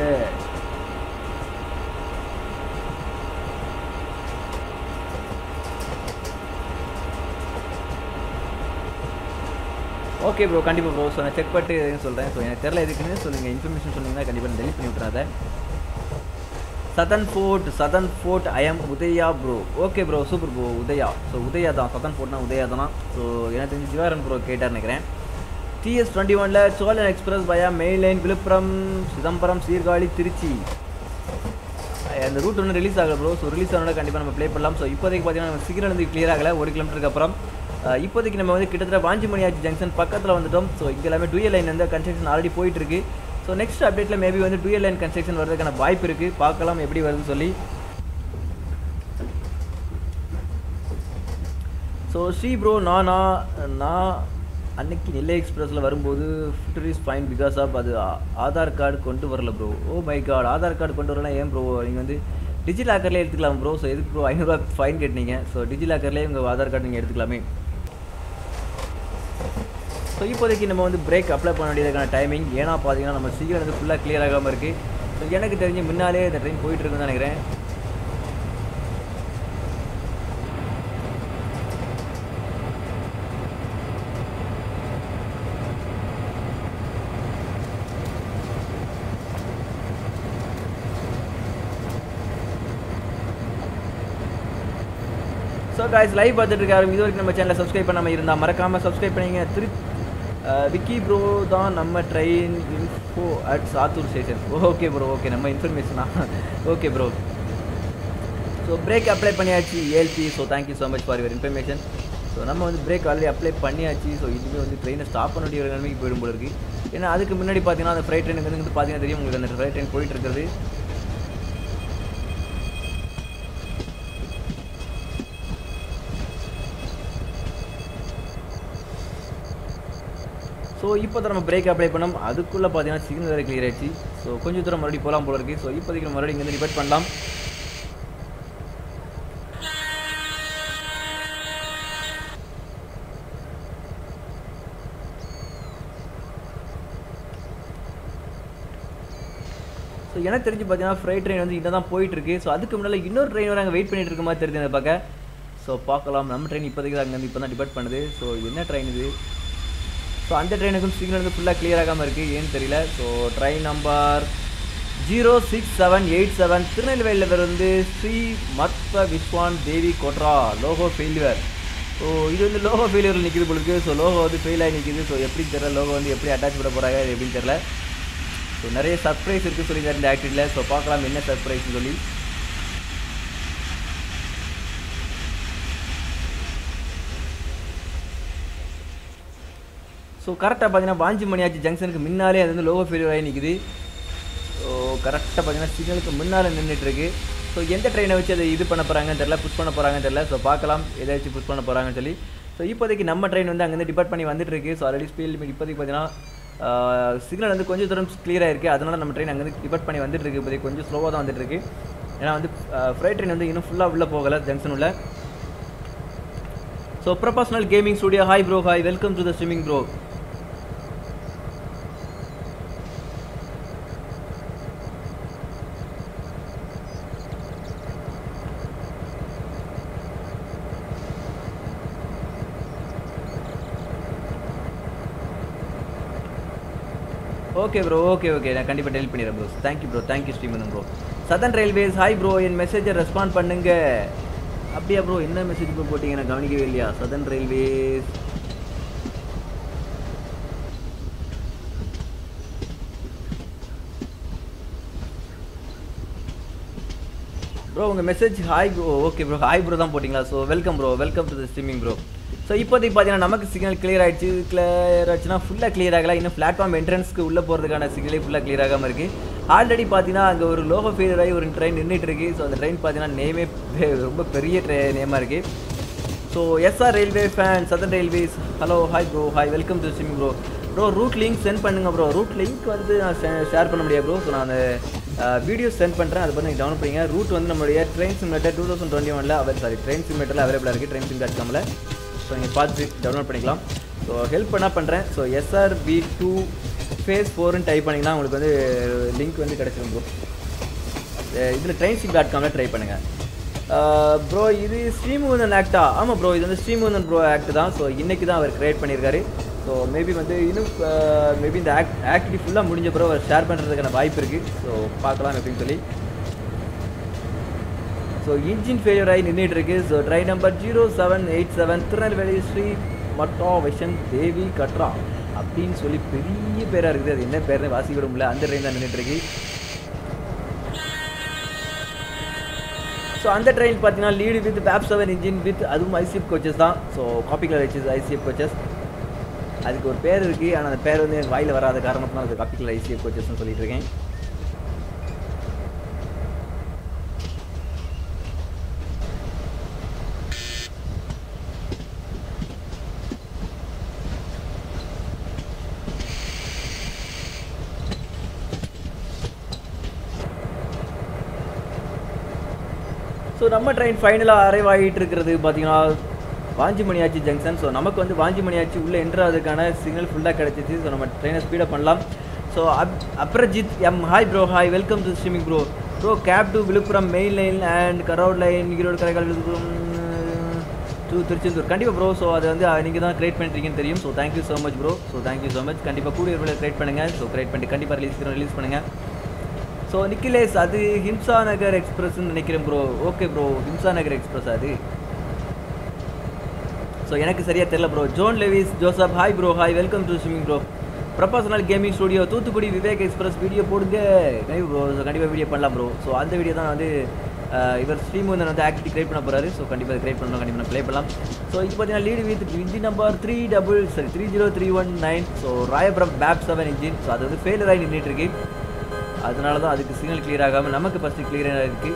[SPEAKER 1] ஓகே ப்ரோ கண்டிப்பாக ப்ரோ ஸோ நான் செக் பண்ணிட்டு சொல்கிறேன் ஸோ எனக்கு தெரில எதுக்குன்னு ஸோ நீங்கள் இன்ஃபர்மேஷன் சொன்னீங்கன்னா கண்டிப்பாக நான் delete பண்ணி விட்றாத southern fort southern fort I am Udaya bro okay bro super bro Udaya so Udaya தான் சதன் ஃபோர்ட்னா உதயா தானா ஸோ எனக்கு தெரிஞ்சு ஜிவாரன் ப்ரோ கேட்டார் நினைக்கிறேன் டிஎஸ் டுவெண்ட்டி ஒனில் Cholan express via main line Villupuram Chidambaram Sirkazhi Tiruchi அந்த ரூட் ஒன்று ரிலீஸ் ஆகல ப்ரோ ஸோ ரிலீஸ் ஆனோட கண்டிப்பாக நம்ம ப்ளே பண்ணலாம் ஸோ இப்போதைக்கு பார்த்தீங்கன்னா நம்ம சிக்னல் வந்து கிளியர் ஆகலை ஒரு கிலோமீட்டருக்கு அப்புறம் அஹ் இப்போதைக்கு நம்ம வந்து கிட்டத்தட்ட வாஞ்சிமணியாச்சி ஜங்ஷன் பக்கத்தில் வந்துட்டோம் ஸோ இங்கே எல்லாமே டூயல் லைன் வந்து கன்ஸ்ட்ரக்ஷன் ஆல்ரெடி போயிட்டு இருக்கு ஸோ நெக்ஸ்ட் அப்டேட்டில் மேபி வந்து டூயல் லைன் கன்ஸ்ட்ரக்ஷன் வரதுக்கான வாய்ப்பு இருக்குது பார்க்கலாம் எப்படி வருதுன்னு சொல்லி ஸோ ஸ்ரீ ப்ரோ நானா நான் அன்னைக்கு நெல்லை எக்ஸ்பிரஸில் வரும்போது fifty is fine because of அது ஆ- ஆதார் கார்டு கொண்டு வரல ப்ரோ oh my card Aadhaar card கொண்டு வரலாம் ஏன் ப்ரோ நீங்கள் வந்து டிஜிலாக்கர்லேயே எடுத்துக்கலாம் ப்ரோ ஸோ எதுக்கு ப்ரோ ஐநூறுரூவா ஃபைன் கட்டினீங்க ஸோ டிஜிலாக்கர்லேயே உங்கள் ஆதார் கார்டு நீங்கள் எடுத்துக்கலாமே ஸோ இப்போதைக்கு நம்ம வந்து பிரேக் அப்ளை பண்ண வேண்டியதுக்கான டைமிங் ஏன்னா பார்த்தீங்கன்னா நம்ம சீக்கிரம் வந்து ஃபுல்லாக கிளியர் ஆகாமல் இருக்குது ஸோ எனக்கு தெரிஞ்சு முன்னாலே இந்த ட்ரெயின் போயிட்டு இருக்குன்னு தான் நினைக்கிறேன் ஸோ காய்ஸ் லைவ் பார்த்துட்டு இருக்காரு இது வரைக்கும் நம்ம சேனலை சப்ஸ்கிரைப் பண்ணாமல் இருந்தால் மறக்காமல் சப்ஸ்கிரைப் பண்ணிங்க திரு அஹ், விக்கி ப்ரோ தான் நம்ம train info at Sattur station okay bro okay நம்ம இன்ஃபர்மேஷனா okay bro so brake apply பண்ணியாச்சு ALP so thank you so much for your information so நம்ம வந்து பிரேக் ஆல்ரெடி அப்ளை பண்ணியாச்சு ஸோ இதுவே வந்து ட்ரெயினை ஸ்டாப் பண்ண வேண்டிய ஒரு நிலைமைக்கு போயிடும் போல இருக்கு ஏன்னா அதுக்கு முன்னாடி பார்த்தீங்கன்னா அந்த ஃப்ரைட் ட்ரெயினுக்கு வந்து பார்த்தீங்கன்னா தெரியும் உங்களுக்கு அந்த ஃப்ரைட் ட்ரெயின் போயிட்டு இருக்கிறது ஸோ இப்போ தான் நம்ம பிரேக் அப்ளை பண்ணோம் அதுக்குள்ளே பார்த்தீங்கன்னா சிக்னல் வேறு கிளியர் ஆயிடுச்சு ஸோ கொஞ்சம் தூரம் மறுபடியும் போகலாம் போல இருக்கு ஸோ இப்போதைக்கு நம்ம மறுபடியும் இங்கே ரிப்பேட் பண்ணலாம் ஸோ எனக்கு தெரிஞ்சு பார்த்தீங்கன்னா ஃப்ரைட் ட்ரெயின் வந்து இங்கே தான் போயிட்டு இருக்கு ஸோ அதுக்கு முன்னால் இன்னொரு ட்ரெயின் வர அங்கே வெயிட் பண்ணிட்டு இருக்க மாதிரி தெரியுது அந்த பக்கம் ஸோ பார்க்கலாம் நம்ம ட்ரெயின் இப்போதைக்கு அங்கேருந்து இப்போ தான் டிபேட் பண்ணுது ஸோ இது என்ன ட்ரெயின் இது ஸோ அந்த ட்ரெயினுக்கும் சிக்னல் வந்து ஃபுல்லாக கிளியர் ஆகாமல் இருக்குது ஏன்னு தெரியல so train number zero six seven eight seven திருநெல்வேலியில் வந்து Shri Mata Vaishno Devi Katra loco failure so இது வந்து லோகோ ஃபெயிலியரில் நிற்கிது பொழுது ஸோ லோகோ வந்து ஃபெயில் ஆகி நிற்கிது ஸோ எப்படி தெரியல லோகோ வந்து எப்படி அட்டாச் பண்ண போகிறாங்க எப்படின்னு தெரியல ஸோ நிறைய சர்ப்ரைஸ் இருக்குது சொல்லியிருக்காரு இந்த ஆக்டிவில் ஸோ பார்க்கலாம் என்ன சர்ப்ரைஸ்னு சொல்லி ஸோ கரெக்டாக பார்த்தீங்கன்னா வாஞ்சிமணியாச்சி ஜங்ஷனுக்கு முன்னாலே அது வந்து லோகோ ஃபெயிலியர் ஆகி நிற்குது ஸோ கரெக்டாக பார்த்தீங்கன்னா சிக்னலுக்கு முன்னால் நின்றுட்டு இருக்கு ஸோ எந்த ட்ரெயினை வச்சு அதை இது பண்ண போகிறாங்கன்னு தெரியல புஷ் பண்ண போகிறாங்கன்னு தெரியல ஸோ பார்க்கலாம் எதை வச்சு புஷ் பண்ண போகிறாங்கன்னு சொல்லி ஸோ இப்போதைக்கு நம்ம ட்ரெயின் வந்து அங்கேருந்து டிபார்ட் பண்ணி வந்துட்டு இருக்கு ஸோ ஆல்ரெடி ஸ்பீட் லிமிட் இப்போதைக்கு பார்த்தீங்கன்னா சிக்னல் வந்து கொஞ்சம் தூரம் கிளியராக இருக்குது அதனால நம்ம ட்ரெயின் அங்கேருந்து டிபார்ட் பண்ணி வந்துட்டு இருக்கு இப்போதைக்கு கொஞ்சம் ஸ்லோவாக தான் வந்துட்டு இருக்கு ஏன்னா வந்து ஃப்ரைட் ட்ரெயின் வந்து இன்னும் ஃபுல்லாக உள்ளே போகலை ஜங்ஷன் உள்ள so professional gaming studio hi bro hi welcome to the swimming bro okay bro okay okay நான் கண்டிப்பாக டெலிட் பண்ணிடுறேன் bro thank you bro thank you Srimanthan bro southern railways hi bro என் மெசேஜை ரெஸ்பாண்ட் பண்ணுங்க அப்படியா ப்ரோ என்ன மெசேஜ் ப்ரோ போட்டீங்க நான் கவனிக்கவே இல்லையா சதன் ரயில்வேஸ் ப்ரோ உங்கள் message hi bro okay bro hi bro தான் போட்டிங்களா so welcome bro welcome to the streaming bro so இப்போதைக்கு பார்த்தீங்கன்னா நமக்கு சிக்னல் கிளியர் ஆயிடுச்சு கிளியர் ஆச்சுன்னா ஃபுல்லாக கிளியர் ஆகல இன்னும் பிளாட்ஃபார்ம் என்ட்ரன்ஸ்க்கு உள்ளே போகிறதுக்கான சிக்னலே ஃபுல்லாக கிளியர் ஆகாமல் இருக்குது ஆல்ரெடி பார்த்தீங்கன்னா அங்கே ஒரு லோகோ ஃபெயிலியர் ஆகி ஒரு ட்ரெயின் நின்றுட்டு இருக்கு ஸோ அந்த ட்ரெயின் பார்த்தீங்கன்னா நேமே ரொம்ப பெரிய ட்ரெ நேமாக இருக்குது so SR railway fan southern railways hello hi bro hi welcome to streaming bro bro route link sent பண்ணுங்க ப்ரோ ரூட் லிங்க் வந்து நான் ஷேர் பண்ண முடியாது ப்ரோ ஸோ நான் அந்த வீடியோ சென்ட் பண்ணுறேன் அதை பார்த்து நீங்கள் டவுன்லோட் பண்ணிங்க ரூட் வந்து நம்மளுடைய train simulator two thousand twenty ஒனில் அவர் சாரி ட்ரெயின் சிமிலேட்டரில் அவைலபிளாக இருக்குது ட்ரெயின் சிம் டாட் காமில் ஸோ நீங்கள் பார்த்து டவுன்லோட் பண்ணிக்கலாம் ஸோ ஹெல்ப் பண்ணால் பண்ணுறேன் so SR B two phase ஃபோர்னு டைப் பண்ணிங்கன்னா உங்களுக்கு வந்து லிங்க் வந்து கிடச்சிரும் ப்ரோ இதில் ட்ரெயின் சிம் டாட் காமில் ட்ரை பண்ணுங்கள் ப்ரோ இது ஸ்ரீமுகந்தன் ஆக்டா ஆமாம் ப்ரோ இது வந்து ஸ்ரீமுகந்தன் ப்ரோ ஆக்ட் தான் ஸோ இன்றைக்கி தான் அவர் க்ரியேட் பண்ணியிருக்காரு ஸோ மேபி வந்து இன்னும் மேபி இந்த ஆக்ட் ஆக்டிவிட்டி ஃபுல்லாக முடிஞ்ச பிறகு அவர் ஷேர் பண்ணுறதுக்கான வாய்ப்பு இருக்குது ஸோ பார்க்கலாம் அப்படின்னு சொல்லி ஸோ இன்ஜின் ஃபெயிலியர் ஆகி நின்றுட்டு இருக்கு so train number zero seven eight seven Tirunelveli Shri Mata Vaishno Devi Katra அப்படின்னு சொல்லி பெரிய பேராக இருக்குது அது என்ன பேர்னு வாசிக்க விட முடியல அந்த ட்ரெயின் தான் நின்றுட்டு இருக்கு ஸோ அந்த ட்ரெயின் பார்த்தீங்கன்னா லீடு வித் வேப் செவன் இன்ஜின் வித் அதுவும் ஐசிஎஃப் கோச்சஸ் தான் ஸோ காப்பி கலர் வச்சு ஐசிஎஃப் கோச்சஸ் அதுக்கு ஒரு பேர் இருக்குது ஆனால் அந்த பேர் வந்து எனக்கு வாயில் வராத காரணத்தினால அது காப்பி கலர் ஐசிஎஃப் கோச்சஸ்னு சொல்லிட்டு இருக்கேன் ஸோ நம்ம ட்ரெயின் ஃபைனலாக அரைவ் ஆகிட்டு இருக்கிறது பார்த்தீங்கன்னா வாஞ்சிமணியாச்சி ஜங்ஷன் ஸோ நமக்கு வந்து வாஞ்சிமணியாச்சி உள்ளே என்ட்ரு ஆகிறதுக்கான சிக்னல் ஃபுல்லாக கிடச்சிச்சு ஸோ நம்ம ட்ரெயினை ஸ்பீடப் பண்ணலாம் so up Aparajith M hi bro hi welcome to streaming bro bro cape to Villupuram main line and chord line Erode Karaikal Villupuram to Tiruchendur கண்டிப்பாக ப்ரோ ஸோ அதை வந்து நீங்கள் தான் கிரியேட் பண்ணுறீங்கன்னு தெரியும் so thank you so much bro so thank you so much கண்டிப்பாக கூடிய create பண்ணுங்கள் ஸோ கிரியேட் பண்ணி கண்டிப்பாக ரிலீஸ் ரிலீஸ் பண்ணுங்கள் ஸோ நிக்கிலேஸ் அது ஹிம்சா நகர் எக்ஸ்பிரஸ்ன்னு நினைக்கிறேன் bro okay bro Himsa Nagar express அது ஸோ எனக்கு சரியாக தெரியல bro John Lewis Joseph hi bro hi welcome to swimming bro professional gaming studio Thoothukudi Vivek express video போடுங்க கண்டிப்பாக ப்ரோ ஸோ கண்டிப்பாக வீடியோ பண்ணலாம் ப்ரோ ஸோ அந்த வீடியோ தான் வந்து இவர் ஸ்ரீமுந்தன் வந்து ஆக்டிவ் கிரியேட் பண்ண போகிறாரு ஸோ கண்டிப்பாக கிரியேட் பண்ணணும் கண்டிப்பாக ப்ளே பண்ணலாம் ஸோ இப்போ பார்த்தீங்கன்னா lead with engine number three double சரி three zero three one nine so Royapuram பேப் செவன் இன்ஜின் ஸோ அது வந்து ஃபெயிலர் ஆகி நின்றுட்டு இருக்கு அதனால தான் அதுக்கு சிக்னல் கிளியர் ஆகாமல் நமக்கு ஃபஸ்ட்டு கிளியராக இருக்குது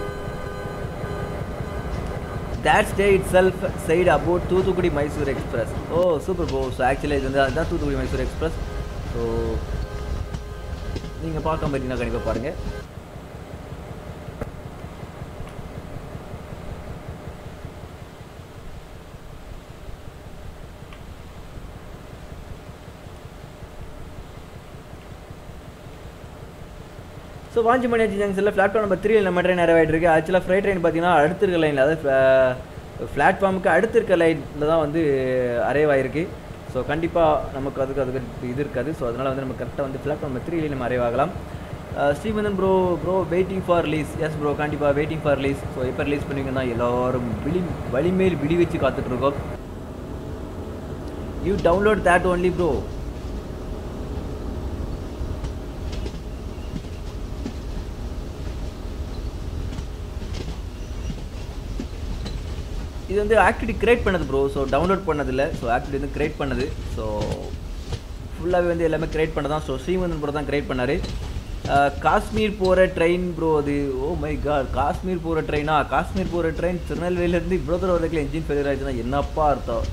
[SPEAKER 1] that's day itself side about Thoothukudi Mysore express oh super bro so actually இது வந்து அதுதான் தூத்துக்குடி மைசூர் எக்ஸ்பிரஸ் ஸோ நீங்கள் பார்க்க மாட்டீங்கன்னா கண்டிப்பாக பாருங்கள் ஸோ வாஞ்சிமணியாச்சி ஜங்ஷனில் பிளாட்ஃபார்ம் நம்பர் த்ரீ நம்ம ட்ரெயின் நிறைவேறிட்டு இருக்கு ஆக்சுவலாக ஃப்ரைட் ட்ரெயின் பார்த்தீங்கன்னா அடுத்த இருக்க லைனில் அதாவது பிளாட்ஃபார்முக்கு அடுத்த இருக்க லைனில் தான் வந்து அரைவ் ஆயிருக்கு ஸோ கண்டிப்பாக நமக்கு அதுக்கு அதுக்கு இது இருக்காது ஸோ அதனால் வந்து நம்ம கரெக்டாக வந்து பிளாட்ஃபார்ம் நம்பர் த்ரீல நம்ம அரைவ் ஆகலாம் Srimanthan bro bro waiting for release yes bro கண்டிப்பாக வெயிட்டிங் ஃபார் ரிலீஸ் ஸோ எப்போ ரிலீஸ் பண்ணுவீங்க தான் எல்லோரும் விழி வழிமேல் விழி வச்சு காத்துட்ருக்கோம் you download that only bro இது வந்து ஆக்டிவிட்டி கிரியேட் பண்ணது ப்ரோ ஸோ டவுன்லோட் பண்ணதில்லை ஸோ ஆக்டிவிட்டி வந்து கிரியேட் பண்ணது ஸோ ஃபுல்லாகவே வந்து எல்லாமே கிரியேட் பண்ணதான் ஸோ ஸ்ரீமந்தன் ப்ரோ தான் கிரியேட் பண்ணார் காஷ்மீர் போகிற ட்ரெயின் ப்ரோ அது ஓ மை காட் காஷ்மீர் போகிற ட்ரெயினா காஷ்மீர் போகிற ட்ரெயின் திருநெல்வேலியிலேருந்து இவ்வளோ தூரம் வரதுக்குள்ள என்ஜின் ஃபெயிலியர் ஆயிடுச்சுன்னா என்னப்பா அர்த்தம்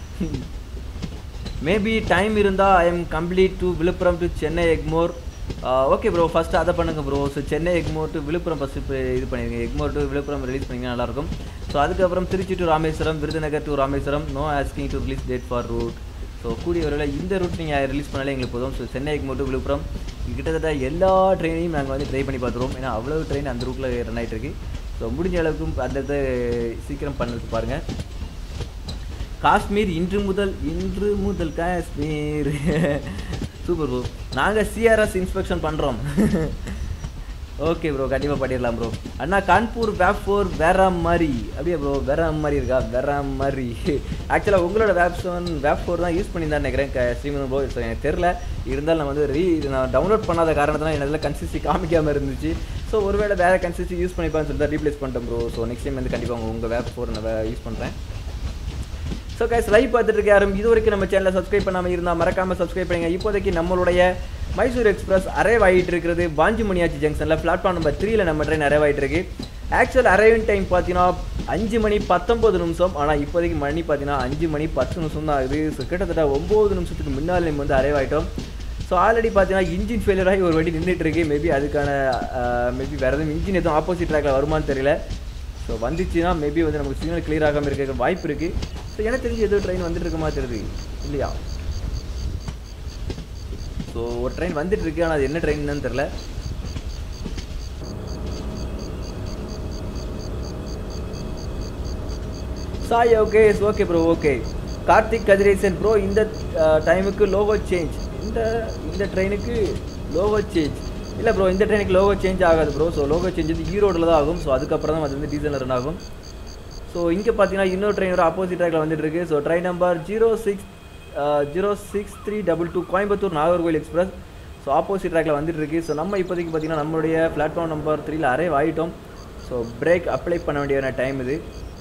[SPEAKER 1] மேபி டைம் இருந்தால் I am complete to Villupuram to Chennai Egmore okay bro first அதை பண்ணுங்கள் bro so Chennai Egmore to Villupuram first இப்போ இது பண்ணிடுங்க எக்மோர் டு விழுப்புரம் ரிலீஸ் பண்ணிங்கன்னா நல்லாயிருக்கும் ஸோ அதுக்கப்புறம் Trichy to Rameswaram Virudhunagar to Rameswaram no asking to release date for route so கூடிய வரையில் இந்த ரூட் நீங்கள் ரிலீஸ் பண்ணாலே எங்களுக்கு போதும் ஸோ சென்னை எக்மோர் டு விழுப்புரம் கிட்டத்தட்ட எல்லா ட்ரெயினையும் நாங்கள் வந்து ட்ரை பண்ணி பார்த்துருவோம் ஏன்னா அவ்வளோ ட்ரெயின் அந்த ரூட்டில் ரன் ஆகிட்டு இருக்கு ஸோ முடிஞ்ச அளவுக்கு அந்த இதை சீக்கிரம் பண்ணதுக்கு பாருங்கள் காஷ்மீர் இன்று முதல் இன்று முதல் காஷ்மீர் சூப்பர் ப்ரோ நாங்கள் சிஆர்எஸ் இன்ஸ்பெக்ஷன் பண்ணுறோம் ஓகே ப்ரோ கண்டிப்பாக பண்ணிடலாம் ப்ரோ அண்ணா கான்பூர் வேப் ஃபோர் வேற மாதிரி அப்படியே ப்ரோ வேற மாதிரி இருக்கா வேற மாதிரி ஆக்சுவலாக உங்களோட வேப் செவன் வேப் ஃபோர் தான் யூஸ் பண்ணி தான் நினைக்கிறேன் ஸ்ரீமன் ப்ரோ ஸோ எனக்கு தெரில இருந்தாலும் நம்ம வந்து ரீ நான் டவுன்லோட் பண்ணாத காரணத்தினால எனக்கு கன்சிஸ்டி காமிக்காமல் இருந்துச்சு ஸோ ஒருவேளை வேறு கன்சிஸ்டி யூஸ் பண்ணிப்பான்னு சொல்லிட்டு தான் ரீப்ளேஸ் பண்ணிட்டேன் ப்ரோ ஸோ நெக்ஸ்ட் டைம் வந்து கண்டிப்பாக உங்கள் வேப் ஃபோர் நான் யூஸ் பண்ணுறேன் ஸோ கைஸ் லைவ் பார்த்துட்டு இருக்க யாரும் இது வரைக்கும் நம்ம சேனலை சப்ஸ்கிரைப் பண்ணாமல் இருந்தால் மறக்காமல் சப்ஸ்கிரைப் பண்ணுங்க இப்போதைக்கு நம்மளுடைய மைசூர் எக்ஸ்பிரஸ் அரைவ் ஆகிட்டு இருக்கிறது பாஞ்சிமணியாச்சி ஜங்ஷனில் பிளாட்ஃபார்ம் நம்பர் த்ரீல நம்ம ட்ரெயின் அரைவ் ஆகிட்டு இருக்கு ஆக்சுவல் அரைவிங் டைம் பார்த்தீங்கன்னா அஞ்சு மணி பத்தொம்பது நிமிஷம் ஆனால் இப்போதைக்கு மணி பார்த்தீங்கன்னா அஞ்சு மணி பத்து நிமிஷம் தான் ஆகுது ஸோ கிட்டத்தட்ட ஒம்பது நிமிஷத்துக்கு முன்னால் நம்ம வந்து அரைவ் ஆகிட்டோம் ஸோ ஆல்ரெடி பார்த்தீங்கன்னா இன்ஜின் ஃபெயிலியர் ஆகி ஒரு வாட்டி நின்றுட்டு இருக்கு மேபி அதுக்கான மேபி வேறு எதுவும் இன்ஜின் எதுவும் ஆப்போசிட் ட்ராக்ல வருமான்னு தெரியல ஸோ வந்துச்சுன்னா மேபி வந்து நமக்கு சிக்னல் கிளியர் ஆகாமல் இருக்க வாய்ப்பு இருக்குது ஸோ எனக்கு தெரிஞ்சு ஏதோ ட்ரெயின் வந்துட்டு இருக்க மாதிரி தெரியுது இல்லையா ஸோ ஒரு ட்ரெயின் வந்துட்டு இருக்கு ஆனால் அது என்ன ட்ரெயின்னு தெரில Sai okay okay bro okay Karthik Kathiresan bro இந்த டைமுக்கு லோகோ சேஞ்ச் இந்த இந்த ட்ரெயினுக்கு லோகோ சேஞ்ச் இல்லை ப்ரோ இந்த ட்ரெயினுக்கு லோகோ சேஞ்ச் ஆகாது ப்ரோ ஸோ லோகோ சேஞ்ச் வந்து ஈரோடில் தான் ஆகும் ஸோ அதுக்கப்புறம் தான் அது வந்து டீசல் ரன் ஆகும் ஸோ இங்கே பார்த்தீங்கன்னா இன்னொரு ட்ரெயின் ஒரு ஆப்போசிட் ட்ராக்ல வந்துட்டு இருக்கு so train number zero six zero six three double two Coimbatore Nagercoil express so opposite ட்ராக்ல வந்துட்டு இருக்கு ஸோ நம்ம இப்போதைக்கு பார்த்தீங்கன்னா நம்மளுடைய பிளாட்ஃபார்ம் நம்பர் த்ரீல அரைவ் ஆகிட்டோம் ஸோ பிரேக் அப்ளை பண்ண வேண்டிய டைம் இது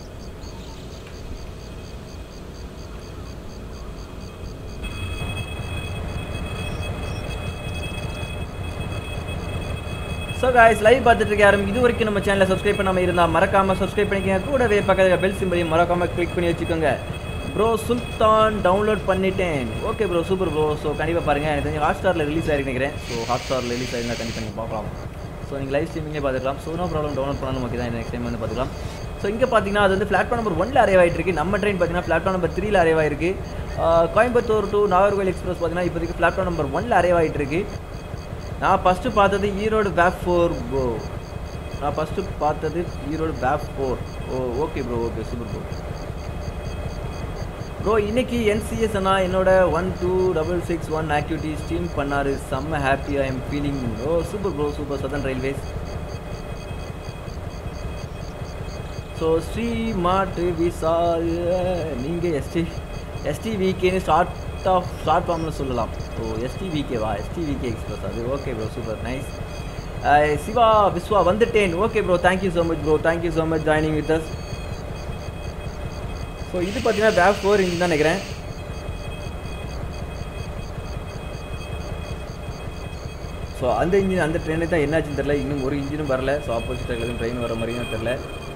[SPEAKER 1] ஸோ காய்ஸ் லைவ் பார்த்துட்டு இருக்க யாரும் இது வரைக்கும் நம்ம சேனலை சப்ஸ்கிரைப் பண்ணாமல் இருந்தால் மறக்காமல் சப்ஸ்கிரைப் பண்ணிக்கங்க கூடவே பக்கத்தில் பெல் சிம்பிளையும் மறக்காமல் கிளிக் பண்ணி வச்சுக்கோங்க ப்ரோ சுல்தான் டவுன்லோட் பண்ணிட்டேன் okay bro super bro so கண்டிப்பாக பாருங்கள் எனக்கு தெரிஞ்சு ஹாட் ஸ்டாரில் ரிலீஸ் ஆகிருக்கு நினைக்கிறேன் ஸோ ஹாட் ஸ்டாரில் ரிலீஸ் ஆகிருந்தா கண்டிப்பாக நீங்கள் பார்க்கலாம் ஸோ நீங்கள் லைவ் ஸ்ட்ரீமிங்கே பார்த்துக்கலாம் ஸோ நோ ப்ராப்ளம் டவுன்லோட் பண்ணாலும் ஓகே தான் நெக்ஸ்ட் டைம் வந்து பார்த்துக்கலாம் ஸோ இங்கே பார்த்தீங்கன்னா அது வந்து பிளாட்ஃபார்ம் நம்பர் ஒன்ல அரைவ் ஆகிட்டு இருக்கு நம்ம ட்ரெயின் பார்த்தீங்கன்னா பிளாட்ஃபார்ம் நம்பர் த்ரீல அரைவ் ஆயிருக்கு ah Coimbatore to Nagercoil express பார்த்தீங்கன்னா இப்போதைக்கு பிளாட்ஃபார்ம் நம்பர் ஒன்ல அரைவ் ஆகிட்டு இருக்கு நான் ஃபஸ்ட்டு பார்த்தது ஈரோடு பேப் ஃபோர் ப்ரோ நான் ஃபஸ்ட்டு பார்த்தது ஈரோடு பேப் four oh okay bro okay super bro bro இன்னைக்கு என்சிஎஸ் அண்ணா என்னோட one two double six one activity steam பண்ணாரு செம்ம happy I am feeling oh super bro super southern railways so Shri Mata Vaishno நீங்கள் எஸ்டி எஸ்டிவிகேன்னு ஷார்ட் ஆஃப் ஷார்ட் ஃபார்மில் சொல்லலாம் so எஸ்டிவிகேவா எஸ்டிவிகே எக்ஸ்பிரஸ் அது okay bro super nice Siva Viswa வந்துட்டேன் okay bro thank you so much bro thank you so much joining with us so இது பார்த்தீங்கன்னா back four engine தான் நினைக்கிறேன் ஸோ அந்த இன்ஜின் அந்த ட்ரெயினுக்கு தான் என்னாச்சுன்னு தெரில இன்னும் ஒரு இன்ஜினும் வரல ஸோ ஆப்போசிட் எதுவும் ட்ரெயின் வர மாதிரியும் தெரில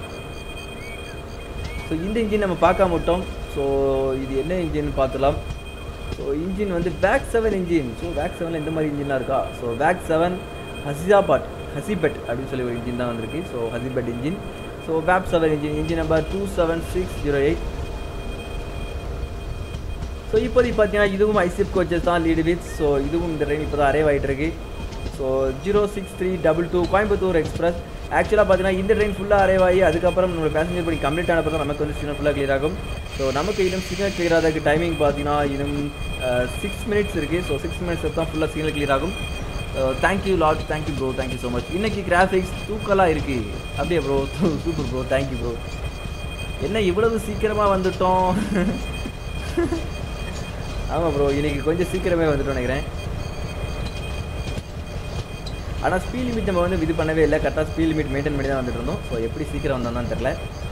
[SPEAKER 1] ஸோ இந்த இன்ஜின் நம்ம பார்க்க மாட்டோம் ஸோ இது என்ன இன்ஜின் பார்த்துலாம் ஸோ இன்ஜின் வந்து back seven engine so back செவனில் இந்த மாதிரி இன்ஜின்லாம் இருக்கா ஸோ பேக் செவன் ஹசிதாபாட் ஹசிபெட் அப்படின்னு சொல்லி ஒரு இன்ஜின் தான் வந்திருக்கு ஸோ ஹசிபெட் இன்ஜின் ஸோ பேப் seven engine engine number two seven six zero eight so இப்போதைக்கு பார்த்தீங்கன்னா இதுவும் ஐசிஎஃப் கோச்சஸ் தான் லீடு வித் ஸோ இதுவும் இந்த ட்ரெயின் இப்போ தான் அரைவ் ஆகிட்டு இருக்கு so zero six three double two Coimbatore express ஆக்சுவலாக பார்த்தீங்கன்னா இந்த ட்ரெயின் ஃபுல்லாக அரைவ் ஆகி அதுக்கப்புறம் நம்ம பேசஞ்சர் படி கம்ப்ளீட் ஆன பிறகு நமக்கு வந்து சிக்னல் ஃபுல்லாக கிளியர் ஆகும் ஸோ நமக்கு இன்னும் சிக்னல் கிளியர் ஆகிறதுக்கு டைமிங் பார்த்தீங்கன்னா இன்னும் சிக்ஸ் மினிட்ஸ் இருக்குது ஸோ சிக்ஸ் மினிட்ஸ் தான் ஃபுல்லாக சிக்னல் கிளியர் ஆகும் thank you lot thank you bro thank you so much இன்னைக்கு கிராஃபிக்ஸ் தூக்கலாக இருக்குது அப்படியே bro super bro thank you bro என்ன இவ்வளவு சீக்கிரமாக வந்துட்டோம் ஆமாம் ப்ரோ இன்னைக்கு கொஞ்சம் சீக்கிரமே வந்துட்டோம் நினைக்கிறேன் ஆனால் ஸ்பீட் லிமிட் நம்ம வந்து இது பண்ணவே இல்லை கரெக்டாக ஸ்பீட் லிமிட் மெயின்டைன் பண்ணி தான் வந்துட்டு இருந்தோம் ஸோ எப்படி சீக்கிரம் வந்தோம்னு தெரில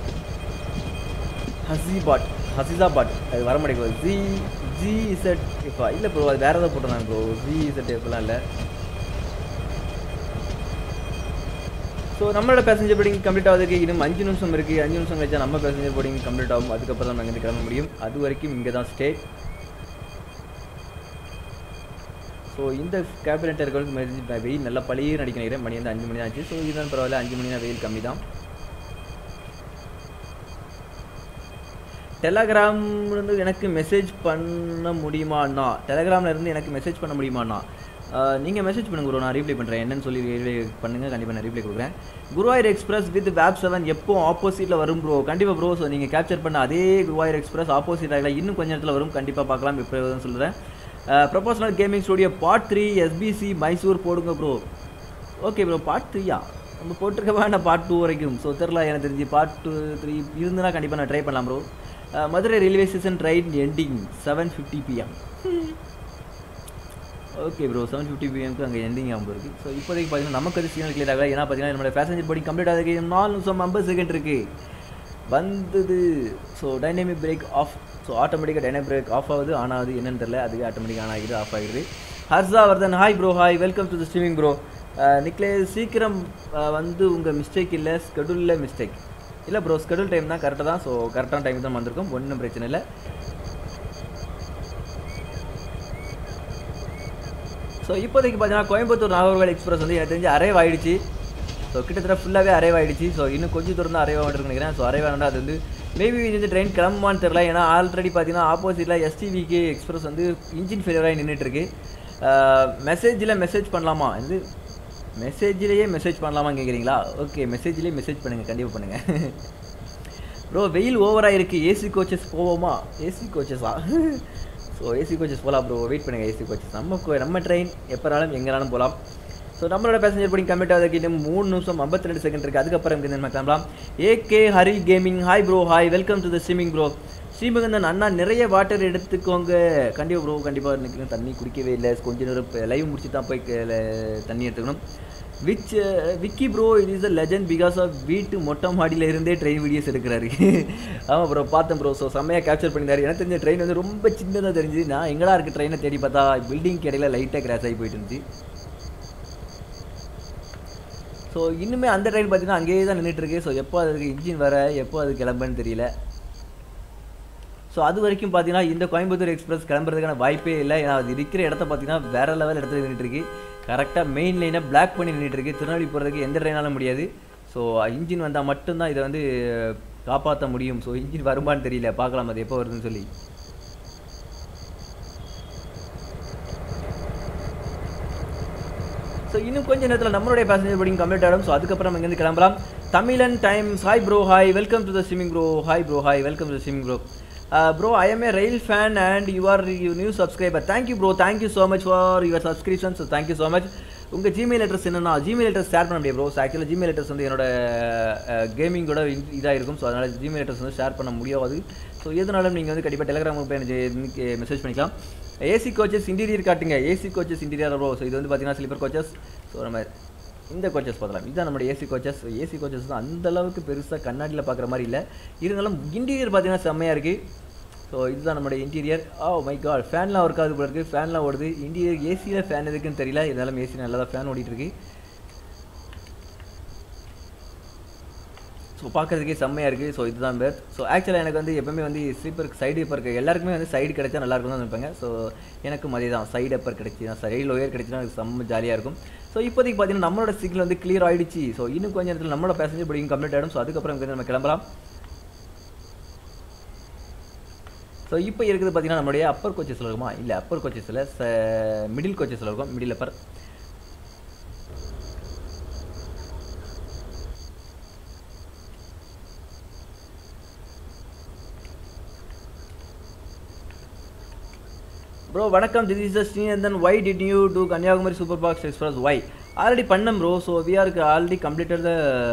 [SPEAKER 1] ஹசிபாட் ஹசிதாபாட் அது வர மாட்டேங்குது ஜி ஜி இசட் இப்போ இல்லை ப்ரோ அது வேறு ஏதாவது போட்டிருந்தாங்க ப்ரோ ஜி இசட் எப்பெல்லாம் இல்லை ஸோ நம்மளோட பேசஞ்சர் போர்டிங் கம்ப்ளீட் ஆகுதுக்கு இன்னும் அஞ்சு நிமிஷம் இருக்குது அஞ்சு நிமிஷம் கழிச்சா நம்ம பேசஞ்சர் போர்டிங் கம்ப்ளீட் ஆகும் அதுக்கப்புறம் தான் நம்ம இங்கேருந்து கிளம்ப முடியும் அது வரைக்கும் இங்கே தான் ஸ்டே ஸோ இந்த கேபினெட் வந்து வெயில் நல்லா பழியே நடிக்க நினைக்கிறேன் மணி வந்து அஞ்சு மணி தான் ஆச்சு ஸோ இதுதான் பரவாயில்ல அஞ்சு மணி தான் வெயில் கம்மி தான் டெலகிராம் இருந்து எனக்கு மெசேஜ் பண்ண முடியுமாண்ணா டெலகிராமில் இருந்து எனக்கு மெசேஜ் பண்ண முடியுமாண்ணா நீங்கள் மெசேஜ் பண்ணுங்க ப்ரோ நான் ரீப்ளை பண்ணுறேன் என்னன்னு சொல்லி reply பண்ணுங்க கண்டிப்பாக நான் ரீப்ளை கொடுக்குறேன் குருவாயூர் எக்ஸ்பிரஸ் வித் வேப் செவன் எப்போ ஆப்போசிட்டில் வரும் ப்ரோ கண்டிப்பாக ப்ரோ ஸோ நீங்கள் கேப்சர் பண்ண அதே குருவாயூர் எக்ஸ்பிரஸ் ஆப்போசிட் ஆகல இன்னும் கொஞ்ச நேரத்தில் வரும் கண்டிப்பாக பார்க்கலாம் இப்போ வருதுன்னு சொல்கிறேன் professional gaming studio part three SBC Mysore போடுங்க ப்ரோ ஓகே ப்ரோ பார்ட் த்ரீயா நம்ம போட்டிருக்க வேண்டாம் பார்ட் டூ வரைக்கும் ஸோ தெரில எனக்கு தெரிஞ்சு பார்ட் டூ த்ரீ இருந்துன்னா கண்டிப்பாக நான் ட்ரை பண்ணலாம் bro Madurai railway station train ending seven fifty PM okay bro seven fifty பிஎம்க்கு அங்கே எண்டிங் ஆகும் இருக்குது ஸோ இப்போதைக்கு பார்த்தீங்கன்னா நமக்கு அது சிக்னல் கிளியர் ஆகல ஏன்னா பார்த்தீங்கன்னா நம்மளோட பேசஞ்சர் படி கம்ப்ளீட் ஆகுது நாலு நிமிஷம் ஐம்பது செகண்ட் இருக்குது வந்தது so dynamic brake off so ஆட்டோமேட்டிக்காக டைனமிக் பிரேக் ஆஃப் ஆகுது ஆன் ஆகுது என்னன்னு தெரியல அதுவே ஆட்டோமேட்டிக் ஆன் ஆகிடுது ஆஃப் ஆகிடுது Harsha Vardhan hi bro hi welcome to the streaming bro நிக்லே சீக்கிரம் அஹ், வந்து உங்கள் மிஸ்டேக் இல்லை ஸ்கெடியூலில் மிஸ்டேக் இல்லை ப்ரோ ஸ்கெடியூல் டைம் தான் கரெக்டாக தான் ஸோ கரெக்டான டைம் தான் வந்திருக்கும் ஒன்றும் பிரச்சனை இல்லை ஸோ இப்போதைக்கு பார்த்தீங்கன்னா கோயம்புத்தூர் நாகர்கோவில் எக்ஸ்பிரஸ் வந்து எனக்கு தெரிஞ்சு அரைவ் ஆயிடுச்சு ஸோ கிட்டத்தட்ட ஃபுல்லாகவே அரைவ் ஆயிடுச்சு ஸோ இன்னும் கொஞ்சம் தூரம் தான் அரைவ் ஆகிட்டு நினைக்கிறேன் ஸோ அரைவ் ஆனா அது வந்து மேபி இந்த ட்ரெயின் கிளம்புமான்னு தெரில ஏன்னா ஆல்ரெடி பார்த்தீங்கன்னா ஆப்போசிட்டில் எஸ்டிவிகே எக்ஸ்பிரஸ் வந்து இன்ஜின் ஃபெயிலியராகி நின்றுட்டு இருக்கு மெசேஜில் மெசேஜ் பண்ணலாமா இது மெசேஜ்லேயே மெசேஜ் பண்ணலாமா கேட்குறீங்களா ஓகே மெசேஜ்லேயே மெசேஜ் பண்ணுங்கள் கண்டிப்பாக பண்ணுங்கள் ப்ரோ வெயில் ஓவராக இருக்குது ஏசி கோச்சஸ் போவோமா ஏசி கோச்சஸா ஸோ ஏசி கோச்சஸ் போகலாம் ப்ரோ வெயிட் பண்ணுங்கள் ஏசி கோச்சஸ் நம்ம co- நம்ம ட்ரெயின் எப்போனாலும் எங்கேனாலும் போகலாம் ஸோ நம்மளோட பேசஞ்சர் போர்டிங் கம்ப்ளீட் ஆகுதுக்கு இன்னும் மூணு நிமிஷம் ஐம்பத்தி ரெண்டு செகண்ட் இருக்குது அதுக்கப்புறம் இங்கே நம்ம கிளம்பலாம் AK Hari gaming hi bro hi welcome to the streaming bro Srimukandhan அண்ணா நிறைய வாட்டர் எடுத்துக்கோங்க கண்டிப்பாக ப்ரோ கண்டிப்பாக நிற்கணும் தண்ணி குடிக்கவே இல்லை கொஞ்ச நேரம் லைவ் முடிச்சு தான் போய் க- ல- தண்ணி எடுத்துக்கணும் விச் விக்கி ப்ரோ இது is a legend because of வீட்டு மொட்டை மாடியில் இருந்தே ட்ரெயின் வீடியோஸ் எடுக்கிறாரு ஆமாம் ப்ரோ பார்த்தேன் ப்ரோ ஸோ செம்மையாக கேப்சர் பண்ணியிருந்தாரு எனக்கு தெரிஞ்ச ட்ரெயின் வந்து ரொம்ப சின்னதாக தெரிஞ்சு நான் எங்கடா இருக்குது ட்ரெயினை தேடி பார்த்தா பில்டிங் இடையில லைட்டாக கிராஸ் ஆகி போயிட்டு இருந்துச்சு ஸோ இன்னுமே அந்த ட்ரெயின் பார்த்தீங்கன்னா அங்கேயே தான் நின்றுட்டு இருக்கு ஸோ எப்போ அதுக்கு இன்ஜின் வர எப்போ அது கிளம்புன்னு தெரியல ஸோ அது வரைக்கும் பார்த்தீங்கன்னா இந்த கோயம்புத்தூர் எக்ஸ்பிரஸ் கிளம்புறதுக்கான வாய்ப்பே இல்லை ஏன்னா அது இருக்கிற இடத்த பார்த்தீங்கன்னா வேற லெவல் இடத்துல நின்றுட்டு இருக்கு கரெக்டாக மெயின் லைனை பிளாக் பண்ணி நின்றுட்டு இருக்கு திருநெல்வேலி போகிறதுக்கு எந்த ட்ரெயினாலும் முடியாது ஸோ இன்ஜின் வந்தால் மட்டும்தான் இதை வந்து காப்பாற்ற முடியும் ஸோ இன்ஜின் வருமான்னு தெரியல பார்க்கலாம் அது எப்போ வருதுன்னு சொல்லி ஸோ இன்னும் கொஞ்ச நேரத்தில் நம்மளுடைய பேசஞ்சர் போர்டிங் கம்ப்ளீட் ஆகிடும் ஸோ அதுக்கப்புறம் இங்கேருந்து கிளம்பலாம் Tamizhan times hi bro hi welcome to the swimming bro hi bro hi welcome to swimming bro bro I am a rail fan and you are you new subscriber thank you bro thank you so much for your subscription so thank you so much உங்கள் Gmail address என்னன்னா Gmail address share பண்ண முடியாது bro ஆக்சுவலாக Gmail address வந்து என்னோட கேமிங்கோட இதாக இருக்கும் so அதனால் ஜிமெயில் அட்ரஸ் வந்து ஷேர் பண்ண முடியாது ஸோ எதுனாலும் நீங்கள் வந்து கண்டிப்பாக டெலிகிராம் குரூப் எனக்கு மெசேஜ் பண்ணிக்கலாம் ஏசி கோச்சஸ் இன்டீரியர் காட்டுங்க AC coaches interior bro so இது வந்து பார்த்தீங்கன்னா ஸ்லீப்பர் கோச்சஸ் ஸோ நம்ம இந்த கோச்சஸ் பார்க்கலாம் இதுதான் நம்மளுடைய ஏசி கோச்சஸ் ஏசி கோச்சஸ் தான் அந்த அளவுக்கு பெருசாக கண்ணாடியில் பார்க்குற மாதிரி இல்லை இருந்தாலும் இன்டீரியர் பார்த்தீங்கன்னா செம்மையாக இருக்குது ஸோ இதுதான் நம்மளுடைய இன்டீரியர் ஓ மை காட் ஃபேன்லாம் ஒர்க் ஆகுது போல இருக்குது ஃபேன்லாம் ஓடுது இன்டீரியர் ஏசியில் ஃபேன் எதுக்குன்னு தெரியல இருந்தாலும் ஏசி நல்லா தான் ஃபேன் ஓடிட்டு இருக்கு ஸோ பார்க்கறதுக்கே செம்மையாக இருக்குது ஸோ இதுதான் பேர் ஸோ ஆக்சுவலாக எனக்கு வந்து எப்பவுமே வந்து ஸ்லீப்பர் சைடு எப்பர் இருக்கு எல்லாருக்குமே வந்து சைடு கிடைச்சா நல்லா இருக்கும் தான் நினைப்பாங்க ஸோ எனக்கும் அதே தான் சைடு எப்பர் கிடைச்சி தான் சைடு லோயர் கிடைச்சினா எனக்கு செம்ம ஜாலியாக இருக்கும் ஸோ இப்போதைக்கு பார்த்தீங்கன்னா நம்மளோட சிக்னல் வந்து கிளியர் ஆயிடுச்சு ஸோ இன்னும் கொஞ்ச நேரத்தில் நம்மளோட பேசஞ்சர் படிக்கும் கம்ப்ளீட் ஆகிடும் ஸோ அதுக்கப்புறம் இங்க நம்ம கிளம்பலாம் ஸோ இப்போ இருக்குது பார்த்தீங்கன்னா நம்மளுடைய அப்பர் கோச்சஸில் இருக்குமா இல்லை அப்பர் கோச்சஸில் மிடில் கோச்சஸில் இருக்கும் மிடில் அப்பர் ப்ரோ வணக்கம் this is Srinandhan why did you do Kanyakumari superfast express why already பண்ணோம் ப்ரோ ஸோ வி ஆருக்கு already completed the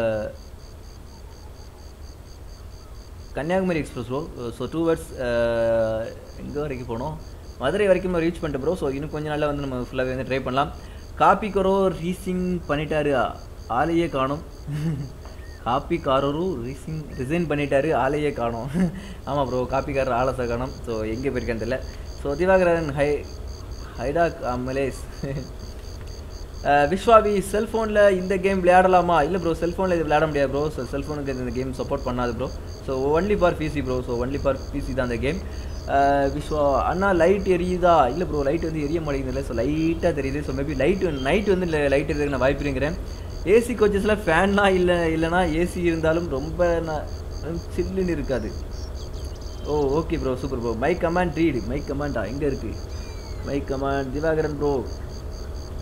[SPEAKER 1] Kanyakumari express bro so டூ வர்ஸ் எங்கே வரைக்கும் போனோம் மதுரை வரைக்கும் ரீச் பண்ணிட்டு ப்ரோ ஸோ இன்னும் கொஞ்ச நாளில் வந்து நம்ம ஃபுல்லாகவே வந்து ட்ரை பண்ணலாம் காப்பி கரோ ரீசிங் பண்ணிட்டாரு ஆளையே காணும் காப்பி காரரும் ரீசிங் ரிசைன் பண்ணிட்டாரு ஆளையே காணும் ஆமாம் ப்ரோ காப்பிக்காரர் ஆலசை காணும் ஸோ எங்கே போயிருக்கேன்னு தெரியல ஸோ திவாகரன் ஹை ஹைடாக் அமலேஸ் அஹ் விஸ்வாவி செல்ஃபோனில் இந்த கேம் விளையாடலாமா இல்லை ப்ரோ செல்ஃபோனில் இது விளையாட முடியாது ப்ரோ ஸோ செல்ஃபோனுக்கு இந்த கேம் சப்போர்ட் பண்ணாது bro so only for PC bro so only for PC தான் அந்த கேம் விஸ்வா அண்ணா லைட் எரியுதா இல்லை ப்ரோ லைட் வந்து எரிய மாட்டேங்குது ஸோ லைட்டாக தெரியுது ஸோ மேபி லைட் நைட் வந்து லைட் எரியதுக்கு நான் வாய்ப்பு இருக்கிறேன் ஏசி கோச்சஸில் ஃபேன்லாம் இல்லை இல்லைனா ஏசி இருந்தாலும் ரொம்ப நான் சில்லுன்னு இருக்காது oh okay bro super bro my comment read my கமாண்டா எங்கே இருக்குது my comment Divakaran bro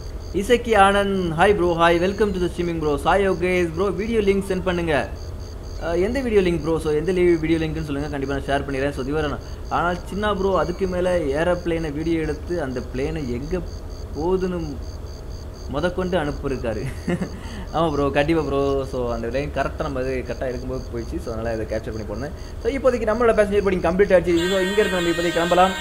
[SPEAKER 1] Isakki Anand hi bro hi welcome to the streaming bro Sai Yogesh bro video link sent பண்ணுங்க அஹ் எந்த வீடியோ லிங்க் ப்ரோ ஸோ எந்த வீடியோ லிங்க்னு சொல்லுங்கள் கண்டிப்பாக நான் ஷேர் பண்ணிடுறேன் ஸோ திவரன் ஆனால் சின்ன ப்ரோ அதுக்கு மேலே ஏரோப்ளேனை வீடியோ எடுத்து அந்த பிளேனை எங்கே போகுதுன்னு முதற்கொண்டு அனுப்பியிருக்காரு ஆமாம் ப்ரோ கண்டிப்பாக ப்ரோ ஸோ அந்த லைன் கரெக்டாக நம்ம இது கரெக்டாக இருக்கும்போது போயிடுச்சு ஸோ அதனால் இதை கேப்சர் பண்ணி போனேன் ஸோ இப்போதைக்கு நம்மளோட பேசஞ்சர் போர்டிங் கம்ப்ளீட் ஆச்சு ஸோ இங்கேருந்து நம்ம இப்போதைக்கு கிளம்பலாம்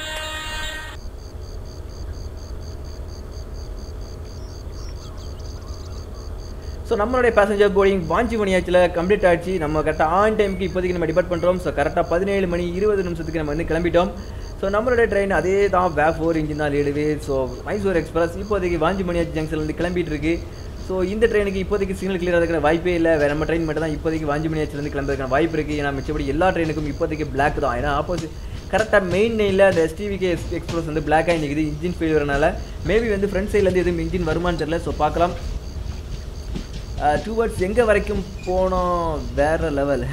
[SPEAKER 1] ஸோ நம்மளுடைய பேசஞ்சர் போர்டிங் வாஞ்சி மணியாச்சில் கம்ப்ளீட் ஆச்சு நம்ம கரெக்டாக ஆன் டைமுக்கு இப்போதைக்கு நம்ம டிபார்ட் பண்ணுறோம் ஸோ கரெக்டாக பதினேழு மணி இருபது நிமிஷத்துக்கு நம்ம வந்து கிளம்பிட்டோம் ஸோ நம்மளுடைய ட்ரெயின் அதே தான் வே ஃபோர் இன்ஜின் தான் லீடுவே ஸோ மைசூர் எக்ஸ்பிரஸ் இப்போதைக்கு வாஞ்சி மணியாச்சி ஜங்ஷன்லேருந்து கிளம்பிட்டு இருக்கு ஸோ இந்த ட்ரெயினுக்கு இப்போதைக்கு சிக்னல் கிளியர் இருக்கிற வாய்ப்பே இல்லை வேற நம்ம ட்ரெயின் மட்டும் தான் இப்போதைக்கு வாஞ்சி மணியாச்சிலேருந்து கிளம்புறதுக்கான வாய்ப்பு இருக்குது ஏன்னா மிச்சப்படி எல்லா ட்ரெயினுக்கும் இப்போதைக்கு பிளாக் தான் ஏன்னா ஆப்போசிட் கரெக்டாக மெயின் நெயிலில் அந்த எஸ்டிவிகே எக்ஸ்பிரஸ் வந்து பிளாக்காக நிற்குது இன்ஜின் ஃபெயிலியர்னால மேபி வந்து ஃப்ரண்ட் சைட்லேருந்து எதுவும் இன்ஜின் வருமான்னு தெரியல ஸோ பார்க்கலாம் டூவர்ட்ஸ் எங்கே வரைக்கும் போனோம் வேற லெவல்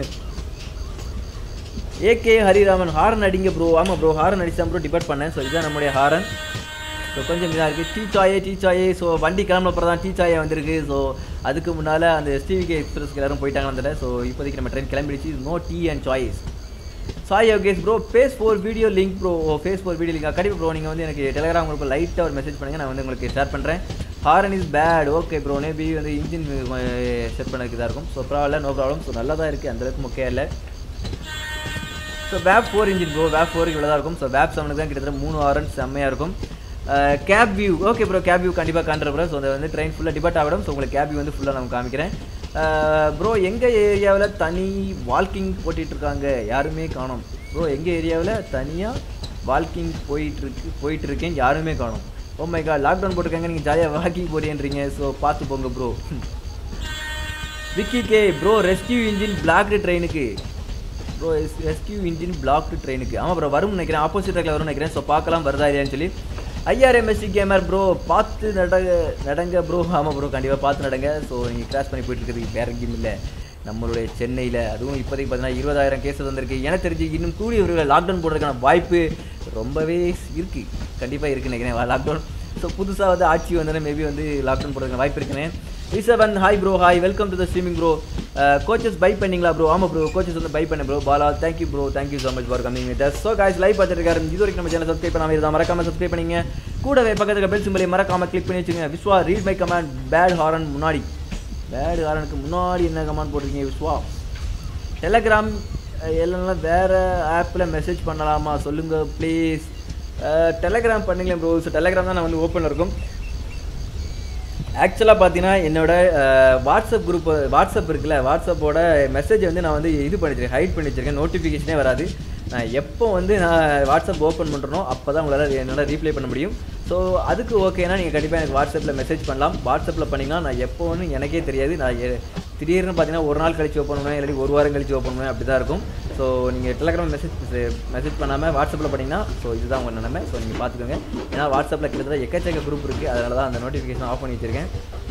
[SPEAKER 1] ஏகே ஹரிராமன் ஹாரன் அடிங்க ப்ரோ ஆமாம் ப்ரோ ஹாரன் அடிச்சு ப்ரோ டிபெட் பண்ணேன் ஸோ இதுதான் நம்முடைய ஹாரன் ஸோ கொஞ்சம் இதாக இருக்குது டீ சாயே டீ சாயே ஸோ வண்டி கிளம்புறப்ப தான் டீ சாயே வந்திருக்கு ஸோ அதுக்கு முன்னால் அந்த எஸ்டிவிகே எக்ஸ்பிரஸ்க்கு எல்லாரும் போயிட்டாங்க அந்த ஸோ இப்போதைக்கு நம்ம ட்ரெயின் கிளம்பிடுச்சு நோ டீ அண்ட் சாய்ஸ் Sai Yogesh bro phase four video link bro phase four video link கண்டிப்பாக ப்ரோ நீங்கள் வந்து எனக்கு டெலிகிராம் குரூப்பில் லைட்டாக ஒரு மெசேஜ் பண்ணுங்கள் நான் வந்து உங்களுக்கு ஷேர் பண்ணுறேன் horn is bad okay bro maybe வந்து இன்ஜின் செட் பண்ணதுக்கு இதாக இருக்கும் ஸோ பரவாயில்ல நோ ப்ராப்ளம் ஸோ நல்லா தான் இருக்குது அந்தளவுக்கு முக்கியம் இல்லை so vape four engine bro vape ஃபோருக்கு இவ்வளோ தான் இருக்கும் ஸோ வேப் செவனுக்கு தான் கிட்டத்தட்ட மூணு ஹாரன் செம்மையாக இருக்கும் cab view okay bro cab view கண்டிப்பாக காண்ற ப்ரோ ஸோ அந்த வந்து ட்ரெயின் ஃபுல்லாக டிபார்ட் ஆகிடும் ஸோ உங்களுக்கு கேப் வியூ வந்து ஃபுல்லாக நான் காமிக்கிறேன் ப்ரோ எங்கள் ஏரியாவில் தனி வால்கிங் போட்டிகிட்ருக்காங்க யாருமே காணோம் ப்ரோ எங்கள் ஏரியாவில் தனியாக வால்கிங் போயிட்டுருக்கு போயிட்டுருக்கேன் யாருமே காணோம் ஓ மை காட் லாக்டவுன் போட்டிருக்காங்க நீங்கள் ஜாலியாக வாக்கிங் போறீன்றீங்க ஸோ பார்த்து போங்க bro Vicky K bro rescue engine blocked ட்ரெயினுக்கு ப்ரோ ரெஸ்கியூ இன்ஜின் பிளாக்டு ட்ரெயினுக்கு ஆமாம் ப்ரோ வரும்னு நினைக்கிறேன் ஆப்போசிட் ட்ராக்ல வரும்னு நினைக்கிறேன் ஸோ பார்க்கலாம் வருதா இல்லையான்னு சொல்லி ஐஆர்எம்எஸ்சி கேமர் ப்ரோ பார்த்து நடங்க நடங்க ப்ரோ ஆமாம் ப்ரோ கண்டிப்பாக பார்த்து நடங்க ஸோ நீங்கள் கிராஸ் பண்ணி போயிட்டு இருக்கிறதுக்கு வேற எங்கேயும் இல்லை நம்மளுடைய சென்னையில் அதுவும் இப்போதைக்கு பார்த்தீங்கன்னா இருபதாயிரம் கேஸ் வந்திருக்கு எனக்கு தெரிஞ்சு இன்னும் கூடிய ஒரு லாக்டவுன் போடுறதுக்கான வாய்ப்பு ரொம்பவே இருக்குது கண்டிப்பாக இருக்குன்னு நினைக்கிறேன் லாக்டவுன் ஸோ புதுசாக வந்து ஆட்சி வந்தோடனே மேபி வந்து லாக்டவுன் போடுறதுக்கு வாய்ப்பு இருக்குன்னு ரிசவன் hi bro hi welcome to the streaming bro coaches buy பண்ணீங்களா ப்ரோ ஆமாம் ப்ரோ கோச்சஸ் வந்து பை பண்ண bro Bala thank you bro thank you so much for coming with so guys live பார்த்துருக்காரு இது வரைக்கும் நம்ம சேனல் சப்ஸ்கிரைப் பண்ணாமல் இருந்தால் மறக்காம சப்ஸ்கிரைப் பண்ணிங்க கூடவே பக்கத்தில் பெல் சிம்பிளை மறக்காம கிளிக் பண்ணி வச்சுங்க Viswa read my comment bad horn முன்னாடி பேட் ஹாரனுக்கு முன்னாடி என்ன கமாண்ட் போட்டிருக்கீங்க விஸ்வா டெலகிராம் எல்லாம் வேறு ஆப்பில் மெசேஜ் பண்ணலாமா சொல்லுங்கள் ப்ளீஸ் டெலகிராம் பண்ணுங்களேன் ப்ரோ ஸோ டெலகிராம் தான் நான் வந்து ஓப்பனில் இருக்கும் ஆக்சுவலாக பார்த்தீங்கன்னா என்னோட வாட்ஸ்அப் குரூப் வாட்ஸ்அப் இருக்குல்ல வாட்ஸ்அப்போட மெசேஜ் வந்து நான் வந்து இது பண்ணி வச்சிருக்கேன் ஹைட் பண்ணி வச்சிருக்கேன் நோட்டிஃபிகேஷனே வராது நான் எப்போ வந்து நான் வாட்ஸ்அப் ஓப்பன் பண்ணுறனோ அப்போ தான் உங்களால் என்னால் ரீப்ளை பண்ண முடியும் ஸோ அதுக்கு ஓகேனா நீங்கள் கண்டிப்பாக எனக்கு வாட்ஸ்அப்பில் மெசேஜ் பண்ணலாம் வாட்ஸ்அப்பில் பண்ணிங்கன்னா நான் எப்போன்னு எனக்கே தெரியாது நான் எ- திடீர்னு பார்த்தீங்கன்னா ஒரு நாள் கழிச்சு ஓப்பன் பண்ணுவேன் இல்லாட்டி ஒரு வாரம் கழிச்சு ஓப்பன் பண்ணுவேன் அப்படி தான் இருக்கும் ஸோ நீங்கள் டெலகிராம் மெசேஜ் மெசேஜ் பண்ணாமல் வாட்ஸ்அப்பில் பண்ணிங்கன்னா ஸோ இதுதான் உங்கள் நிலைமை ஸோ நீங்கள் பார்த்துக்கோங்க ஏன்னா வாட்ஸ்அப்பில் கிட்டத்தட்ட எக்கச்சக்க குரூப் இருக்குது அதனால தான் அந்த நோட்டிஃபிகேஷன் ஆஃப் பண்ணி வச்சிருக்கேன்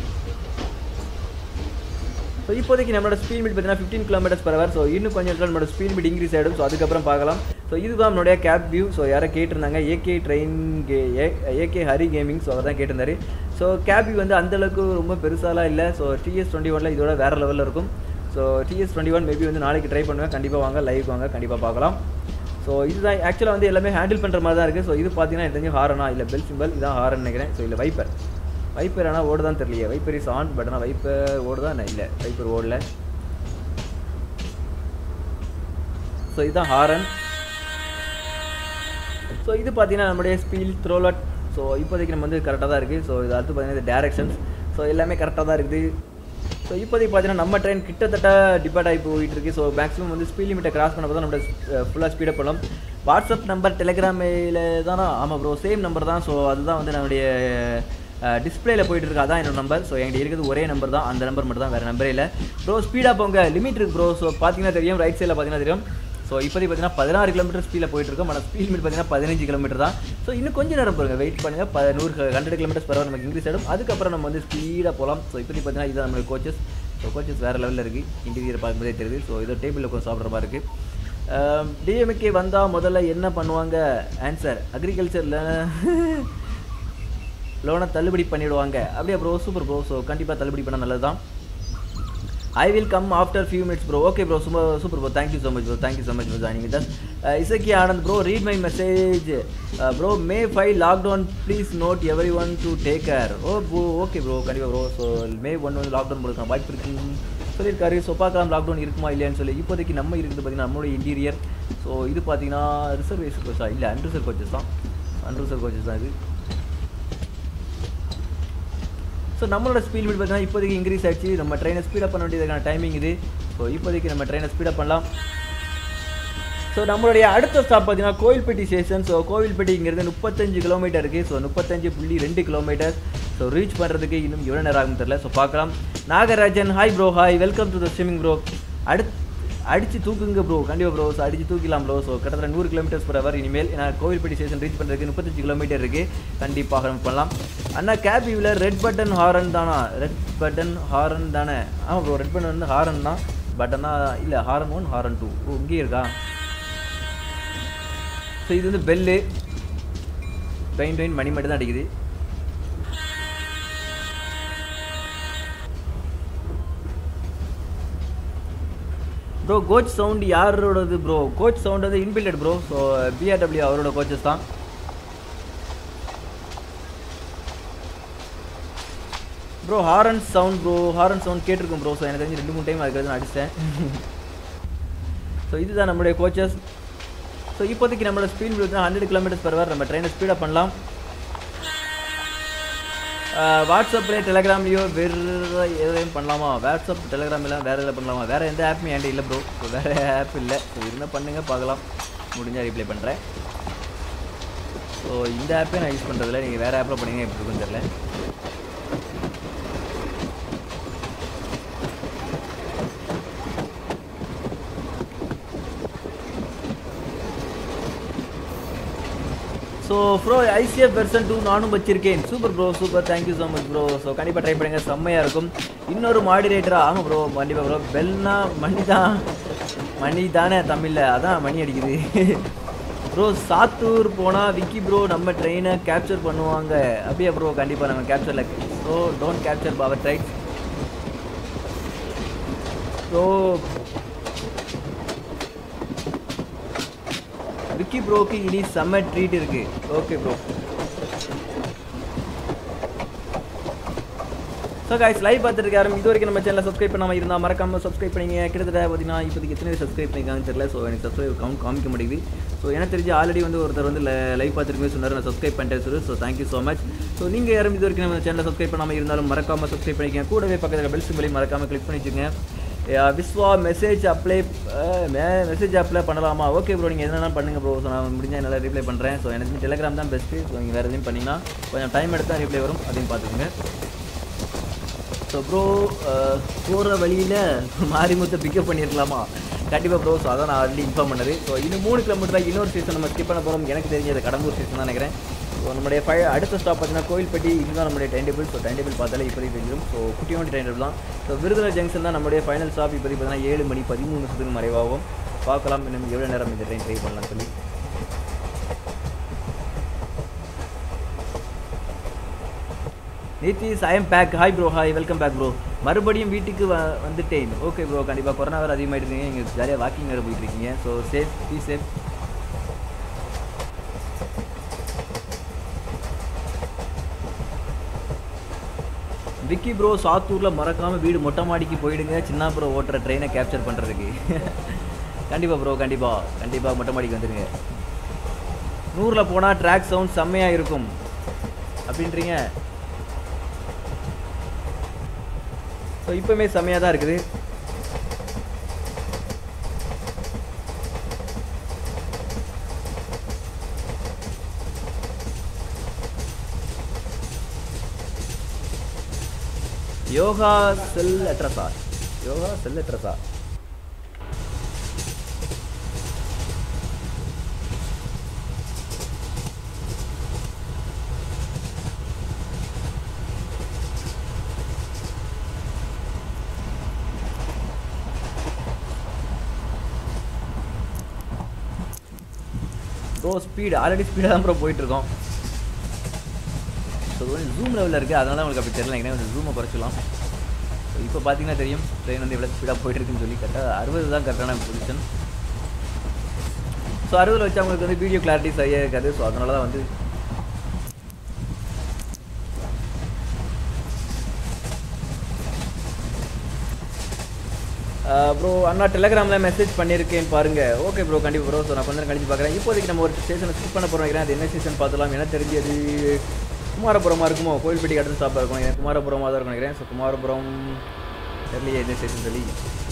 [SPEAKER 1] ஸோ இப்போதைக்கு நம்மளோட ஸ்பீட் மீட் பார்த்தீங்கன்னா fifteen kilometres per hour so இன்னும் கொஞ்சம் நேரத்துல நம்மளோட ஸ்பீட் மீட் இன்க்ரீஸ் ஆகிடும் ஸோ அதுக்கப்புறம் பார்க்கலாம் ஸோ இதுதான் நம்மளுடைய கேப் வியூ ஸோ யாரோ கேட்டிருந்தாங்க AK train K AK Hari gaming so அவர் தான் கேட்டிருந்தாரு ஸோ கேப் வியூ வந்து அந்தளவுக்கு ரொம்ப பெருசாலாம் இல்லை ஸோ டிஎஸ் டுவெண்ட்டி ஒனில் இதோட வேறு லெவலில் இருக்கும் so DS twenty one maybe வந்து நாளைக்கு ட்ரை பண்ணுவேன் கண்டிப்பாக வாங்க லைவ் வாங்க கண்டிப்பாக பார்க்கலாம் ஸோ இதுதான் ஆக்சுவலாக வந்து எல்லாமே ஹேண்டில் பண்ணுற மாதிரி தான் இருக்குது ஸோ இது பார்த்தீங்கன்னா எனக்கு தெரிஞ்சு ஹாரனா இல்லை பெல் சிம்பல் இதான் ஹாரன் நினைக்கிறேன் ஸோ இல்லை வைப்பர் வைப்பர் ஆனால் ஓடுதான் தெரியலையே வைப்பர் இஸ் ஆன் பட் ஆனால் வைப்பர் ஓடுதான் இல்லை வைப்பர் ஓடல ஸோ இதுதான் ஹாரன் ஸோ இது பார்த்தீங்கன்னா நம்மளுடைய ஸ்பீல் த்ரோலட் ஸோ இப்போதைக்கு நம்ம வந்து கரெக்டாக தான் இருக்குது ஸோ இது அடுத்து பார்த்தீங்கன்னா இது டேரக்ஷன்ஸ் ஸோ எல்லாமே கரெக்டாக தான் இருக்குது ஸோ இப்போதைக்கு பார்த்தீங்கன்னா நம்ம ட்ரெயின் கிட்டத்தட்ட டிபேட் ஆகி போயிட்டு இருக்கு ஸோ மேக்ஸிமம் வந்து ஸ்பீட் லிமிட்டை கிராஸ் பண்ண தான் நம்மளோட ஃபுல்லாக ஸ்பீடப் பண்ணலாம் வாட்ஸ்அப் நம்பர் டெலிகிராமில் தானா ஆமாம் ப்ரோ சேம் நம்பர் தான் ஸோ அதுதான் வந்து நம்மளுடைய டிஸ்பிளேல போயிட்டு இருக்கு அதான் என்னோட நம்பர் ஸோ என்கிட்ட இருக்கிறது ஒரே நம்பர் தான் அந்த நம்பர் மட்டும் தான் வேறு நம்பரே இல்லை ப்ரோ ஸ்பீடாக போங்க லிமிட் இருக்கு ப்ரோ ஸோ பார்த்தீங்கன்னா தெரியும் ரைட் சைடில் பார்த்தீங்கன்னா தெரியும் ஸோ இப்போதைக்கு பார்த்தீங்கன்னா பதினாறு கிலோமீட்டர் ஸ்பீடில் போயிட்டு இருக்கோம் ஆனால் ஸ்பீட் லிமிட் பார்த்தீங்கன்னா பதினஞ்சு கிலோமீட்டர் தான் ஸோ இன்னும் கொஞ்சம் நேரம் போடுங்க வெயிட் பண்ணுங்க ப நூறு ஹண்ட்ரட் கிலோமீட்டர்ஸ் பரவாயில்ல நமக்கு இன்க்ரீஸ் ஆகிடும் அதுக்கப்புறம் நம்ம வந்து ஸ்பீடாக போகலாம் ஸோ இப்போதைக்கு பார்த்தீங்கன்னா இதுதான் நம்மளுக்கு கோச்சஸ் ஸோ கோச்சஸ் வேறு லெவலில் இருக்குது இன்டீரியர் பார்க்கும்போதே தெரியுது ஸோ இதோ டேபிளில் உட்காந்து சாப்பிட்ற மாதிரி இருக்குது டிஎம்கே வந்தால் முதல்ல என்ன பண்ணுவாங்க ஆன்சர் அக்ரிகல்ச்சரில் லோனை தள்ளுபடி பண்ணிவிடுவாங்க அப்படியே ப்ரோ சூப்பர் ப்ரோ ஸோ கண்டிப்பாக தள்ளுபடி பண்ணால் நல்லது தான் I will come after few minutes bro okay bro super super bro thank you so much bro thank you so much bro joining with Isakki Anand bro read my message bro May five lockdown please note everyone to take care oh bro okay bro கண்டிப்பாக bro so May one வந்து lockdown போடுற வாய்ப்பு இருக்குன்னு சொல்லியிருக்காரு so பார்க்கலாம் lockdown இருக்குமா இல்லையான்னு சொல்லி இப்போதைக்கு நம்ம இருக்குது பார்த்தீங்கன்னா நம்மளுடைய இன்டீரியர் ஸோ இது பார்த்தீங்கன்னா ரிசர்வேஷன் கோச்சா இல்லை அன்ரிசர்வ் கோச்சஸ் தான் அன்ரிசர்வ் கோச்சஸ் தான் இது ஸோ நம்மளோட ஸ்பீட் லிமிட் பார்த்தீங்கன்னா இப்போதைக்கு இன்க்ரீஸ் ஆயிடுச்சு நம்ம ட்ரெயினை ஸ்பீடப் பண்ண வேண்டியதுக்கான டைமிங் இது ஸோ இப்போதைக்கு நம்ம ட்ரெயினை ஸ்பீடப் பண்ணலாம் ஸோ நம்மளுடைய அடுத்த ஸ்டாப் பார்த்தீங்கன்னா கோவில்பட்டி ஸ்டேஷன் ஸோ கோவில்பட்டி இங்கேருந்து முப்பத்தஞ்சு கிலோமீட்டர் இருக்குது ஸோ முப்பத்தஞ்சு புள்ளி ரெண்டு கிலோமீட்டர் ஸோ ரீச் பண்ணுறதுக்கு இன்னும் எவ்வளோ நேரம் ஆகும் தெரியல ஸோ பார்க்கலாம் Nagarajan hi bro hi welcome to the swimming bro அடுத்து அடிச்சு தூக்குங்க ப்ரோ கண்டிப்பாக ப்ரோ ஸோ அடிச்சு தூக்கிலாம் ப்ரோ ஸோ கிட்டத்தட்ட நூறு கிலோமீட்டர்ஸ் பர் ஹவர் இனிமேல் ஏன்னா கோவில்பட்டி ஸ்டேஷன் ரீச் பண்ணுறதுக்கு முப்பத்தஞ்சு கிலோமீட்டர் இருக்குது கண்டிப்பாக நம்ம பண்ணலாம் அண்ணா கேப் வியூவில் ரெட் பட்டன் ஹாரன் தானா ரெட் பட்டன் ஹாரன் தானே ஆமாம் ப்ரோ ரெட் பட்டன் வந்து ஹாரன் தான் பட்டனா இல்லை horn one horn two oh இங்கேயே இருக்கா ஸோ இது வந்து பெல்லு ட்ரெயின் ட்ரெயின் மணி மட்டும் தான் அடிக்குது ப்ரோ கோச் சவுண்ட் யாரோடது ப்ரோ கோச் சவுண்ட் வந்து இன்பில்டட் ப்ரோ ஸோ பிஆர்டபிள்யூ அவரோட கோச்சஸ் தான் bro horn sound bro horn sound கேட்டிருக்கும் ப்ரோ ஸோ எனக்கு தெரிஞ்சு ரெண்டு மூணு டைம் அதுக்கு நான் அடிச்சிட்டேன் ஸோ இதுதான் நம்மளுடைய கோச்சஸ் ஸோ இப்போதைக்கு நம்மளோட ஸ்பீட் பார்த்தீங்கன்னா ஹண்ட்ரட் கிலோமீட்டர்ஸ் பர் ஹவர் நம்ம ட்ரெயினை ஸ்பீடப் பண்ணலாம் வாட்ஸ்அப்லேயே டெலகிராம்லேயோ வேறு எதையும் பண்ணலாமா வாட்ஸ்அப் டெலகிராம் எல்லாம் வேறு எதாவது பண்ணலாமா வேறு எந்த ஆப்புமே என்கிட்ட இல்லை ப்ரோ ஸோ வேறு ஆப் இல்லை ஸோ இருந்தால் பண்ணுங்கள் பார்க்கலாம் முடிஞ்சால் ரிப்ளை பண்ணுறேன் ஸோ இந்த ஆப்பே நான் யூஸ் பண்ணுறதில்ல நீங்கள் வேறு ஆப்பில் பண்ணீங்க எப்படி இருக்குன்னு தெரில so bro ICF version two நானும் வச்சிருக்கேன் super bro super thank you so much bro so கண்டிப்பாக ட்ரை பண்ணுங்கள் செம்மையாக இருக்கும் இன்னொரு மாடிரேட்டரா ஆமாம் ப்ரோ கண்டிப்பாக ப்ரோ பெல்னா மணி தான் மணி தானே தமிழில் அதான் மணி அடிக்குது ப்ரோ சாத்தூர் போனால் விக்கி ப்ரோ நம்ம ட்ரெயினை கேப்சர் பண்ணுவாங்க அப்படியே ப்ரோ கண்டிப்பாக நம்ம கேப்சரில் so don't capture power tried so Vicky ப்ரோக்கு இனி செம்ம ட்ரீட் இருக்கு okay bro so guys live பார்த்துட்டு யாரும் இது வரைக்கும் நம்ம சேனலை சப்ஸ்கிரைப் பண்ணாமல் இருந்தால் மறக்காம சப்ஸ்கிரைப் பண்ணிங்க கிட்டத்தட்ட பார்த்தீங்கன்னா இப்போதைக்கு எத்தனை பேர் சப்ஸ்கிரைப் பண்ணிக்காங்கன்னு தெரியல ஸோ எனக்கு சப்ஸ்கிரைப் கவுண்ட் காமிக்க மாட்டேங்குது ஸோ எனக்கு தெரிஞ்சு ஆல்ரெடி வந்து ஒருத்தர் வந்து லைவ் பார்த்துருக்கே சொன்னார் நான் சப்ஸ்கிரைப் பண்ணிட்டேன் சொல்லி so thank you so much so நீங்கள் யாரும் இது வரைக்கும் நம்ம சேனலை சப்ஸ்கிரைப் பண்ணாமல் இருந்தாலும் மறக்காம சப்ஸ்கிரைப் பண்ணிக்கங்க கூடவே பக்கத்தில் பெல் சிம்பிளையும் மறக்காம கிளிக் பண்ணி வச்சுங்க Viswa message apply message apply பண்ணலாமா ஓகே ப்ரோ நீங்கள் எதுனா பண்ணுங்க ப்ரோ ஸோ நான் முடிஞ்சால் என்னால் ரிப்ளை பண்ணுறேன் ஸோ எனக்கு டெலிகிராம் தான் பெஸ்ட்டு ஸோ நீங்கள் வேறு எதையும் பண்ணிங்கன்னா கொஞ்சம் டைம் எடுத்தால் ரிப்ளை வரும் அதையும் பார்த்துக்கோங்க ஸோ ப்ரோ போகிற வழியில் மாரிமுத்தை பிக்கப் பண்ணியிருக்கலாமா கண்டிப்பாக ப்ரோ ஸோ அதான் நான் ஆல்ரெடி இன்ஃபார்ம் பண்ணது ஸோ இன்னும் மூணு கிலோமீட்டர் இன்னொரு ஸ்டேஷன் நம்ம ஸ்கிப் பண்ண போகிறோம் எனக்கு தெரிஞ்சது கடம்பூர் ஸ்டேஷன் தான் நினைக்கிறேன் ஸோ நம்மளுடைய ஃபை அடுத்த ஸ்டாப் பார்த்தீங்கன்னா கோயில்பட்டி இதுதான் நம்மளுடைய time table so time table பார்த்தாலே இப்போதைக்கு தெரிஞ்சிடும் ஸோ குட்டியோண்டி டைம் டேபிள் தான் ஸோ விருதுநகர் ஜங்ஷன் தான் நம்மளுடைய ஃபைனல் ஸ்டாப் இப்போதைக்கு பார்த்தீங்கன்னா ஏழு மணி பதிமூணு நிமிஷத்துக்கு மறைவாகும் பார்க்கலாம் இன்னும் எவ்வளோ நேரம் இந்த ட்ரெயின் ட்ரை பண்ணலாம் சொல்லி Nitish I am back hi bro hi welcome back bro மறுபடியும் வீட்டுக்கு வ வந்துட்டேன் ஓகே ப்ரோ கண்டிப்பாக கொரோனா வேறு அதிகமாகிட்டு இருக்கீங்க நீங்கள் ஜாலியாக வாக்கிங் வேறு போயிட்டு இருக்கீங்க so safe be safe Vicky bro சாத்தூரில் மறக்காமல் வீடு மொட்டை மாடிக்கு போயிடுங்க சின்ன ப்ரோ ஓட்டுற ட்ரெயினை கேப்சர் பண்ணுறதுக்கு கண்டிப்பாக ப்ரோ கண்டிப்பாக கண்டிப்பாக மொட்டை மாடிக்கு வந்துடுங்க நூறில் போனால் ட்ராக் சவுண்ட் செம்மையாக இருக்கும் அப்படின்றீங்க ஸோ இப்போவுமே செம்மையாக தான் இருக்குது யோகா செல் அட்ரஸா யோகா செல் அட்ரஸா ப்ரோ ஸ்பீடு ஆல்ரெடி ஸ்பீடாக தான் ப்ரோ போயிட்டுருக்கோம் ஸோ கொஞ்சம் ஜூம் லெவலில் இருக்குது அதனால உங்களுக்கு அப்படி தெரியல கொஞ்சம் ஜூமை குறைச்சிக்கலாம் ஸோ இப்போ பார்த்தீங்கன்னா தெரியும் ட்ரெயின் வந்து எவ்வளோ ஸ்பீடாக போயிட்டு இருக்குன்னு சொல்லி கரெக்டாக அறுபது தான் கரெக்டான பொசிஷன் ஸோ அறுபதில் வச்சு அவங்களுக்கு வந்து வீடியோ கிளாரிட்டி சரியாக இருக்காது ஸோ அதனால தான் வந்து ப்ரோ அண்ணா டெலிகிராமில் மெசேஜ் பண்ணியிருக்கேன் பாருங்க ஓகே ப்ரோ கண்டிப்பாக ப்ரோ ஸோ நான் கொஞ்சம் கழிச்சு பார்க்குறேன் இப்போதைக்கு நம்ம ஒரு ஸ்டேஷனை ஸ்கிப் பண்ண போகிறோம் நினைக்கிறேன் அது என்ன ஸ்டேஷன் பார்த்துலாம் என்ன தெரிஞ்சது குமாரபுரமாக இருக்குமோ கோயில்பட்டி அடுத்து ஸ்டாப்பாக இருக்கும் எனக்கு குமாரபுரமாக தான் இருக்கும் நினைக்கிறேன் ஸோ குமாரபுரம் தெரியலையே என்ன ஸ்டேஷன் சொல்லி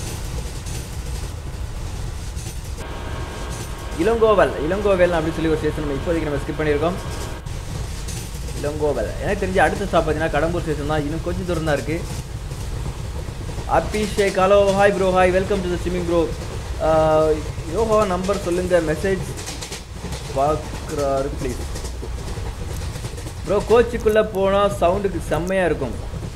[SPEAKER 1] இளங்கோவல் இளங்கோவல் அப்படின்னு சொல்லி ஒரு ஸ்டேஷன் நம்ம இப்போதைக்கு நம்ம ஸ்கிப் பண்ணியிருக்கோம் இளங்கோவல் எனக்கு தெரிஞ்சு அடுத்த ஸ்டாப் பார்த்தீங்கன்னா கடம்பூர் ஸ்டேஷன் தான் இன்னும் கொஞ்சம் தூரம் தான் இருக்குது Abhishek hello hi bro hi welcome to the swimming bro யோகா நம்பர் சொல்லுங்கள் மெசேஜ் பார்க்குறாரு ப்ளீஸ் ப்ரோ கோச்சுக்குள்ளே போனால் சவுண்டுக்கு செம்மையாக இருக்கும்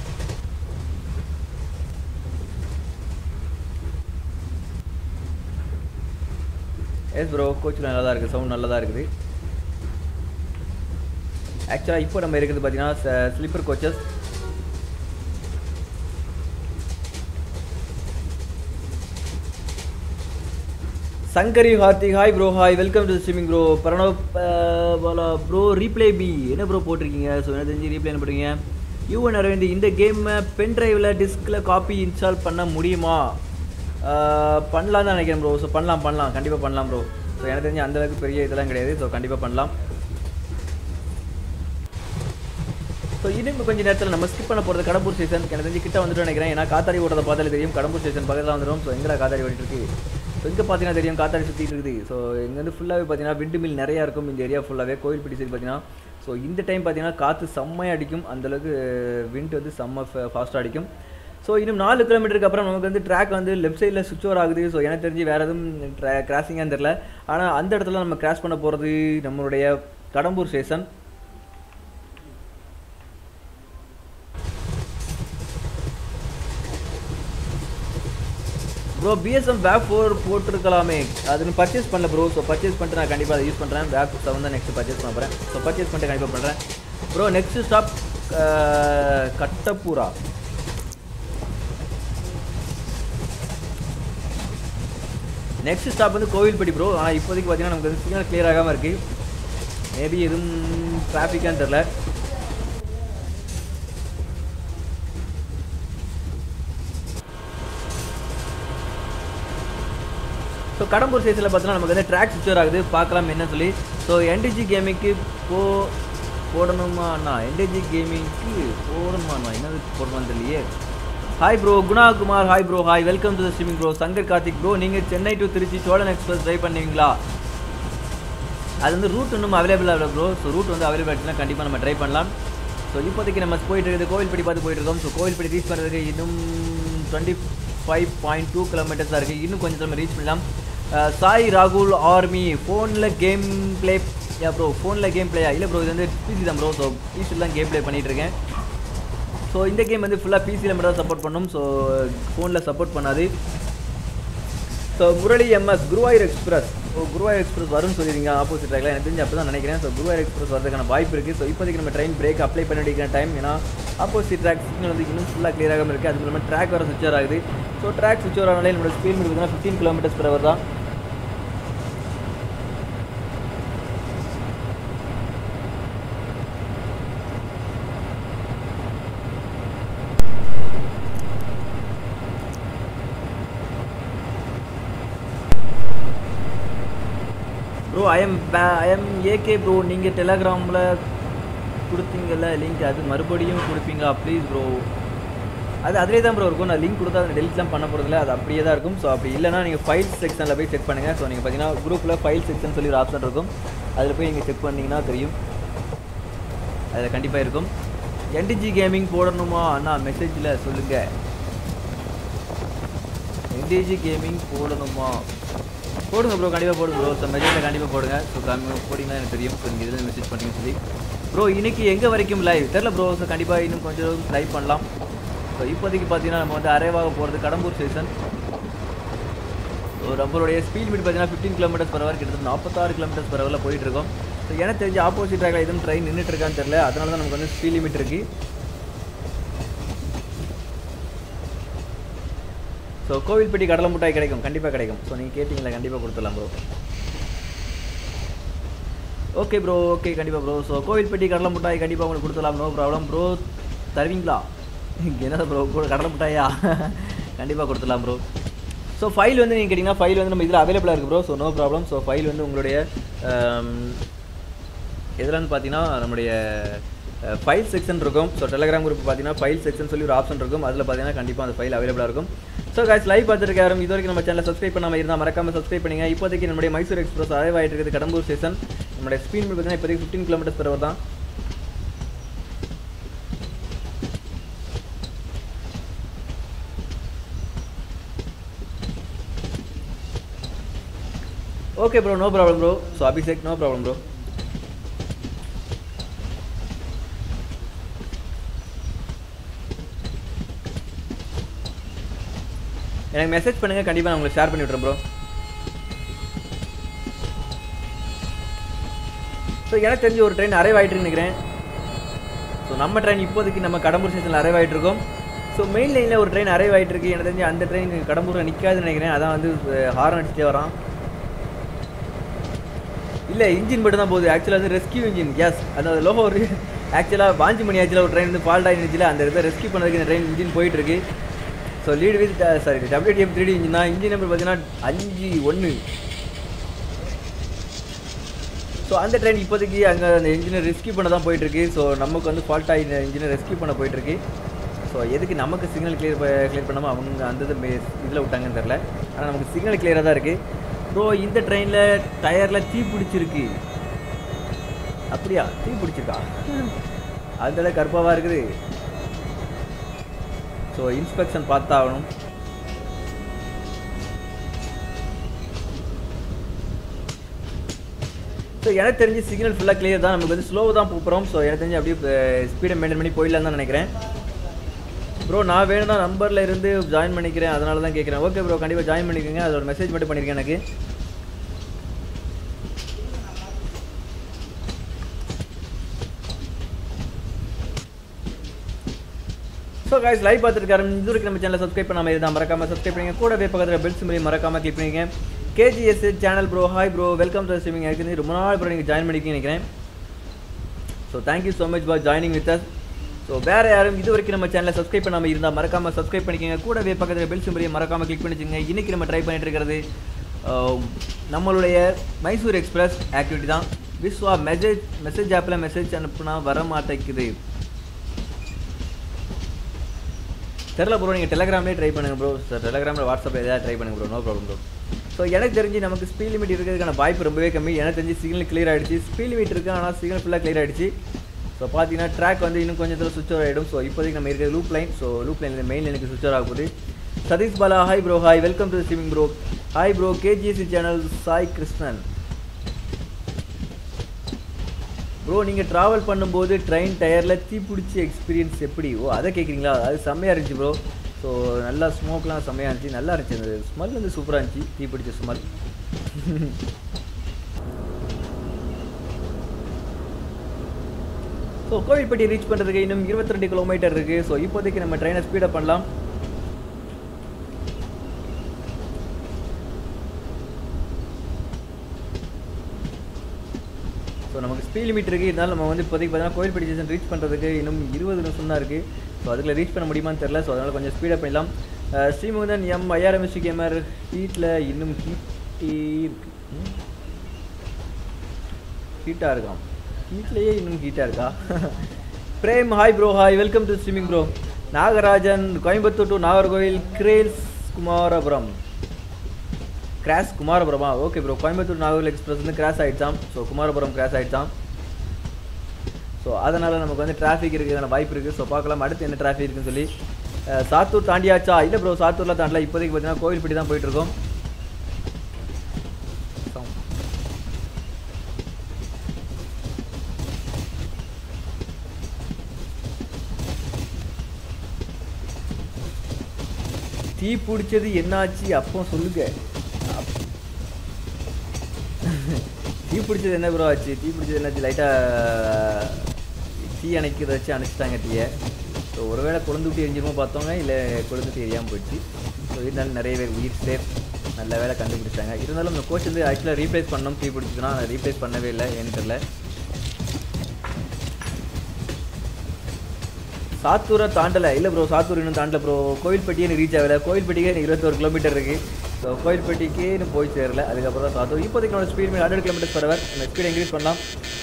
[SPEAKER 1] எஸ் ப்ரோ கோச்சில் நல்லா தான் இருக்குது சவுண்ட் நல்லா தான் இருக்குது ஆக்சுவலாக இப்போ நம்ம இருக்கிறது பார்த்தீங்கன்னா sleeper coaches Shankari Hardik hi bro hi welcome to streaming bro Pranav Bala bro replay பி என்ன ப்ரோ போட்டிருக்கீங்க ஸோ என்ன தெரிஞ்சு ரீப்ளே என்ன பண்ணுறீங்க யூஎன் அரவிந்த் இந்த கேமை பென் ட்ரைவில் டிஸ்கில் காப்பி இன்ஸ்டால் பண்ண முடியுமா பண்ணலாம் தான் நினைக்கிறேன் ப்ரோ ஸோ பண்ணலாம் பண்ணலாம் கண்டிப்பாக பண்ணலாம் ப்ரோ ஸோ எனக்கு தெரிஞ்சு அந்தளவுக்கு பெரிய இதெல்லாம் கிடையாது ஸோ கண்டிப்பாக பண்ணலாம் ஸோ இன்னும் கொஞ்சம் நேரத்தில் நம்ம ஸ்கிப் பண்ண போகிறது கடம்பூர் ஸ்டேஷன் எனக்கு தெரிஞ்சு கிட்ட வந்துட்டு நினைக்கிறேன் ஏன்னா காத்தாடி ஓட்டத்தை பார்த்தாலே தெரியும் கடம்பூர் ஸ்டேஷன் பக்கத்தில் வந்துடும் ஸோ எங்கடா காத்தாடி ஓடிட்டு இருக்கு ஸோ இங்கே பார்த்தீங்கன்னா தெரியும் காத்தாடி சுற்றிட்டு இருக்குது ஸோ இங்கே வந்து ஃபுல்லாகவே பார்த்தீங்கன்னா விண்டு மில் நிறையா இருக்கும் இந்த ஏரியா ஃபுல்லாகவே கோயில்பட்டி சைடு பார்த்தீங்கன்னா ஸோ இந்த டைம் பார்த்தீங்கன்னா காற்று செம்மையாக அடிக்கும் அந்தளவுக்கு விண்ட் வந்து செம்ம ஃபாஸ்ட்டாக அடிக்கும் ஸோ இன்னும் நாலு கிலோமீட்டருக்கு அப்புறம் நமக்கு வந்து ட்ராக் வந்து லெஃப்ட் சைடில் சுவிட்ச் ஓவர் ஆகுது ஸோ எனக்கு தெரிஞ்சு வேறு எதுவும் ட்ரா கிராசிங்கான்னு தெரில ஆனால் அந்த இடத்துல நம்ம கிராஸ் பண்ண போகிறது நம்மளுடைய கடம்பூர் ஸ்டேஷன் ப்ரோ பிஎஸ்எம் வேப் ஃபோர் போட்டிருக்கலாமே அது பர்ச்சேஸ் பண்ணல ப்ரோ ஸோ பர்ச்சேஸ் பண்ணிட்டு நான் கண்டிப்பாக அதை யூஸ் பண்ணுறேன் வேப் செவன் தான் நெக்ஸ்ட் பர்ச்சேஸ் பண்ண போகிறேன் ஸோ பர்ச்சேஸ் பண்ணிட்டு கண்டிப்பாக பண்ணுறேன் ப்ரோ நெக்ஸ்ட் ஸ்டாப் கட்டப்பூரா நெக்ஸ்ட் ஸ்டாப் வந்து கோவில்பட்டி ப்ரோ ஆனால் இப்போதைக்கு பார்த்தீங்கன்னா நமக்கு வந்து சிக்னல் கிளியர் ஆகாமல் இருக்குது மேபி எதுவும் டிராஃபிக்கான்னு தெரில ஸோ கடம்பூர் ஸ்டேஷனில் பார்த்தீங்கன்னா நமக்கு வந்து ட்ராக் சுவிச்சர் ஆகுது பார்க்கலாம் என்ன சொல்லி ஸோ என்டிஜி கேமிங்க்கு போ போடணுமா அண்ணா என்டிஜி கேமிங்க்கு போடணுமா அண்ணா என்னது போடணும்னு தெரியலையே hi bro Guna Kumar hi bro hi welcome to the streaming bro Shankar Karthik bro நீங்கள் Chennai to Trichy Cholan express try பண்ணுவீங்களா அது வந்து ரூட் இன்னும் அவைலபிள் ஆகல ப்ரோ ஸோ ரூட் வந்து அவைலபிள் ஆச்சுன்னா கண்டிப்பாக நம்ம ட்ரை பண்ணலாம் ஸோ இப்போதைக்கு நம்ம போயிட்டு இருக்குது கோவில்பட்டி பார்த்து போயிட்டு இருக்கோம் ஸோ கோவில்பட்டி ரீச் பண்ணுறதுக்கு இன்னும் twenty five point two kilometres தான் இருக்குது இன்னும் கொஞ்சம் நம்ம ரீச் பண்ணலாம் சாய் ராகுல் ஆர்மி ஃபோனில் கேம் ப்ளே யா ப்ரோ ஃபோனில் கேம் ப்ளேயா இல்லை ப்ரோ இது வந்து பிசி தான் ப்ரோ ஸோ பிசியில் தான் கேம் ப்ளே பண்ணிகிட்டு இருக்கேன் ஸோ இந்த கேம் வந்து ஃபுல்லாக பிசியில் மட்டும் தான் சப்போர்ட் பண்ணும் ஸோ ஃபோனில் சப்போர்ட் பண்ணாது so Murali MS Guruvayur express oh Guruvayur express வரும்னு சொல்லியிருங்க ஆப்போசிட் ட்ராக்ல எனக்கு தெரிஞ்சு அப்போ தான் நினைக்கிறேன் ஸோ குருவாயூர் எக்ஸ்பிரஸ் வரதுக்கான வாய்ப்பு இருக்குது ஸோ இப்போதைக்கு நம்ம ட்ரெயின் பிரேக் அப்ளை பண்ண வேண்டிய டைம் ஏன்னா ஆப்போசிட் ட்ராக் சிக்னல் வந்து இன்னும் ஃபுல்லாக கிளியர் ஆகாமல் இருக்குது அது இல்லாமல் ட்ராக் வர சுவிச்சர் ஆகுது ஸோ ட்ராக் சுவிச்சர் ஆனாலே நம்மளோட ஸ்பீட் மீட் பார்த்தீங்கன்னா ஃபிஃப்டீன் கிலோமீட்டர்ஸ் per hour தான் bro I'm I'm AK bro நீங்கள் டெலகிராமில் கொடுத்தீங்கல்ல லிங்க் அது மறுபடியும் கொடுப்பீங்களா ப்ளீஸ் ப்ரோ அது அதிலே தான் ப்ரோ இருக்கும் நான் லிங்க் கொடுத்தா அதை டெலிட்லாம் பண்ண போகிறதில்ல அது அப்படியே தான் இருக்கும் ஸோ அப்படி இல்லைனா நீங்கள் ஃபைல் செக்ஷனில் போய் செக் பண்ணுங்கள் ஸோ நீங்கள் பார்த்தீங்கன்னா குரூப்பில் ஃபைல் செக்ஷன் சொல்லி ஒரு ஆப்ஷன் இருக்கும் அதில் போய் நீங்கள் செக் பண்ணிங்கன்னா தெரியும் அதில் கண்டிப்பாக இருக்கும் என்டிஜி கேமிங் போடணுமா அண்ணா மெசேஜில் சொல்லுங்கள் என்டிஜி கேமிங் போடணுமா போடுங்க ப்ரோ கண்டிப்பாக போடுங்க ப்ரோ ஸோ மெசேஜில் கண்டிப்பாக போடுங்க ஸோ போட்டிங்கன்னா எனக்கு தெரியும் ஸோ நீங்கள் இதில் மெசேஜ் பண்ணீங்கன்னு சொல்லி ப்ரோ இன்னைக்கு எங்கே வரைக்கும் லைவ் தெரில ப்ரோ ஸோ கண்டிப்பாக இன்னும் கொஞ்சம் லைவ் பண்ணலாம் ஸோ இப்போதைக்கு பார்த்தீங்கன்னா நம்ம வந்து அரைவாக போகிறது கடம்பூர் ஸ்டேஷன் ஸோ நம்மளுடைய ஸ்பீட் மீட் பார்த்தீங்கன்னா ஃபிஃப்டீன் கிலோமீட்டர்ஸ் பர் ஹவர் கிட்டத்தட்ட நாற்பத்தாறு கிலோமீட்டர்ஸ் பர் ஹவரில் போயிட்டு இருக்கோம் ஸோ எனக்கு தெரிஞ்சு ஆப்போசிட் ட்ராக்ல எதுவும் ட்ரெயின் நின்றுட்டு இருக்கான்னு தெரியல அதனால தான் நமக்கு வந்து ஸ்பீட் லிமிட் இருக்குது ஸோ கோவில்பட்டி கடலை மிட்டாய் கிடைக்கும் கண்டிப்பாக கிடைக்கும் ஸோ நீங்கள் கேட்டிங்களா கண்டிப்பாக கொடுத்துடலாம் ப்ரோ ஓகே ப்ரோ ஓகே கண்டிப்பாக ப்ரோ ஸோ கோவில்பட்டி கடலை மிட்டாய் கண்டிப்பாக உங்களுக்கு கொடுத்துடலாம் நோ ப்ராப்ளம் ப்ரோ தருவீங்களா என்னது ப்ரோ கடலை மிட்டாயா கண்டிப்பாக கொடுத்துடலாம் ப்ரோ ஸோ ஃபைல் வந்து நீங்கள் கேட்டிங்கன்னா ஃபைல் வந்து நம்ம இதில் அவைலபிளாக இருக்குது bro so no problem so file வந்து உங்களுடைய இதில் வந்து பார்த்தீங்கன்னா நம்முடைய ஃபைல் செக்ஷன் இருக்கும் ஸோ டெலிகிராம் குரூப் பார்த்தீங்கன்னா ஃபைல் செக்ஷன் சொல்லி ஒரு ஆப்ஷன் இருக்கும் அதில் பார்த்தீங்கன்னா கண்டிப்பாக அந்த ஃபைல் அவைலபிளாக இருக்கும் ஸோ guys லைவ் பார்த்துருக்க யாரும் இது வரைக்கும் நம்ம சேனலை சப்ஸ்கிரைப் பண்ணாமல் இருந்தால் மறக்காமல் சப்ஸ்கிரைப் பண்ணுங்க இப்போதைக்கு நம்முடைய மைசூர் எக்ஸ்பிரஸ் அரைவாயிட்டு இருக்குது கடம்பூர் ஸ்டேஷன் நம்மளுடைய ஸ்பீட் பார்த்தீங்கன்னா இப்போதைக்கு ஃபிஃப்டீன் கிலோமீட்டர்ஸ் per hour தான் okay bro no problem bro so Abhishek no problem bro எனக்கு மெசேஜ் பண்ணுங்கள் கண்டிப்பாக நான் உங்களுக்கு ஷேர் பண்ணி விட்றேன் ப்ரோ ஸோ எனக்கு தெரிஞ்ச ஒரு ட்ரெயின் அரைவ் ஆகிட்டு நினைக்கிறேன் ஸோ நம்ம ட்ரெயின் இப்போதைக்கு நம்ம கடம்பூர் ஸ்டேஷனில் அரைவ் ஆகிட்டு இருக்கோம் ஸோ மெயின் லைனில் ஒரு ட்ரெயின் அரைவ் ஆகிட்டு இருக்கு எனக்கு தெரிஞ்சு அந்த ட்ரெயின் கடம்பூரில் நிற்காதுன்னு நினைக்கிறேன் அதான் வந்து ஹாரன் அடிச்சுட்டே வரான் இல்லை இன்ஜின் மட்டும் தான் போகுது ஆக்சுவலாக வந்து ரெஸ்கியூ இன்ஜின் எஸ் அந்த லோகோ ஒரு ஆக்சுவலாக பாஞ்சி மணி ஆக்சுவலாக ஒரு ட்ரெயின் வந்து ஃபால்ட் ஆகி இருந்துச்சுல அந்த இடத்துல ரெஸ்கியூ பண்ணுறதுக்கு இந்த ட்ரெயின் இன்ஜின் போயிட்டு இருக்கு so lead with sorry WDM three D engine தான் இன்ஜின் நம்பர் பார்த்தீங்கன்னா அஞ்சு ஒன்று ஸோ அந்த ட்ரெயின் இப்போதைக்கு அங்கே அந்த இன்ஜினை ரெஸ்கியூ பண்ண தான் போயிட்டுருக்கு ஸோ நமக்கு வந்து ஃபால்ட் ஆகி இன்ஜினை ரெஸ்கியூ பண்ண போயிட்டுருக்கு ஸோ எதுக்கு நமக்கு சிக்னல் கிளியர் கிளியர் பண்ணாமல் அவங்க அந்த இது இதில் விட்டாங்கன்னு தெரில ஆனால் நமக்கு சிக்னல் கிளியராக தான் இருக்குது ப்ரோ இந்த ட்ரெயினில் டயரில் தீ பிடிச்சிருக்கு அப்படியா தீ பிடிச்சிருக்கா அதோட கருப்பாவாக இருக்குது ஸோ இன்ஸ்பெக்ஷன் பார்த்தாகணும் ஸோ எனக்கு தெரிஞ்சு சிக்னல் ஃபுல்லாக கிளியர் தான் நமக்கு வந்து ஸ்லோவாக தான் போகிறோம் ஸோ எனக்கு தெரிஞ்சு அப்படியே ஸ்பீடை மெயின்டைன் பண்ணி போயிடலாம் தான் நினைக்கிறேன் ப்ரோ நான் வேணும்னா நம்பரில் இருந்து ஜாயின் பண்ணிக்கிறேன் அதனால தான் கேட்குறேன் ஓகே ப்ரோ கண்டிப்பாக ஜாயின் பண்ணிக்கோங்க அதோட மெசேஜ் மட்டும் பண்ணியிருக்கேன் எனக்கு ஸோ guys லைவ் பார்த்துருக்காரு இது வரைக்கும் நம்ம சேனலை சப்ஸ்கிரைப் பண்ணாமல் இருந்தால் மறக்காம சப்ஸ்கிரைப் பண்ணுங்க கூடவே பக்கத்தில் பெல் சிம்பிளையும் மறக்காம கிளிக் பண்ணிங்க KGS channel bro hi bro welcome to streaming எனக்கு தெரிஞ்சு ரொம்ப நாள் ப்ரோ நீங்கள் ஜாயின் பண்ணிக்க நினைக்கிறேன் so thank you so much for joining with us so வேறு யாரும் இது வரைக்கும் நம்ம சேனலை சப்ஸ்கிரைப் பண்ணாமல் இருந்தால் மறக்காமல் சப்ஸ்கிரைப் பண்ணிக்கோங்க கூடவே பக்கத்தில் பெல் சிம்பிளையும் மறக்காமல் கிளிக் பண்ணிச்சுங்க இன்றைக்கி நம்ம ட்ரை பண்ணிட்டு இருக்கிறது ஆஹ், நம்மளுடைய மைசூர் எக்ஸ்பிரஸ் ஆக்டிவிட்டி தான் விஸ்வா மெசேஜ் மெசேஜ் ஆப்பில் மெசேஜ் அனுப்புனா வர மாட்டேங்குது தெரில ப்ரோ நீங்கள் டெலகிராம்லேயே ட்ரை பண்ணுங்கள் ப்ரோ சார் டெலகிராமில் வாட்ஸ்அப்பில் எதாவது ட்ரை பண்ணுங்கள் bro no problem bro so எனக்கு தெரிஞ்சு நமக்கு ஸ்பீட் லிமிட் இருக்கிறதுக்கான வாய்ப்பு ரொம்பவே கம்மி எனக்கு தெரிஞ்சு சிக்னல் கிளியர் ஆகிடுச்சு ஸ்பீட் லிமிட் இருக்குது ஆனால் சிக்னல் ஃபுல்லாக கிளியர் ஆகிடுச்சு ஸோ பார்த்தீங்கன்னா ட்ராக் வந்து இன்னும் கொஞ்சத்தில் சுவிச் ஓவர் ஆகிடும் ஸோ இப்போதைக்கு நம்ம இருக்கிற லூப் லைன் ஸோ லூப் லைனில் மெயின் லைனுக்கு சுவிச் ஓவர் ஆக போகுது Satish Bala hi bro hi welcome to streaming bro hi bro KGSC channel Sai Krishnan bro நீங்கள் ட்ராவல் பண்ணும்போது ட்ரெயின் டயரில் தீப்பிடிச்சி எக்ஸ்பீரியன்ஸ் எப்படி ஓ அதை கேட்குறீங்களா அது செம்மையாக இருந்துச்சு ப்ரோ ஸோ நல்லா ஸ்மோக்லாம் செம்மையாக இருந்துச்சு நல்லா இருந்துச்சு அந்த ஸ்மெல் வந்து சூப்பராக இருந்துச்சு தீப்பிடிச்ச ஸ்மெல் ஸோ கோவில்பட்டி ரீச் பண்ணுறதுக்கு இன்னும் இருபத்தி ரெண்டு கிலோமீட்டர் இருக்குது ஸோ இப்போதைக்கு நம்ம ட்ரெயினை ஸ்பீடப் பண்ணலாம் ஸோ நமக்கு ஸ்பீட் லிமிட் இருக்குது இருந்தாலும் நம்ம வந்து இப்போதைக்கு பார்த்தீங்கன்னா கோயில்பட்டி ஸ்டேஷன் ரீச் பண்ணுறதுக்கு இன்னும் இருபது நிமிஷம் தான் இருக்குது ஸோ அதுக்குள்ள ரீச் பண்ண முடியுமான்னு தெரில ஸோ அதனால் கொஞ்சம் ஸ்பீடப் பண்ணலாம் அஹ் ஸ்ரீமுகந்தன் எம் ஐஆர்எம்எஸ்சி கேமர் ஹீட்டில் இன்னும் ஹீட்டே இருக்கு ஹீட்டாக இருக்கான் ஹீட்லேயே இன்னும் ஹீட்டாக இருக்கா Prem hi bro hi welcome to streaming bro Nagarajan Coimbatore to Nagercoil கிரேல்ஸ் குமாரபுரம் கிராஸ் குமாரபுரமா okay bro Coimbatore Nagercoil express வந்து கிராஸ் ஆகிடுச்சாம் ஸோ குமாரபுரம் கிராஸ் ஆகிடுச்சாம் ஸோ அதனால் நமக்கு வந்து டிராஃபிக் இருக்கிறதான வாய்ப்பு இருக்குது ஸோ பார்க்கலாம் அடுத்து என்ன டிராஃபிக் இருக்குன்னு சொல்லி அஹ், சாத்தூர் தாண்டியாச்சா இல்லை ப்ரோ சாத்தூரில் தாண்டல இப்போதைக்கு பார்த்தீங்கன்னா கோவில்பட்டி தான் போயிட்டுருக்கோம் தீ பிடிச்சது என்னாச்சு அப்போ சொல்லுங்க அப்- தீ பிடிச்சது என்ன ப்ரோ ஆச்சு தீ பிடிச்சது என்னாச்சு லைட்டாக தீ அணைக்கிறத வச்சு அணைச்சிட்டாங்க டீயை ஸோ ஒருவேளை கொழுந்து விட்டு எரிஞ்சிருமோ பார்த்தோங்க இல்லை கொழுந்து விட்டு எரியாமல் போயிடுச்சு ஸோ இருந்தாலும் நிறைய பேர் உயிர் சேஃப் நல்ல வேலை கண்டுபிடிச்சாங்க இருந்தாலும் இந்த கோச் வந்து ஆக்சுவலாக ரீப்ளேஸ் பண்ணணும் தீ பிடிச்சிதுன்னா ரீப்ளேஸ் பண்ணவே இல்லை ஏன்னு தெரியல சாத்தூரை தாண்டலை இல்லை ப்ரோ சாத்தூர் இன்னும் தாண்டல ப்ரோ கோவில்பட்டியே எனக்கு ரீச் ஆகலை கோவில்பட்டிக்கே எனக்கு இருபத்தொரு கிலோமீட்டர் இருக்குது ஸோ கோவில்பட்டிக்கே இன்னும் போய் சேரல அதுக்கப்புறம் தான் சாத்தூர் இப்போதைக்கு என்னோட ஸ்பீட் மீட் ஹண்ட்ரட் கிலோமீட்டர்ஸ் பர் ஹவர் நம்ம ஸ்பீட் இன்க்ரீஸ் பண்ணலாம்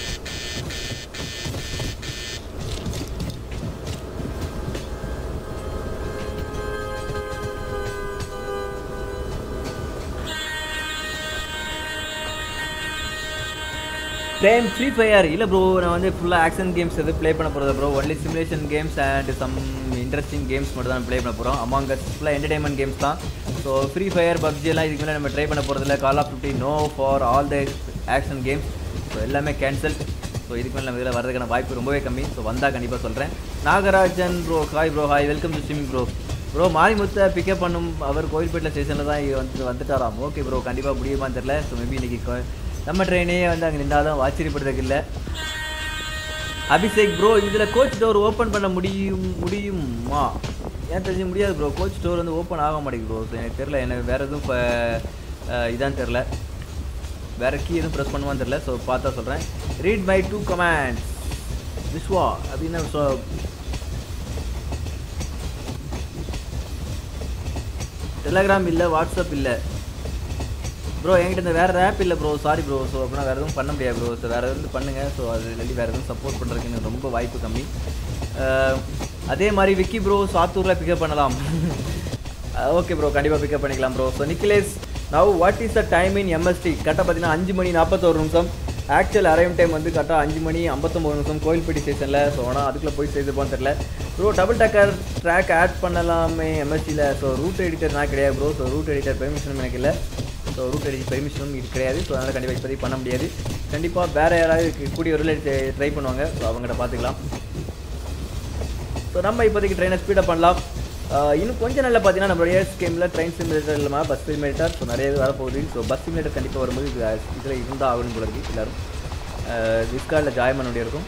[SPEAKER 1] ப்ளேம் ஃப்ரீ ஃபயர் இல்லை ப்ரோ நான் வந்து ஃபுல்லாக ஆக்ஷன் கேம்ஸ் எதுவும் ப்ளே பண்ண போகிறது bro only simulation games and some interesting games மட்டும் தான் ப்ளே பண்ண போகிறோம் அமாங்க ஃபுல்லாக என்டர்டைன்மெண்ட் கேம்ஸ் தான் ஸோ ஃப்ரீ ஃபயர் பப்ஜி எல்லாம் இதுக்கு மேலே நம்ம ட்ரை பண்ண போகிறதில்ல Call of Duty no for all the action games so எல்லாமே கேன்சல் ஸோ இதுக்கு மேலே நம்ம இதில் வரதுக்கான வாய்ப்பு ரொம்பவே கம்மி ஸோ வந்தால் கண்டிப்பாக சொல்கிறேன் Nagarajan bro hi bro hi welcome to swimming bro bro மாரிமுத்தை பிக்கப் பண்ணும் அவர் கோயில்பேட்டில் ஸ்டேஷனில் தான் இங்க வந்து வந்துட்டாராம் ஓகே ப்ரோ கண்டிப்பாக முடியுமான்னு தெரில ஸோ மேபி இன்றைக்கி நம்ம ட்ரெயினே வந்து அங்கே நின்றாலும் ஆச்சரியப்படுறதுக்கு இல்லை அபிஷேக் ப்ரோ இதில் கோச் டோர் ஓப்பன் பண்ண முடியும் முடியுமா ஏன் தெரிஞ்சு முடியாது ப்ரோ கோச் டோர் வந்து ஓப்பன் ஆக மாட்டேங்குது ப்ரோ எனக்கு தெரில எனக்கு வேறு எதுவும் இப்போ இதான் தெரில வேறு கீ எதுவும் ப்ரெஸ் பண்ணுவான்னு தெரில ஸோ பார்த்தா சொல்கிறேன் read my two comments Viswa அப்படின்னு ஸோ டெலகிராம் இல்லை வாட்ஸ்அப் இல்லை ப்ரோ என்கிட்ட இந்த வேறு ஆப் இல்லை ப்ரோ சாரி ப்ரோ ஸோ அப்படின்னா வேறு எதுவும் பண்ண முடியாது ப்ரோ ஸோ வேறு எதுவும் பண்ணுங்கள் ஸோ அது இல்லாட்டி வேறு எதுவும் சப்போர்ட் பண்ணுறதுக்கு எனக்கு ரொம்ப வாய்ப்பு கம்மி அஹ், அதே மாதிரி விக்கி ப்ரோ சாத்தூரில் பிக்கப் பண்ணலாம் ஓகே ப்ரோ கண்டிப்பாக பிக்கப் பண்ணிக்கலாம் bro so Nikhilesh now what is the time in MST கரெக்டாக பார்த்தீங்கன்னா அஞ்சு மணி நாற்பத்தோரு நிமிஷம் ஆக்சுவல் அரைவ் டைம் வந்து கரெக்டாக அஞ்சு மணி ஐம்பத்தொம்பது நிமிஷம் கோயில்பட்டி ஸ்டேஷனில் ஸோ ஆனால் அதுக்குள்ளே போய் சேர்த்துப்போன்னு தெரில bro double decker track add பண்ணலாமே எம்எஸ்டியில் ஸோ ரூட் எடிட்டர் நான் கிடையாது ப்ரோ ஸோ ரூட் எடிட்டர் பெர்மிஷனும் எனக்கு இல்லை ஸோ ரூட் எடிட் பெர்மிஷனும் இது கிடையாது ஸோ அதனால் கண்டிப்பாக இப்போதைக்கு பண்ண முடியாது கண்டிப்பாக வேறு யாராவது இதுக்கு கூடிய ஒரு ட்ரை பண்ணுவாங்க ஸோ அவங்ககிட்ட பார்த்துக்கலாம் ஸோ நம்ம இப்போதைக்கு ட்ரெயினை ஸ்பீடப் பண்ணலாம் ஆஹ் இன்னும் கொஞ்சம் நாளில் பார்த்தீங்கன்னா நம்மளுடைய ஸ்கேமில் ட்ரெயின் சிமுலேட்டர் இல்லாமல் பஸ் சிமுலேட்டர் ஸோ நிறைய இது வரப்போகுது ஸோ பஸ் சிமுலேட்டர் கண்டிப்பாக வரும்போது இது இதில் இருந்தால் ஆகணும் போல இருக்கு எல்லாரும் டிஸ்கார்டில் ஜாயின் பண்ண வேண்டியிருக்கும்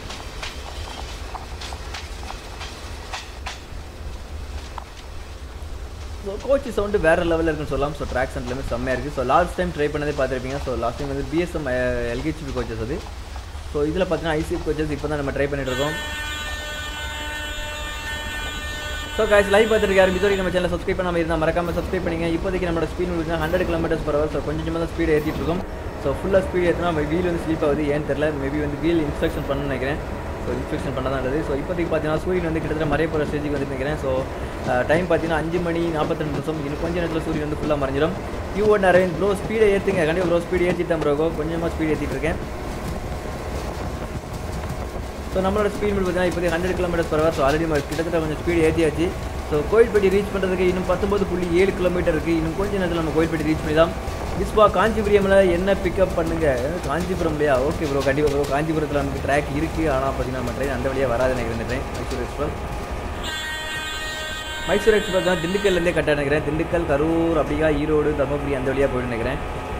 [SPEAKER 1] ஸோ கோச் சவுண்டு வேறு லெவலில் இருக்குன்னு சொல்லலாம் ஸோ ட்ராக்ஸ் அண்ட் எல்லாமே செம்மையாக இருக்குது ஸோ லாஸ்ட் டைம் ட்ரை பண்ணதே பார்த்துருப்பீங்க ஸோ லாஸ்ட் டைம் வந்து பிஎஸ்எம் எல்கேஜிபி கோச்சஸ் அது ஸோ இதில் பார்த்தீங்கன்னா ஐசிஎஃப் கோச்சஸ் இப்போ தான் நம்ம ட்ரை பண்ணிட்டு இருக்கோம் ஸோ காய்ஸ் லைவ் பார்த்துட்டு யாரும் இது வரைக்கும் நம்ம சேனல் சப்ஸ்கிரைப் பண்ணாமல் இருந்தால் மறக்காம சப்ஸ்கிரைப் பண்ணிங்க இப்போதைக்கு நம்மளோட ஸ்பீட் வந்து hundred kilometres per hour so கொஞ்சம் கொஞ்சமாக தான் ஸ்பீட் ஏற்றிட்டு இருக்கோம் ஸோ ஃபுல்லாக ஸ்பீட் ஏற்றினா வீல் வந்து ஸ்லீப் ஆகுது ஏன்னு தெரில மேபி வந்து வீல் இன்ஸ்ட்ரக்ஷன் பண்ணணும்னு நினைக்கிறேன் ஸோ இன்ஸ்ட்ரக்ஷன் பண்ண தான் நல்லது ஸோ இப்போதைக்கு பார்த்தீங்கன்னா சூரியன் வந்து கிட்டத்தட்ட மறைய போகிற ஸ்டேஜுக்கு வந்து நிற்கிறேன் ஸோ டைம் பார்த்தீங்கன்னா அஞ்சு மணி நாற்பத்தெண்டு நிமிஷம் இன்னும் கொஞ்சம் நேரத்தில் சூரியன் வந்து ஃபுல்லாக மறைஞ்சிடும் யூ ஒன் அரேஞ்ச் ப்ரோ ஸ்பீடை ஏற்றுங்க கண்டிப்பாக ப்ரோ ஸ்பீட் ஏற்றிட்டேன் ப்ரோ கொஞ்சமாக ஸ்பீட் ஏற்றிட்டு இருக்கேன் ஸோ நம்மளோட ஸ்பீட் பார்த்தீங்கன்னா இப்போதைக்கு hundred kilometres per hour so already கிட்டத்தட்ட கொஞ்சம் ஸ்பீடு ஏற்றியாச்சு ஸோ கோயில்பட்டி ரீச் பண்ணுறதுக்கு இன்னும் பத்தொம்பது புள்ளி ஏழு கிலோமீட்டர் இருக்குது இன்னும் கொஞ்சம் நேரத்தில் நம்ம கோயில்பட்டி ரீச் பண்ணி தான் விஸ்வா காஞ்சிபுரமில் என்ன பிக்கப் பண்ணுங்க காஞ்சிபுரம் இல்லையா ஓகே ப்ரோ கண்டிப்பாக ப்ரோ காஞ்சிபுரத்தில் நமக்கு ட்ராக் இருக்குது ஆனால் பார்த்தீங்கன்னா நம்ம ட்ரெயின் அந்த வழியாக வராது நினைக்கிறேன் இந்த train Mysore express Mysore express தான் திண்டுக்கல்லேருந்தே கட்ட நினைக்கிறேன் திண்டுக்கல் கரூர் அப்படியா ஈரோடு தர்மபுரி அந்த வழியாக போயிட்டு நினைக்கிறேன்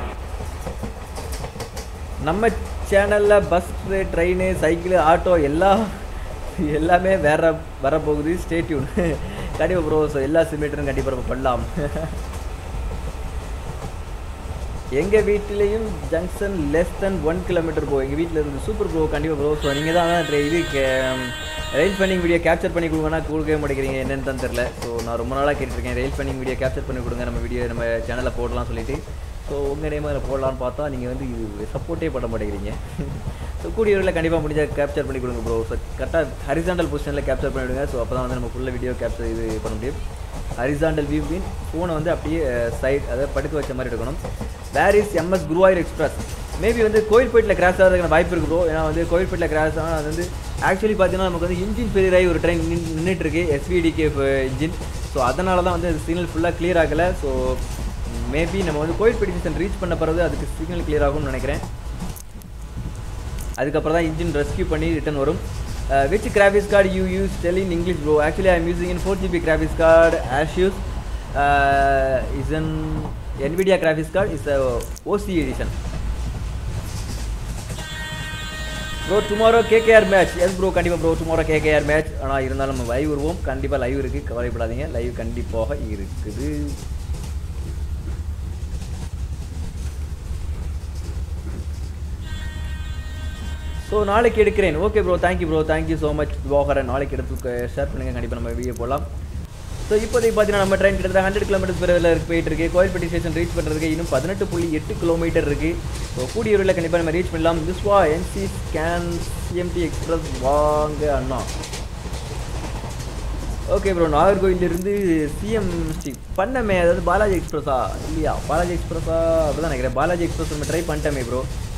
[SPEAKER 1] நம்ம சேனலில் பஸ் ட்ரெயின் சைக்கிள் ஆட்டோ எல்லா எல்லாமே வேற வரப்போகுது ஸ்டேட்யூன் கண்டிப்பாக ப்ரோ ஸோ எல்லா சிமிட்டரும் கண்டிப்பாக பண்ணலாம் எங்கள் வீட்டிலையும் junction less than one kilometre bro எங்கள் வீட்டில் இருந்து சூப்பர் ப்ரோ கண்டிப்பாக ப்ரோ ஸோ நீங்கள் தான் tra- இது ரயில் ஃபண்டிங் வீடியோ கேப்சர் பண்ணி கொடுங்கன்னா கொடுக்கவே மாட்டேங்கிறீங்க என்னன்னு தான் தெரில ஸோ நான் ரொம்ப நாளாக கேட்டிருக்கேன் ரயில் ஃபண்டிங் வீடியோ கேப்சர் பண்ணி கொடுங்க நம்ம வீடியோ நம்ம சேனலில் போடலாம் சொல்லிட்டு ஸோ உங்கள் நேம் அதில் போடலான்னு பார்த்தா நீங்கள் வந்து இது சப்போர்ட்டே பண்ண மாட்டேங்கிறீங்க ஸோ கூடியவரில் கண்டிப்பாக முடிஞ்ச கேப்சர் பண்ணி கொடுங்க ப்ரோ ஸோ கரெக்டாக ஹரிசாண்டல் பொசிஷனில் கேப்சர் பண்ணிவிடுங்க ஸோ அப்போ தான் வந்து நம்ம ஃபுல்லாக வீடியோ கேப்சர் இது பண்ண முடியும் ஹரிசாண்டல் வியூ பின் ஃபோனை வந்து அப்படியே சைட் அதாவது படுக்க வச்ச மாதிரி எடுக்கணும் where is MS Guruvayur express maybe வந்து கோயில்பேட்டில் கிராஸ் ஆகிறதுக்கான வாய்ப்பு இருக்கு ப்ரோ ஏன்னா வந்து கோயில்பேட்டில் கிராஸ் ஆனால் அது வந்து ஆக்சுவலி பார்த்தீங்கன்னா நமக்கு வந்து இன்ஜின் ஃபெயிலியர் ஆகி ஒரு ட்ரெயின் நின்றுட்டு இருக்கு எஸ்விடிகே இன்ஜின் ஸோ அதனால தான் வந்து சிக்னல் ஃபுல்லாக clear ஆகலை ஸோ மேபி நம்ம வந்து கோயில்பேட்டி ஸ்டேஷன் ரீச் பண்ண பிறகு அதுக்கு சிக்னல் clear ஆகும்னு நினைக்கிறேன் அதுக்கப்புறம் தான் இன்ஜின் ரெஸ்க்யூ பண்ணி ரிட்டர்ன் வரும் which graphics card you use tell in English bro actually I am using in four GB graphics card ASUS is an NVIDIA graphics card is OC edition bro tomorrow KKR match yes bro கண்டிப்பாக bro tomorrow KKR match ஆனால் இருந்தாலும் நம்ம live வருவோம் கண்டிப்பாக live இருக்குது கவலைப்படாதீங்க live கண்டிப்பாக இருக்குது ஸோ நாளைக்கு எடுக்கிறேன் okay bro thank you bro thank you so much போகரன் நாளைக்கு எடுத்து ஷேர் பண்ணுங்கள் கண்டிப்பாக நம்ம வீடியோ போடலாம் ஸோ இப்போதைக்கு பார்த்தீங்கன்னா நம்ம ட்ரெயின் கிட்டத்தட்ட ஹண்ட்ரட் கிலோமீட்டர்ஸ் பெருவில் இருக்கு போயிட்டு இருக்கு கோயில்பட்டி ஸ்டேஷன் ரீச் பண்ணுறதுக்கு இன்னும் பதினெட்டு புள்ளி எட்டு கிலோமீட்டர் இருக்கு ஸோ கூடிய விரைவில் கண்டிப்பாக நம்ம ரீச் பண்ணலாம் விஸ்வா என்சி ஸ்கேன் சிஎம்டி எக்ஸ்பிரஸ் வாங்க அண்ணா ஓகே ப்ரோ நாகர்கோயிலிருந்து சிஎம்டி பண்ணமே அதாவது பாலாஜி எக்ஸ்பிரஸா இல்லையா பாலாஜி எக்ஸ்பிரஸா அப்படிதான் நினைக்கிறேன் பாலாஜி எக்ஸ்பிரஸ் நம்ம ட்ரை பண்ணிட்டோமே bro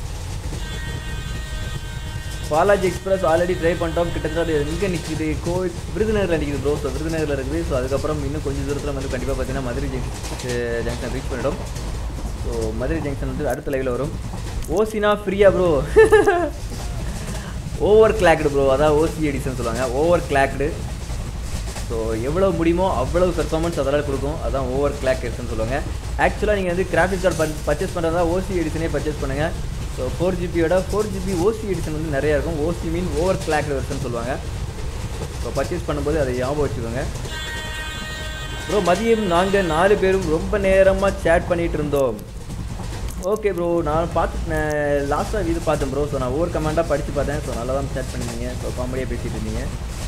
[SPEAKER 1] Balaji express already try பண்ணிட்டோம் கிட்டத்தட்ட அது எங்கே நிற்கிது கோவில் விருதுநகரில் நிற்கிது ப்ரோ ஸோ விருதுநகரில் இருக்குது ஸோ அதுக்கப்புறம் இன்னும் கொஞ்சம் தூரத்தில் வந்து கண்டிப்பாக பார்த்தீங்கன்னா மதுரை ஜங்ஷன் ஜங்ஷன் ரீச் பண்ணிடும் ஸோ மதுரை ஜங்ஷன் வந்து அடுத்த லைவில் வரும் ஓசினா ஃப்ரீயா ப்ரோ ஓவர் கிளாக்டு ப்ரோ அதான் ஓசி எடிஷன் சொல்லுவாங்க ஓவர் கிளாக்டு ஸோ எவ்வளோ முடியுமோ அவ்வளோ பெர்ஃபார்மன்ஸ் அதெல்லாம் கொடுக்கும் அதான் ஓவர் கிளாக் எடிஷன் சொல்லுவாங்க ஆக்சுவலாக நீங்கள் வந்து கிராஃபிக்ஸ் கார்டு பர்ச்சேஸ் பண்ணுறதா ஓசி எடிஷனே பர்ச்சேஸ் பண்ணுங்கள் ஸோ ஃபோர் ஜிபியோட ஃபோர் ஜிபி ஓசி எடிஷன் வந்து நிறையா இருக்கும் OC mean over clock version சொல்லுவாங்க ஸோ பர்ச்சேஸ் பண்ணும்போது அதை ஞாபகம் வச்சுக்கோங்க ப்ரோ மதியம் நாங்கள் நாலு பேரும் ரொம்ப நேரமாக சேட் பண்ணிகிட்டு இருந்தோம் ஓகே ப்ரோ நான் பார்த்து லாஸ்ட்டாக இது பார்த்தேன் ப்ரோ ஸோ நான் ஒவ்வொரு கமெண்டாக படித்து பார்த்தேன் ஸோ நல்லா தான் சேட் பண்ணியிருந்தீங்க ஸோ காமெடியாக பேசிகிட்டு இருந்தீங்க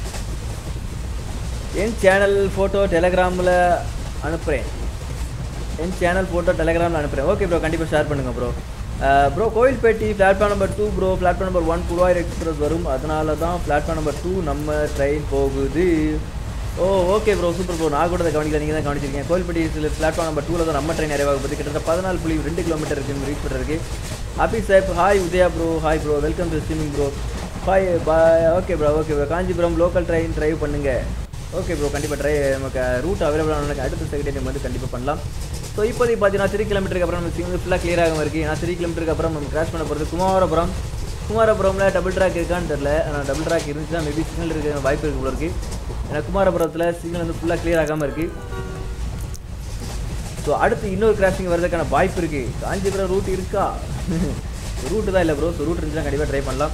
[SPEAKER 1] என் சேனல் ஃபோட்டோ டெலகிராமில் அனுப்புகிறேன் என் சேனல் ஃபோட்டோ டெலகிராமில் அனுப்புகிறேன் ஓகே ப்ரோ கண்டிப்பாக ஷேர் பண்ணுங்கள் bro bro Kovilpatti platform number two bro platform number one Guruvayur express வரும் அதனால தான் பிளாட்ஃபார்ம் நம்பர் டூ நம்ம ட்ரெயின் போகுது oh okay bro super bro நான் கூட அதை கவனிக்கல நீங்கள் தான் கவனிச்சிருக்கீங்க கோயில்பட்டி பிளாட்ஃபார்ம் நம்பர் டூவில் தான் நம்ம ட்ரெயின் நிறைவாக போகுது கிட்டத்தட்ட பதினாலு புள்ளி ரெண்டு கிலோமீட்டர் இருக்கு ரீச் பண்ணுறதுக்கு ஹாப்பி சாப் hi Udaya bro hi bro welcome to streaming bro bye bye okay bro okay bro Kanchipuram local train drive பண்ணுங்கள் ஓகே ப்ரோ கண்டிப்பாக ட்ரை நமக்கு ரூட் அவைலபிள் ஆனதுக்கு அடுத்த செகண்ட் வந்து கண்டிப்பாக பண்ணலாம் ஸோ இப்போதைக்கு பார்த்தீங்கன்னா த்ரீ கிலோமீட்டருக்கு அப்புறம் நம்ம சிங்கிள் ஃபுல்லாக கிளியர் ஆகாம இருக்குது ஏன்னா த்ரீ கிலோமீட்டருக்கு அப்புறம் நம்ம கிராஷ் பண்ண போகிறது குமாரபுரம் குமாரபுரமில் டபுள் ட்ராக் இருக்கான்னு தெரில ஆனால் டபுள் ட்ராக் இருந்துச்சுன்னா மேபி சிக்னல் இருக்க வாய்ப்பு இருக்கு போல இருக்குது ஏன்னா குமாரபுரத்தில் சிக்னல் வந்து ஃபுல்லாக கிளியர் ஆகாமல் இருக்குது ஸோ அடுத்து இன்னொரு கிராசிங் வரதுக்கான வாய்ப்பு இருக்குது காஞ்சிபுரம் ரூட் இருக்கா ரூட்டு தான் இல்லை ப்ரோ ஸோ ரூட் இருந்துச்சுன்னா கண்டிப்பாக ட்ரை பண்ணலாம்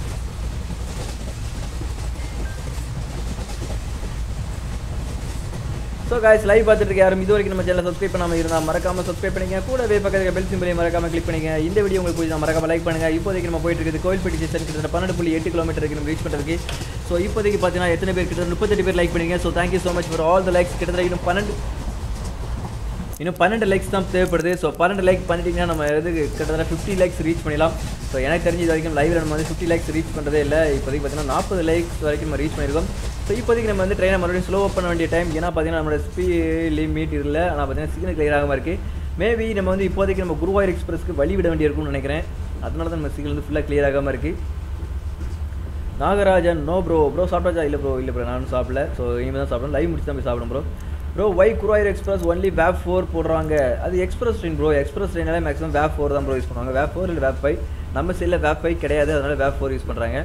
[SPEAKER 1] ஸோ காய்ஸ் லைவ் பார்த்துட்டு இருக்க யாரும் இது வரைக்கும் நம்ம சேனல் சப்ஸ்கிரைப் பண்ணாமல் இருந்தால் மறக்காம சப்ஸ்கிரைப் பண்ணிங்க கூடவே பக்கத்தில் பெல் சிம்பிளையும் மறக்காம கிளிக் பண்ணுங்க இந்த வீடியோ உங்களுக்கு பிடிச்சா மறக்காம லைக் பண்ணுங்க இப்போதைக்கு நம்ம போயிட்டு இருக்குது கோயில்பட்டி ஸ்டேஷன் கிட்டத்தட்ட பன்னெண்டு புள்ளி எட்டு கிலோமீட்டருக்கு நம்ம ரீச் பண்ணுறதுக்கு ஸோ இப்போதைக்கு பார்த்தீங்கன்னா எத்தனை பேர் கிட்ட முப்பத்தெட்டு பேர் லைக் பண்ணுங்க so thank you so much for all the likes கிட்டத்தட்ட இன்னும் பன்னெண்டு இன்னும் பன்னெண்டு லைக்ஸ் தான் தேவைப்படுது ஸோ பன்னெண்டு லைக் பண்ணிட்டீங்கன்னா நம்ம இது கிட்டத்தட்ட ஃபிஃப்டி லைக்ஸ் ரீச் பண்ணிடலாம் ஸோ எனக்கு தெரிஞ்ச இது வரைக்கும் லைவ்ல நம்ம வந்து ஃபிஃப்டி லைக்ஸ் ரீச் பண்ணுறதே இல்லை இப்போதைக்கு பார்த்தீங்கன்னா நாற்பது லைக்ஸ் வரைக்கும் நம்ம ரீச் பண்ணியிருக்கோம் ஸோ இப்போதைக்கு நம்ம வந்து ட்ரெயினை மறுபடியும் ஸ்லோ பண்ண வேண்டிய டைம் ஏன்னா பார்த்தீங்கன்னா நம்மளோட ஸ்பீட் லிமிட் இல்லை ஆனால் பார்த்தீங்கன்னா சிக்னல் கிளியர் ஆகாமல் இருக்குது மேபி நம்ம வந்து இப்போதைக்கு நம்ம குருவாயூர் எக்ஸ்பிரஸ்க்கு வழி விட வேண்டியிருக்கும்னு நினைக்கிறேன் அதனால தான் நம்ம சிக்னல் வந்து ஃபுல்லாக கிளியர் ஆகாமல் இருக்குது நாகராஜன் நோ ப்ரோ ப்ரோ சாப்பிட்டாச்சா இல்லை ப்ரோ இல்லை ப்ரோ நானும் சாப்பிடல ஸோ இனிமேல் தான் சாப்பிடணும் லைவ் முடிச்சு தான் போய் சாப்பிடும் bro bro why Guruvayur express only வேப் ஃபோர் போடுறாங்க அது எக்ஸ்பிரஸ் ட்ரெயின் ப்ரோ எக்ஸ்பிரஸ் ட்ரெயினாலே மேக்ஸிமம் வேப் ஃபோர் தான் ப்ரோ யூஸ் பண்ணுவாங்க வேப் ஃபோர் இல்லை வேப் ஃபைவ் நம்ம சைடில் வேப் ஃபைவ் கிடையாது அதனால வேப் ஃபோர் யூஸ் பண்ணுறாங்க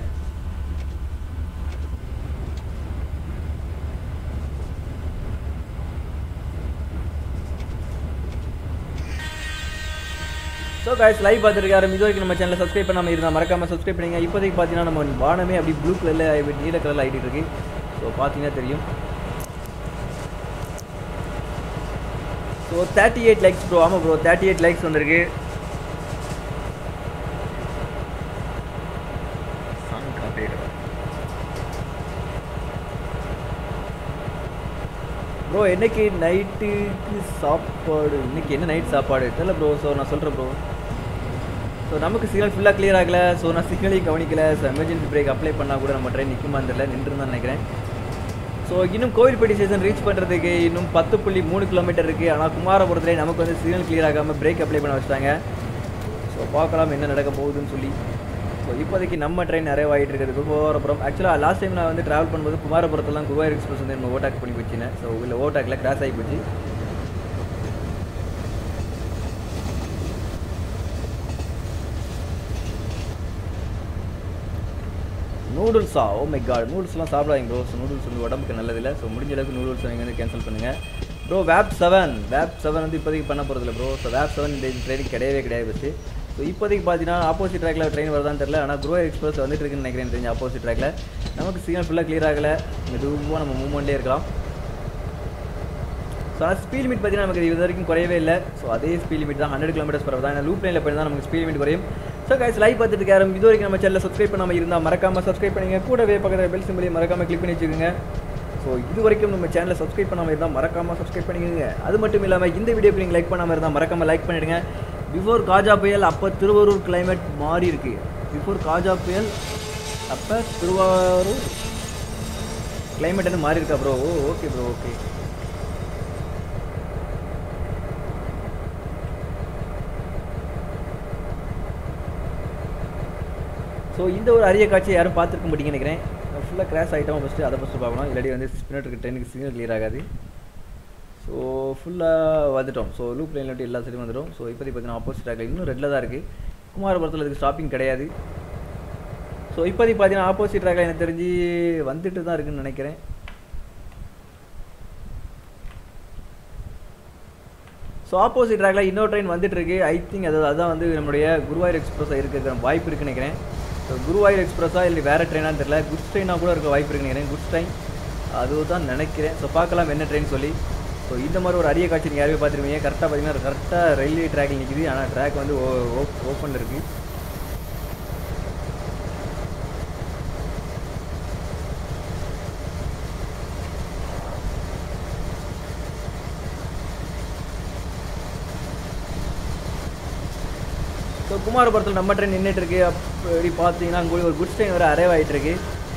[SPEAKER 1] ஸோ guys லைவ் பார்த்துருக்காரு இது வரைக்கும் நம்ம சேனலை சப்ஸ்கிரைப் பண்ணாமல் இருந்தால் மறக்காமல் சப்ஸ்கிரைப் பண்ணுங்க இப்போதைக்கு பார்த்தீங்கன்னா நம்ம வானமே அப்படி ப்ளூ கலரில் நீல கலரில் ஆகிட்டு இருக்கு ஸோ பார்த்தீங்கன்னா தெரியும் so thirty eight likes bro ஆமாம் ப்ரோ தேர்ட்டி எயிட் லைக்ஸ் வந்திருக்கு ப்ரோ என்னைக்கு நைட்டுக்கு சாப்பாடு இன்னைக்கு என்ன நைட் சாப்பாடு தெரியல ப்ரோ ஸோ நான் சொல்கிறேன் ப்ரோ ஸோ நமக்கு சிக்னல் ஃபுல்லாக கிளியர் ஆகலை ஸோ நான் சிக்னலையும் கவனிக்கல ஸோ எமர்ஜென்சி பிரேக் அப்ளை பண்ணால் கூட நம்ம ட்ரெயின் நிற்குமா தெரியல நின்றுதான் நினைக்கிறேன் ஸோ இன்னும் கோவில்பட்டி ஸ்டேஷன் ரீச் பண்ணுறதுக்கு இன்னும் பத்து புள்ளி மூணு கிலோமீட்டர் இருக்குது ஆனால் குமாரபுரத்துலேயே நமக்கு வந்து சிக்னல் கிளியர் ஆகாமல் பிரேக் அப்ளை பண்ண வச்சிட்டாங்க ஸோ பார்க்கலாம் என்ன நடக்க போகுதுன்னு சொல்லி ஸோ இப்போதைக்கு நம்ம ட்ரெயின் நிறைய ஆகிட்டு இருக்குது குமாரபுரம் ஆக்சுவலாக லாஸ்ட் டைம் நான் வந்து ட்ராவல் பண்ணும்போது குமாரபுரத்துலாம் குருவாயூர் எக்ஸ்பிரஸ் வந்து நம்ம ஓட்டாக் பண்ணி போச்சுனேன் ஸோ இல்லை ஓட்டாக்கில் கிராஸ் ஆகி போச்சு நூடுல்ஸா ஓ மை காட் நூடுல்ஸ்லாம் சாப்பிடாதீங்க ப்ரோ ஸோ நூடுல்ஸ் வந்து உடம்புக்கு நல்லதில்லை ஸோ முடிஞ்ச அளவுக்கு நூடுல்ஸ் நீங்கள் வந்து கேன்சல் பண்ணுங்கள் bro vape seven vape seven வந்து இப்போதைக்கு பண்ண போகிறதில்ல ப்ரோ ஸோ வேப் செவன் இந்த ட்ரெயினுக்கு கிடையவே கிடையாது ஃபஸ்ட்டு ஸோ இப்போதைக்கு பார்த்தீங்கன்னா ஆப்போசிட் ட்ராக்கில் ட்ரெயின் வருதான்னு தெரியல ஆனால் குருவா எக்ஸ்பிரஸ் வந்துட்டு இருக்குன்னு நினைக்கிறேன் தெரிஞ்ச ஆப்போசிட் ட்ராக்கில் நமக்கு சிக்னல் ஃபுல்லாக கிளியர் ஆகலை மெதுவாக நம்ம மூவ்மெண்ட்டே இருக்கலாம் ஸோ ஆனால் ஸ்பீட் லிமிட் பார்த்தீங்கன்னா நமக்கு இது வரைக்கும் குறையவே இல்லை ஸோ அதே ஸ்பீட் லிமிட் தான் ஹண்ட்ரட் கிலோமீட்டர்ஸ் பரவ தான் லூப் லைனில் போய் தான் நமக்கு ஸ்பீட் லிமிட் குறையும் ஸோ கைஸ் லைவ் பார்த்துட்டு இருக்காரு இது வரைக்கும் நம்ம சேனலில் சப்ஸ்கிரைப் பண்ணாமல் இருந்தால் மறக்காமல் சப்ஸ்கிரைப் பண்ணுங்க கூடவே பக்கத்தில் பெல் சிம்பிளையும் மறக்காமல் கிளிக் பண்ணி வச்சுக்கோங்க ஸோ இது வரைக்கும் நம்ம சேனலை சப்ஸ்கிரைப் பண்ணாமல் இருந்தால் மறக்காமல் சப்ஸ்கிரைப் பண்ணிக்கோங்க அது மட்டும் இல்லாமல் இந்த வீடியோக்கு நீங்கள் லைக் பண்ணாமல் இருந்தால் மறக்காமல் லைக் பண்ணிடுங்க பிஃபோர் காஜா புயல் அப்போ திருவாரூர் கிளைமேட் மாறி இருக்கு பிஃபோர் காஜா புயல் அப்போ திருவாரூர் கிளைமேட் வந்து மாறி இருக்கா bro oh okay bro okay so இந்த ஒரு அரிய காட்சியை யாரும் பார்த்துருக்க மாட்டீங்கன்னு நினைக்கிறேன் ஃபுல்லாக கிராஷ் ஆகிட்டோம் ஃபஸ்ட்டு அதை ஃபஸ்ட்டு பார்க்கணும் இல்லாட்டி வந்து ஸ்பின்னருக்கு டென்னுக்கு சிக்னல் கிளியர் ஆகாது ஸோ ஃபுல்லாக வந்துட்டோம் ஸோ லூப் லைனில் விட்டு எல்லா சைடும் வந்துடும் ஸோ இப்போதைக்கு பார்த்தீங்கன்னா ஆப்போசிட் ட்ராக்கில் இன்னும் ரெட்டில் தான் இருக்குது குமாரபுரத்தில் இதுக்கு ஸ்டாப்பிங் கிடையாது ஸோ இப்போதைக்கு பார்த்தீங்கன்னா ஆப்போசிட் ட்ராக்கில் எனக்கு தெரிஞ்சு வந்துட்டு தான் இருக்குன்னு நினைக்கிறேன் ஸோ ஆப்போசிட் ட்ராக்ல இன்னொரு ட்ரெயின் வந்துட்டு இருக்கு ஐ திங்க் அது அதான் வந்து நம்மளுடைய குருவாயூர் எக்ஸ்பிரஸாக இருக்கிற வாய்ப்பு இருக்குன்னு நினைக்கிறேன் ஸோ குருவாயூர் எக்ஸ்பிரஸா இல்லை வேறு ட்ரெயினான்னு தெரியல குட்ஸ் ட்ரெயினாக கூட இருக்க வாய்ப்பு இருக்குன்னு நினைக்கிறேன் குட்ஸ் ட்ரெயின் அதுதான் நினைக்கிறேன் ஸோ பார்க்கலாம் என்ன ட்ரெயின் சொல்லி ஸோ இந்த மாதிரி ஒரு அரிய காட்சி நீங்கள் யாருமே பார்த்துருப்பீங்க கரெக்டாக பார்த்தீங்கன்னா கரெக்டாக ரயில்வே ட்ராக்கில் நிற்கிது ஆனால் ட்ராக் வந்து ஓப்பனில் இருக்குது ஸோ குமாரபுரத்தில் நம்ம ட்ரெயின் நின்றுட்டு இருக்கு அப்படி பார்த்தீங்கன்னா அங்கே ஒரு குட்ஸ் ட்ரெயின் வர அரைவ் ஆகிட்டு இருக்கு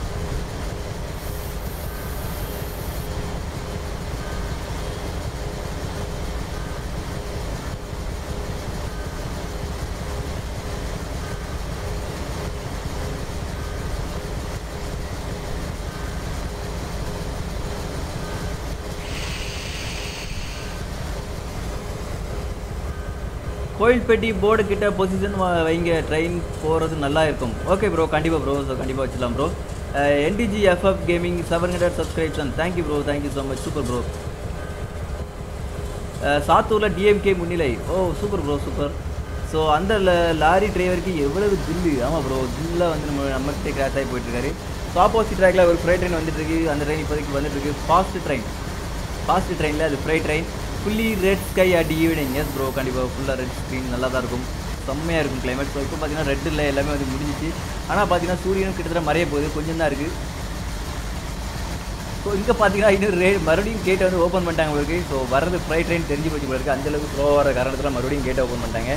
[SPEAKER 1] கோயில்பட்டி போர்டு கிட்ட பொசிஷன் வைங்க ட்ரெயின் போகிறது நல்லா இருக்கும் ஓகே ப்ரோ கண்டிப்பாக ப்ரோ ஸோ கண்டிப்பாக வச்சிடலாம் bro NTG FF gaming seven hundred subscription thank you bro thank you so much super bro சாத்தூரில் டிஎம்கே முன்னிலை oh super bro super so அந்த லாரி டிரைவருக்கு எவ்வளவு தில்லு ஆமாம் ப்ரோ தில்லாக வந்து நம்ம நம்மகிட்டே கிராஸ் ஆகி போயிட்டுருக்காரு ஸோ ஆப்போசிட் ட்ராக்ல ஒரு ஃப்ரைட் ட்ரெயின் வந்துட்டு இருக்கு அந்த ட்ரெயின் இப்போதைக்கு வந்துட்டு இருக்கு ஃபாஸ்ட் ட்ரெயின் ஃபாஸ்ட் ட்ரெயினில் அது freight train fully red sky at evening yes bro கண்டிப்பாக ஃபுல்லாக ரெட் ஸ்க்ரீன் நல்லா தான் இருக்கும் செம்மையாக இருக்கும் கிளைமேட் ஸோ இப்போ பார்த்தீங்கன்னா ரெட் இல்லை எல்லாமே வந்து முடிஞ்சிச்சு ஆனால் பார்த்தீங்கன்னா சூரியனும் கிட்டத்தட்ட மறைய போகுது கொஞ்சம் தான் இருக்குது ஸோ இங்கே பார்த்தீங்கன்னா இன்னும் ரே மறுபடியும் கேட்டை வந்து ஓப்பன் பண்ணிட்டாங்க உங்களுக்கு ஸோ வரது ஃப்ரைட் ட்ரெயின் தெரிஞ்சு போச்சு போல இருக்குது அந்தளவுக்கு ஸ்லோவாக வர காரணத்தில் மறுபடியும் கேட்டை ஓப்பன் பண்ணிட்டாங்க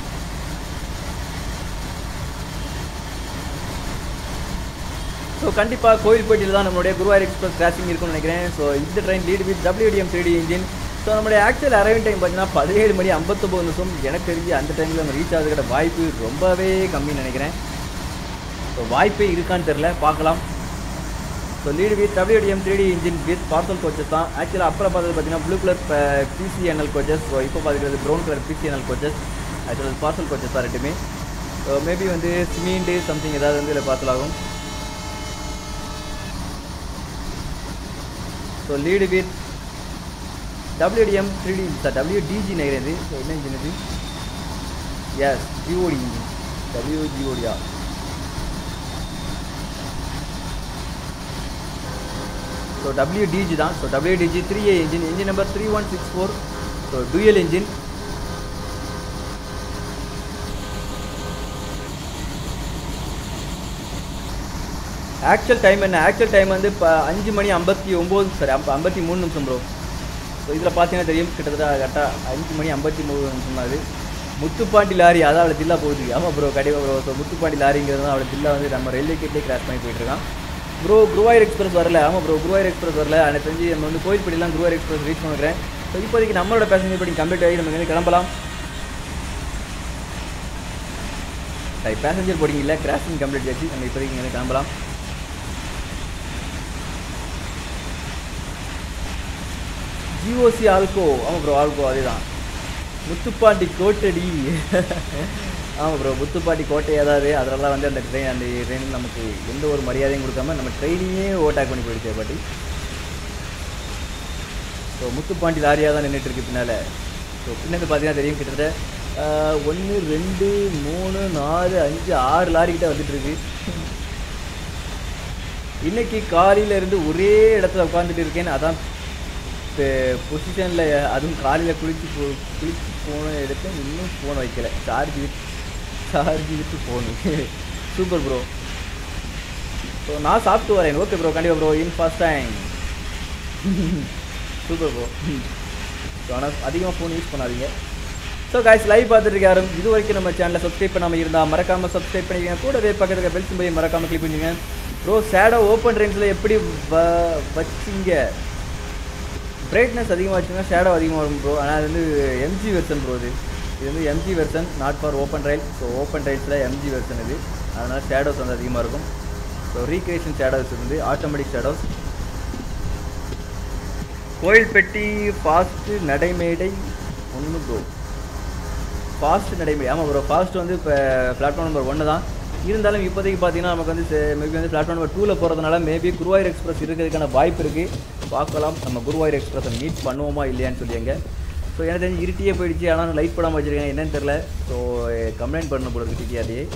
[SPEAKER 1] ஸோ கண்டிப்பாக கோயில்பேட்டியில் தான் நம்மளுடைய குருவாயூர் எக்ஸ்பிரஸ் கிராசிங் இருக்கும்னு நினைக்கிறேன் ஸோ இந்த train lead with WDM three D engine so நம்மளுடைய ஆக்சுவல் அரைவிங் டைம் பார்த்தீங்கன்னா பதினேழு மணி ஐம்பத்தொம்பது நிமிஷம் எனக்கு தெரிஞ்சு அந்த டைமில் நம்ம ரீச் ஆகிறதுக்கிற வாய்ப்பு ரொம்பவே கம்மின்னு நினைக்கிறேன் ஸோ வாய்ப்பே இருக்கான்னு தெரில பார்க்கலாம் so lead with WDM three D engine with parcel coaches தான் ஆக்சுவலாக அப்புறம் பார்த்தது பார்த்தீங்கன்னா blue colour PCNL coaches so இப்போ பார்த்துக்கிறது ப்ரௌன் கலர் பிசிஎன்எல் கோச்சஸ் ஆக்சுவலாக பார்சல் கோச்சஸ் தான் ரெண்டுமே ஸோ மேபி வந்து சிமீண்டு சம்திங் ஏதாவது வந்து இதில் பார்சல் ஆகும் so lead with WDM three D sir WDG நினைக்கிறது ஸோ என்ன இன்ஜின் இது எஸ் ஜிஓடி இன்ஜின் டபிள்யூஜிஓடியா ஸோ டபிள்யூடிஜி தான் so WDG three A engine engine number three one six four so dual engine actual time என்ன actual time வந்து இப்போ அஞ்சு மணி ஐம்பத்தி ஒம்பது சாரி ஐம்ப ஐம்பத்தி மூணு நிமிஷம் ப்ரோ ஸோ இதில் பார்த்தீங்கன்னா தெரியும் கிட்டத்தட்ட கரெக்டாக அஞ்சு மணி ஐம்பத்தி மூணு நிமிஷம் அது முத்துப்பாண்டி லாரி அதான் அவளை தில்லா போகுது ஆமாம் ப்ரோ கண்டிப்பாக ப்ரோ ஸோ முத்துப்பாண்டி லாரிங்கிறது தான் அவளை தில்லா வந்து நம்ம ரயில்வே கேட்லேயே கிராஸ் பண்ணி போயிட்டுருக்கான் ப்ரோ குருவாயூர் எக்ஸ்பிரஸ் வரல ஆமாம் ப்ரோ குருவாயூர் எக்ஸ்பிரஸ் வரல எனக்கு தெரிஞ்சு நம்ம வந்து கோயில்பட்டிலாம் குருவாயூர் எக்ஸ்பிரஸ் ரீச் பண்ணுறேன் ஸோ இப்போதைக்கு நம்மளோட பேசஞ்சர் படி கம்ப்ளீட் ஆகி நம்ம இங்கே கிளம்பலாம் சரி பேசஞ்சர் போர்டிங் இல்லை கிராசிங் கம்ப்ளீட் ஆச்சு நம்ம இப்போதைக்கு இங்கே கிளம்பலாம் ஜிஓசி ஆல்கோ ஆமாம் ப்ரோ ஆல்கோ அதே தான் முத்துப்பாண்டி கோட்டடி ஆமாம் ப்ரோ முத்துப்பாண்டி கோட்டை ஏதாவது அதெல்லாம் வந்து அந்த ட்ரெயின் அந்த ட்ரெயின் நமக்கு எந்த ஒரு மரியாதையும் கொடுக்காம நம்ம ட்ரெயினையே ஓட்டாக் பண்ணி போயிடுச்சு பாட்டி ஸோ முத்துப்பாண்டி லாரியாக தான் நின்றுட்டு இருக்கு பின்னால் ஸோ பின்னாடி பார்த்தீங்கன்னா தெரியும் கிட்டத்தட்ட ஒன்று ரெண்டு மூணு நாலு அஞ்சு ஆறு லாரி கிட்ட வந்துட்டு இருக்கு இன்னைக்கு காலையில இருந்து ஒரே இடத்துல உட்காந்துட்டு இருக்கேன் அதான் பொசிஷனில் அதுவும் காலையில் குளிச்சு போ குளிச்சு போன இடத்த இன்னும் ஃபோன் வைக்கல சார்ஜ் சார்ஜ் விட்டு போகணும் சூப்பர் ப்ரோ ஸோ நான் சாப்பிட்டு வரேன் ஓகே ப்ரோ கண்டிப்பாக bro in fast time super bro so ஆனால் அதிகமாக ஃபோன் யூஸ் பண்ணாதீங்க ஸோ காய்ஸ் லைவ் பார்த்துட்டு இருக்காரு இது வரைக்கும் நம்ம சேனலை சப்ஸ்கிரைப் பண்ணாமல் இருந்தால் மறக்காமல் சப்ஸ்கிரைப் பண்ணிக்கங்க கூடவே பக்கத்தில் பெல் சிம்பையும் மறக்காமல் கிளிக் பண்ணிக்கங்க ப்ரோ சேடோ ஓப்பன் ரேஞ்சில் எப்படி வ வச்சிங்க பிரைட்னஸ் அதிகமாக வச்சுன்னா ஷேடோ அதிகமாக வரும் ப்ரோ ஆனால் அது வந்து எம்ஜி வெர்ஷன் ப்ரோ இது இது வந்து MG version not for open rail so open ரைல்ஸில் எம்ஜி வெர்ஷன் இது அதனால் ஷேடோஸ் வந்து அதிகமாக இருக்கும் ஸோ ரீக்ரியேஷன் ஷேடோஸ் வந்து ஆட்டோமேட்டிக் ஷேடோஸ் கோயில்பட்டி ஃபாஸ்ட்டு நடைமேடை ஒன்று ப்ரோ ஃபாஸ்ட் நடைமுறை ஆமாம் ப்ரோ ஃபாஸ்ட் வந்து இப்போ பிளாட்ஃபார்ம் நம்பர் ஒன்று தான் இருந்தாலும் இப்போதைக்கு பார்த்தீங்கன்னா நமக்கு வந்து மேபி வந்து பிளாட்ஃபார்ம் நம்பர் டூவில் போகிறதுனால மேபி குருவாயூர் எக்ஸ்பிரஸ் இருக்கிறதுக்கான வாய்ப்பு இருக்குது பார்க்கலாம் நம்ம குருவாயூர் எக்ஸ்பிரஸை மீட் பண்ணுவோமா இல்லையான்னு சொல்லிங்க ஸோ எனக்கு தெரிஞ்சு இருட்டியே போயிடுச்சு ஆனால் லைட் போடாமல் வச்சுருக்கேன் என்னன்னு தெரில ஸோ கம்ப்ளைண்ட் பண்ணணும் போல இருக்கு டிடிஆர்டியே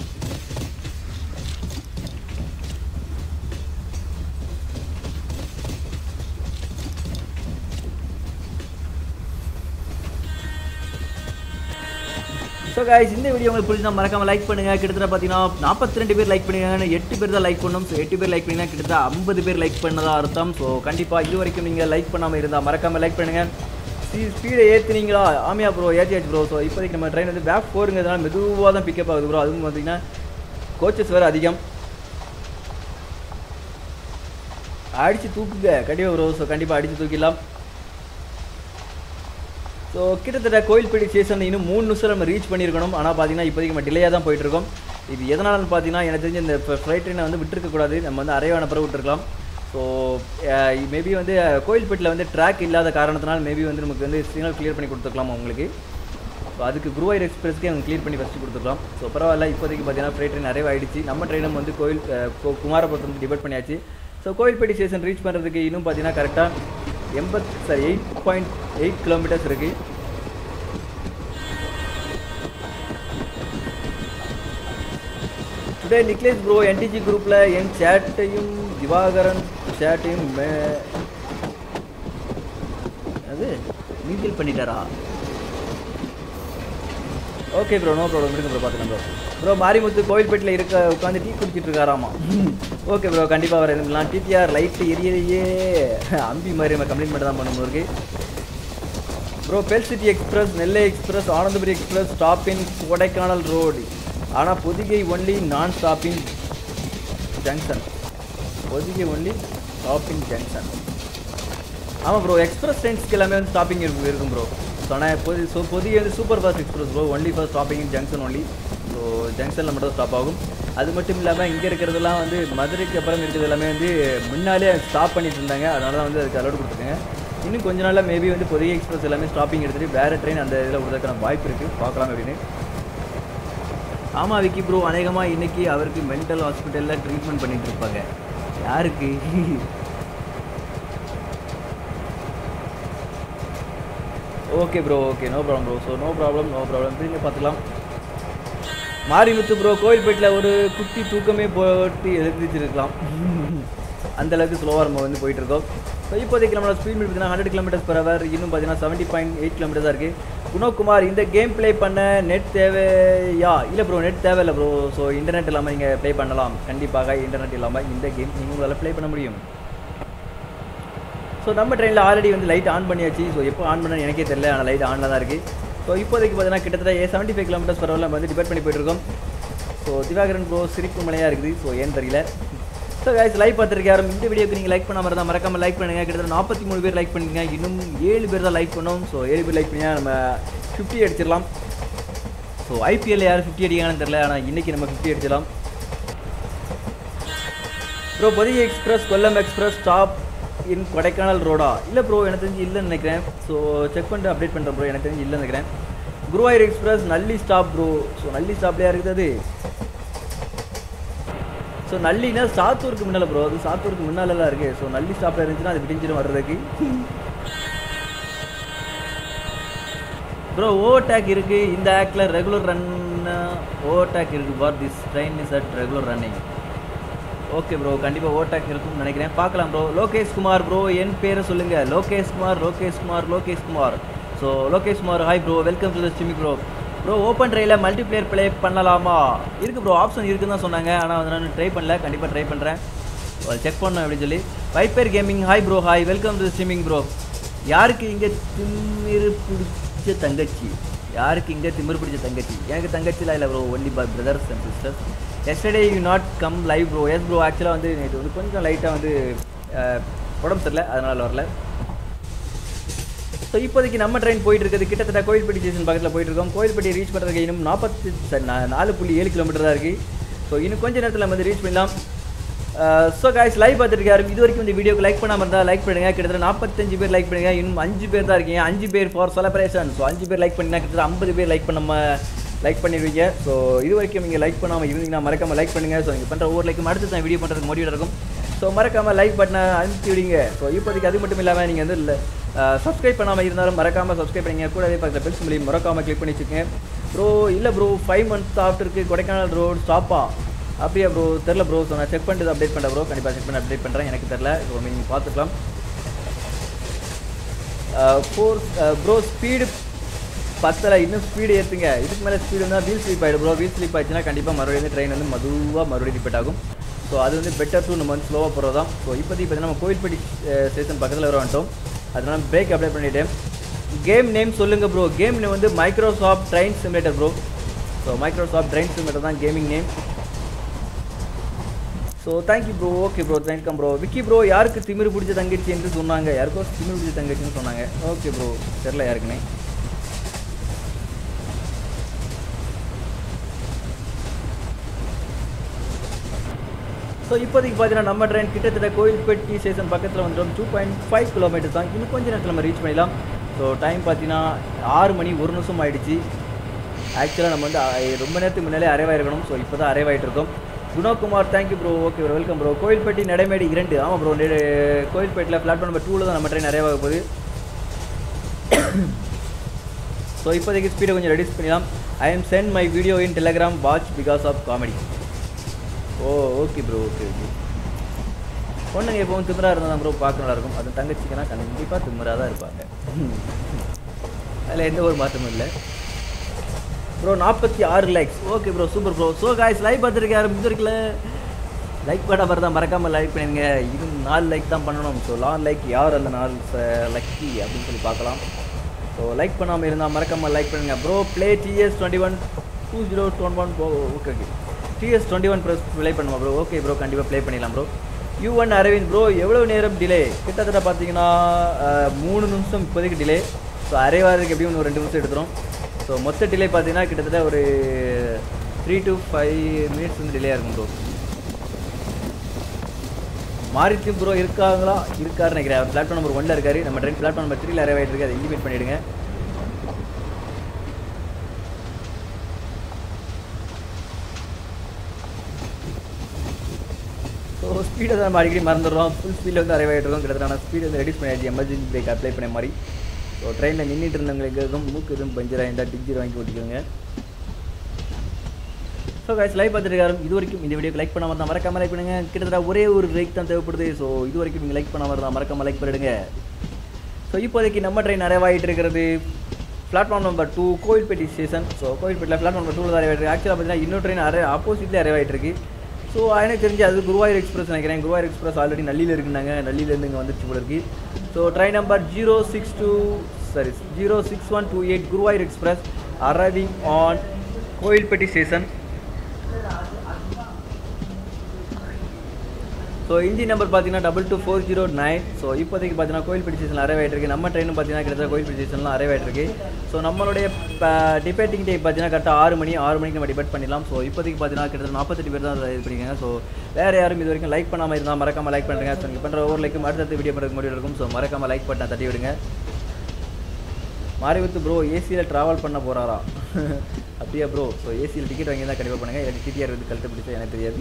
[SPEAKER 1] ஸோ guys இந்த வீடியோ உங்களுக்கு பிடிச்சா மறக்காம லைக் பண்ணுங்க கிட்டத்தட்ட பார்த்தீங்கன்னா நாற்பத்தி ரெண்டு பேர் லைக் பண்ணிருக்காங்க எட்டு பேர் தான் லைக் பண்ணணும் ஸோ எட்டு பேர் லைக் பண்ணிங்கன்னா கிட்டத்தட்ட ஐம்பது பேர் லைக் பண்ணதா அர்த்தம் ஸோ கண்டிப்பாக இது வரைக்கும் நீங்கள் லைக் பண்ணாமல் இருந்தால் மறக்காம லைக் பண்ணுங்க ஸ்பீடை ஏற்றுனீங்களா ஆமியா ப்ரோ ஏற்றியாச்சு ப்ரோ ஸோ இப்போதைக்கு நம்ம ட்ரெயின் வந்து பேக் போருங்கிறதுனால மெதுவாக தான் பிக்கப் ஆகுது ப்ரோ அதுவும் பார்த்தீங்கன்னா கோச்சஸ் வேறு அதிகம் அடித்து தூக்குங்க கண்டிப்பாக ப்ரோ ஸோ கண்டிப்பாக அடித்து தூக்கிடலாம் ஸோ கிட்டத்தட்ட கோயில்பேட்டை ஸ்டேஷன் இன்னும் மூணு நிமிஷம் நம்ம ரீச் பண்ணியிருக்கணும் ஆனால் பார்த்தீங்கன்னா இப்போதைக்கு நம்ம டிலேயாக தான் போயிட்டுருக்கோம் இது எதனாலன்னு பார்த்தீங்கன்னா எனக்கு தெரிஞ்ச இந்த ஃப்ளைட் ட்ரெயினை வந்து விட்டுருக்கக்கூடாது நம்ம வந்து அரைவான பிறகு விட்டுருக்கலாம் ஸோ மேபி வந்து கோயில்பேட்டில் வந்து ட்ராக் இல்லாத காரணத்தினால் மேபி வந்து நமக்கு வந்து சிக்னல் கிளியர் பண்ணி கொடுத்துருக்கலாம் உங்களுக்கு ஸோ அதுக்கு குருவாயூர் எக்ஸ்பிரஸ்க்கே அவங்க கிளியர் பண்ணி ஃபஸ்ட்டு கொடுத்துருக்கலாம் ஸோ பரவாயில்ல இப்போதைக்கு பார்த்தீங்கன்னா ஃப்ளைட் ட்ரெயின் நிறைய ஆயிடுச்சு நம்ம ட்ரெயினும் வந்து கோயில் அஹ், கு- குமாரபுரத்துல வந்து டிபேட் பண்ணியாச்சு ஸோ கோயில்பேட்டை ஸ்டேஷன் ரீச் பண்ணுறதுக்கு இன்னும் பார்த்தீங்கன்னா கரெக்டாக எண்பத் sorry eight point eight kilometres இருக்குது டுடே நிக்லேஷ் ப்ரோ என்டிஜி குரூப்பில் என் சேட்டையும் திவாகரன் சேட்டையும் மே அது மீட்டில் பண்ணிட்டாரா ஓகே ப்ரோ நோ ப்ராப்ளம் இருக்கு ப்ரோ பார்த்துக்கலாம் ப்ரோ ப்ரோ மாரிமுத்து கோவில்பேட்டில் இருக்க உட்காந்து டீ குடிச்சிட்டு இருக்காராமா ஓகே ப்ரோ கண்டிப்பாக வர இருக்கலாம் டிடிஆர் லைட்டு எரியலையே அம்பி மாதிரி நம்ம கம்ப்ளைண்ட் மட்டும் தான் பண்ணணும் இருக்கு bro Pearl City express Nellai express Ananthapuri express stop in Kodaikanal road ஆனால் பொதிகை ஒன்லி நான் stopping junction Pothigai only stopping junction ஆமாம் ப்ரோ எக்ஸ்பிரஸ் ட்ரெயின்ஸ்க்கு எல்லாமே வந்து ஸ்டாப்பிங் இருக்கும் இருக்கும் ப்ரோ ஸோ ஆனால் பொதி ஸோ பொதிகை வந்து super fast express bro only for stopping in junction only so ஜங்ஷனில் மட்டும் ஸ்டாப் ஆகும் அது மட்டும் இல்லாமல் இங்கே இருக்கிறதெல்லாம் வந்து மதுரைக்கு அப்புறம் இருக்கிறது எல்லாமே வந்து முன்னாலே ஸ்டாப் பண்ணிட்டு இருந்தாங்க அதனால தான் வந்து அதுக்கு அலோட் கொடுத்துருக்காங்க இன்னும் கொஞ்ச நாளில் மேபி வந்து பொதிகை எக்ஸ்பிரஸ் எல்லாமே ஸ்டாப்பிங் எடுத்துகிட்டு வேறு ட்ரெயின் அந்த இதில் விடுறதுக்கான வாய்ப்பு இருக்குது பார்க்கலாம் அப்படின்னு ஆமாம் விக்கி ப்ரோ அநேகமாக இன்னைக்கு அவருக்கு மென்டல் ஹாஸ்பிட்டலில் ட்ரீட்மெண்ட் பண்ணிட்டு இருப்பாங்க யாருக்கு okay bro okay no problem bro so no problem no problem திரும்பி பார்த்துக்கலாம் மாரிமுத்து ப்ரோ கோயில்பேட்டில் ஒரு குட்டி தூக்கமே போட்டு எழுந்திரிச்சிருக்கலாம் அந்த அளவுக்கு ஸ்லோவாக நம்ம வந்து போயிட்டு இருக்கோம் ஸோ இப்போதைக்கு நம்மளோட ஸ்பீட் பார்த்தீங்கன்னா ஹண்ட்ரட் கிலோமீட்டர்ஸ் per hour இன்னும் பார்த்தீங்கன்னா செவன்ட்டி பாயிண்ட் எயிட் கிலோமீட்டர்ஸாக இருக்குது குணோகுமார் இந்த கேம் ப்ளே பண்ண நெட் தேவையா இல்லை ப்ரோ நெட் தேவையில்லை ப்ரோ ஸோ இன்டர்நெட் இல்லாமல் நீங்கள் ப்ளே பண்ணலாம் கண்டிப்பாக இன்டர்நெட் இல்லாமல் இந்த கேம் நீங்கள் உங்களால் ப்ளே பண்ண முடியும் ஸோ நம்ம ட்ரெயினில் ஆல்ரெடி வந்து லைட் ஆன் பண்ணியாச்சு ஸோ எப்போ ஆன் பண்ண எனக்கே தெரியல ஆனால் லைட் ஆனில் தான் இருக்குது ஸோ இப்போதைக்கு பார்த்தீங்கன்னா கிட்டத்தட்ட ஏ செவன்ட்டி ஃபைவ் கிலோமீட்டர்ஸ் பரவாயில்ல நம்ம வந்து டிபேட் பண்ணி போயிட்டுருக்கோம் ஸோ திவாகரன் ப்ரோ சிரிப்பு மலையாக இருக்குது ஸோ ஏன்னு தெரியல ஸோ guys லைவ் பார்த்துருக்காரு இந்த வீடியோக்கு நீங்கள் லைக் பண்ணாமல் இருந்தால் மறக்காம லைக் பண்ணுங்கள் கிட்டத்தட்ட நாற்பத்தி மூணு பேர் லைக் பண்ணிங்க இன்னும் ஏழு பேர் தான் லைக் பண்ணோம் ஸோ ஏழு பேர் லைக் பண்ணியா நம்ம ஃபிஃப்டி அடிச்சிடலாம் ஸோ ஐபிஎல் யார் ஃபிஃப்டி அடிக்காங்கன்னு தெரியல ஆனால் இன்றைக்கி நம்ம ஃபிஃப்டி அடிச்சிடலாம் bro Pothigai express Kollam express stop in Kodaikanal ரோடா இல்லை ப்ரோ எனக்கு தெரிஞ்சு இல்லைன்னு நினைக்கிறேன் ஸோ செக் பண்ணிட்டு அப்டேட் பண்ணுறேன் ப்ரோ எனக்கு தெரிஞ்சு இல்லைன்னு நினைக்கிறேன் Guruvayur express Nalli stop bro so Nalli ஸ்டாப்லையா இருக்குது அது ஸோ நல்லினா சாத்தூருக்கு முன்னால் ப்ரோ அது சாத்தூருக்கு முன்னாலலாம் இருக்குது ஸோ நல்லி ஸ்டாப்பில் இருந்துச்சுன்னா அது விடிஞ்சிடும் வர்றதுக்கு ப்ரோ ஓவர்டேக் இருக்குது இந்த ஆக்டில் ரெகுலர் ரன் ஓவர்டேக் இருக்குது for this train is at regular running okay bro கண்டிப்பாக ஓவர்டேக் இருக்கும்னு நினைக்கிறேன் பார்க்கலாம் ப்ரோ லோகேஷ் குமார் ப்ரோ என் பேரை சொல்லுங்கள் Lokesh Kumar Lokesh Kumar Lokesh Kumar so Lokesh Kumar hi bro welcome to the stream bro bro open ட்ரையில் மல்டிப்ளேயர் ப்ளே பண்ணலாமா இருக்குது ப்ரோ ஆப்ஷன் இருக்குன்னு தான் சொன்னாங்க ஆனால் வந்து நான் ட்ரை பண்ணல கண்டிப்பாக ட்ரை பண்ணுறேன் செக் பண்ணோம் அப்படின்னு சொல்லி Viper gaming hi bro hi welcome to streaming bro யாருக்கு இங்கே திமிரு பிடிச்ச தங்கச்சி யாருக்கு இங்கே திமிரு பிடிச்ச தங்கச்சி எனக்கு தங்கச்சிலாம் இல்லை bro only by brothers and sisters yesterday you not come live bro yes bro ஆக்சுவலாக வந்து நேற்று வந்து கொஞ்சம் லைட்டாக வந்து அஹ், உடம்பு சரியில்லை அதனால் வரல ஸோ இப்போதைக்கு நம்ம ட்ரெயின் போயிட்டு இருக்குது கிட்டத்தட்ட கோயில்பட்டி ஸ்டேஷன் பக்கத்தில் போயிட்டு இருக்கோம் கோயில்பட்டி ரீச் பண்ணுறதுக்கு இன்னும் நாற்பத்தி ச- நா- நாலு புள்ளி ஏழு கிலோமீட்டர் தான் இருக்குது ஸோ இன்னும் கொஞ்ச நேரத்தில் நம்ம வந்து ரீச் பண்ணலாம் ஸோ காய்ஸ் லைவ் பார்த்துட்டு இருக்காரு இது வரைக்கும் இந்த வீடியோக்கு லைக் பண்ணாமல் இருந்தால் லைக் பண்ணுங்க கிட்டத்தட்ட நாற்பத்தஞ்சு பேர் லைக் பண்ணுங்க இன்னும் அஞ்சு பேர் தான் இருக்கீங்க அஞ்சு பேர் ஃபார் செலப்ரேஷன் ஸோ அஞ்சு பேர் லைக் பண்ணினா கிட்டத்தட்ட ஐம்பது பேர் லைக் பண்ண லைக் பண்ணிடுவீங்க ஸோ இது வரைக்கும் நீங்கள் லைக் பண்ணாமல் இருந்தீங்கன்னா மறக்காமல் லைக் பண்ணுங்கள் ஸோ நீங்கள் பண்ணுற ஒவ்வொரு லைக்கும் அடுத்து தான் வீடியோ பண்ணுறதுக்கு மோட்டிவேட் இருக்கும் ஸோ மறக்காமல் லைக் பட்டனை அனுப்பிச்சி விடுங்க ஸோ இப்போதைக்கு அது மட்டும் இல்லாமல் நீங்கள் வந்து இல்லை சப்ஸ்கிரைப் பண்ணாமல் இருந்தாலும் மறக்காமல் சப்ஸ்கிரைப் பண்ணுங்க கூடவே பக்கத்தில் பெல் சிம்பிளையும் மறக்காமல் கிளிக் பண்ணி வச்சுக்கோங்க ப்ரோ இல்லை ப்ரோ ஃபைவ் மந்த்ஸ் ஆஃப்டருக்கு கொடைக்கானல் ரோடு ஸ்டாப்பா அப்படியா ப்ரோ தெரில ப்ரோ ஸோ நான் செக் பண்ணிட்டு அப்டேட் பண்ணுறேன் ப்ரோ கண்டிப்பாக செக் பண்ணி அப்டேட் பண்ணுறேன் எனக்கு தெரில ஸோ நீங்கள் பார்த்துக்கலாம் ஃபோர் ப்ரோ ஸ்பீடு பத்தலை இன்னும் ஸ்பீடு ஏற்றுங்க இதுக்கு மேலே ஸ்பீடு இருந்தால் வீல் ஸ்லீப் ஆகிடும் ப்ரோ வீல் ஸ்லீப் ஆச்சுன்னா கண்டிப்பாக மறுபடியும் வந்து ட்ரெயின் வந்து மதுவாக மறுபடியும் ரிப்பீட் ஆகும் ஸோ அது வந்து பெட்டர் டூ நம்ம வந்து ஸ்லோவாக போகிறது தான் ஸோ இப்போதைக்கு பார்த்தீங்கன்னா நம்ம கோயில்பட்டி ஸ்டேஷன் பக்கத்தில் வர வந்துட்டோம் அதனால பிரேக் அப்ளை பண்ணிட்டேன் கேம் நேம் சொல்லுங்கள் ப்ரோ கேம் நேம் வந்து Microsoft train simulator bro so Microsoft train simulator தான் gaming name so thank you bro okay bro thank you bro Vicky bro யாருக்கு திமிரு பிடிச்ச தங்கச்சி என்று சொன்னாங்க யாருக்கோ திமிரு பிடிச்ச தங்கச்சின்னு சொன்னாங்க ஓகே ப்ரோ தெரில யாருக்குன்னே ஸோ இப்போதைக்கு பார்த்தீங்கன்னா நம்ம ட்ரெயின் கிட்டத்தட்ட கோயில்பட்டி ஸ்டேஷன் பக்கத்தில் வந்துடும் டூ பாயிண்ட் ஃபைவ் கிலோமீட்டர் தான் இன்னும் கொஞ்ச நேரத்தில் நம்ம ரீச் பண்ணிடலாம் ஸோ டைம் பார்த்தீங்கன்னா ஆறு மணி ஒரு நிமிஷம் ஆயிடுச்சு ஆக்சுவலாக நம்ம வந்து அஹ், ரொம்ப நேரத்துக்கு முன்னாலே அரைவாயிருக்கணும் ஸோ இப்போ தான் அரைவாயிட்டு இருக்கோம் Gunakumar thank you bro okay bro welcome bro Kovilpatti நடைமேடு இரண்டு ஆமாம் ப்ரோ கோயில்பேட்டில் பிளாட்ஃபார்ம் நம்பர் டூவில் தான் நம்ம ட்ரெயின் அரைவாக போகுது ஸோ இப்போதைக்கு ஸ்பீடை கொஞ்சம் ரெடியூஸ் பண்ணிடலாம் I am sent my video in Telegram watch because of comedy oh okay bro okay okay பொண்ணுங்க எப்பவும் திமிரா இருந்தால் தான் ப்ரோ பார்க்க நல்லா இருக்கும் அது தங்கச்சிங்கன்னா கண்டிப்பாக திமிரா தான் இருப்பாங்க அதில் எந்த ஒரு மாற்றமும் இல்லை ப்ரோ நாற்பத்தி ஆறு likes okay bro super bro so guys like பார்த்துருக்கு யாரும் இது இருக்குல்ல லைக் பண்ண மாதிரி தான் மறக்காமல் லைக் பண்ணுங்க இது நாலு லைக் தான் பண்ணணும் ஸோ லான் லைக் யார் அந்த நாலு லக்கி அப்படின்னு சொல்லி பார்க்கலாம் ஸோ லைக் பண்ணாமல் இருந்தால் மறக்காமல் லைக் பண்ணுங்க bro play TS twenty one two zero twenty one okay okay TS twenty one plus play பண்ணுமா ப்ரோ ஓகே ப்ரோ கண்டிப்பாக ப்ளே பண்ணிடலாம் bro you one Aravind bro எவ்வளோ நேரம் டிலே கிட்டத்தட்ட பார்த்தீங்கன்னா அஹ், மூணு நிமிஷம் இப்போதைக்கு டிலே ஸோ அரைவாரதுக்கு எப்படியும் ஒரு ரெண்டு நிமிஷம் எடுத்துரும் ஸோ மொத்த டிலே பார்த்தீங்கன்னா கிட்டத்தட்ட ஒரு த்ரீ டு ஃபைவ் மினிட்ஸ் வந்து டிலே இருக்கும் ப்ரோ மாரித்தி ப்ரோ இருக்காங்களா இருக்காருன்னு நினைக்கிறேன் அவர் பிளாட்ஃபார்ம் நம்பர் ஒன்ல இருக்காரு நம்ம ட்ரெயின் பிளாட்ஃபார்ம் நம்பர் த்ரீல அரைவ் ஆயிட்டு இருக்கு அதை இன்டிமேட் பண்ணிடுங்க ஸோ ஸ்பீடை தான் நம்ம அடிக்கடி மறந்துடுறோம் ஃபுல் ஸ்பீடில் வந்து அரைவ் ஆகிட்டு இருக்கோம் கிட்டத்தட்ட ஆனால் ஸ்பீடு வந்து ரெடியூஸ் பண்ணியாச்சு எமர்ஜென்சி பிரேக் அப்ளை பண்ண மாதிரி ஸோ ட்ரெயினில் நின்றுட்டு இருந்தவங்களுக்கு எதுவும் மூக்கு எதுவும் பஞ்சர் ஆயிருந்தால் டிஜில் வாங்கி ஓட்டிக்கோங்க ஸோ guys லைவ் பார்த்துட்டு இருக்காரு இது வரைக்கும் இந்த வீடியோக்கு லைக் பண்ணாமல் இருந்தால் மறக்காம லைக் பண்ணுங்க கிட்டத்தட்ட ஒரே ஒரு லைக் தான் தேவைப்படுது ஸோ இது வரைக்கும் நீங்கள் லைக் பண்ணாமல் இருந்தால் மறக்காம லைக் பண்ணிடுங்க ஸோ இப்போதைக்கு நம்ம ட்ரெயின் நிறைவாயிட்டு இருக்கிறது platform number two Kovilpatti station so கோயில்பேட்டில் பிளாட்ஃபார்ம் நம்பர் டூவில் நிறைவாயிட்டு இருக்கு ஆக்சுவலாக பார்த்தீங்கன்னா இன்னொரு ட்ரெயின் அரை ஆப்போசிட்லேயே நிறைவாயிட்டு இருக்கு ஸோ எனக்கு தெரிஞ்சு அது குருவாயூர் எக்ஸ்பிரஸ் நினைக்கிறேன் குருவாயூர் எக்ஸ்பிரஸ் ஆல்ரெடி நல்லியில் இருக்குனாங்க நல்லியிலேருந்து இங்கே வந்துருச்சு போல இருக்கு so train number zero six two sorry zero six one two eight Guruvayur express arriving on Kovilpatti station so இந்தி நம்பர் பார்த்தீங்கன்னா double two four zero nine so இப்போதைக்கு பார்த்தீங்கன்னா கோயில்பட்டி ஸ்டேஷன் அரைவ் ஆயிட்டு இருக்கு நம்ம ட்ரெயினும் பார்த்தீங்கன்னா கிட்டத்தட்ட கோயில்பட்டி ஸ்டேஷன்லாம் அரைவ் ஆயிட்டு இருக்கு ஸோ நம்மளுடைய டிபேட்டிங் டைம் பார்த்தீங்கன்னா கரெக்டாக ஆறு மணி ஆறு மணிக்கு நம்ம டிபேட் பண்ணிடலாம் ஸோ இப்போதைக்கு பார்த்தீங்கன்னா கிட்டத்தட்ட நாற்பத்தெட்டு பேர் தான் இது பண்ணிருக்காங்க ஸோ வேறு யாரும் இது வரைக்கும் லைக் பண்ணாமல் இருந்தால் மறக்காம லைக் பண்ணுறேங்க ஸோ நீங்கள் பண்ணுற ஒவ்வொரு லைக்கும் அடுத்தடுத்த வீடியோ பண்ணுறதுக்கு முடிவு இருக்கும் ஸோ மறக்காம லைக் பட்டனை தட்டி விடுங்க மாரிமுத்து ப்ரோ ஏசியில் ட்ராவல் பண்ண போகிறாரா அப்படியா ப்ரோ ஸோ ஏசியில் டிக்கெட் வாங்கி தான் கண்டிப்பாக பண்ணுங்கள் எனக்கு டிடிஆர் வந்து கழுத்து பிடிச்சா எனக்கு தெரியாது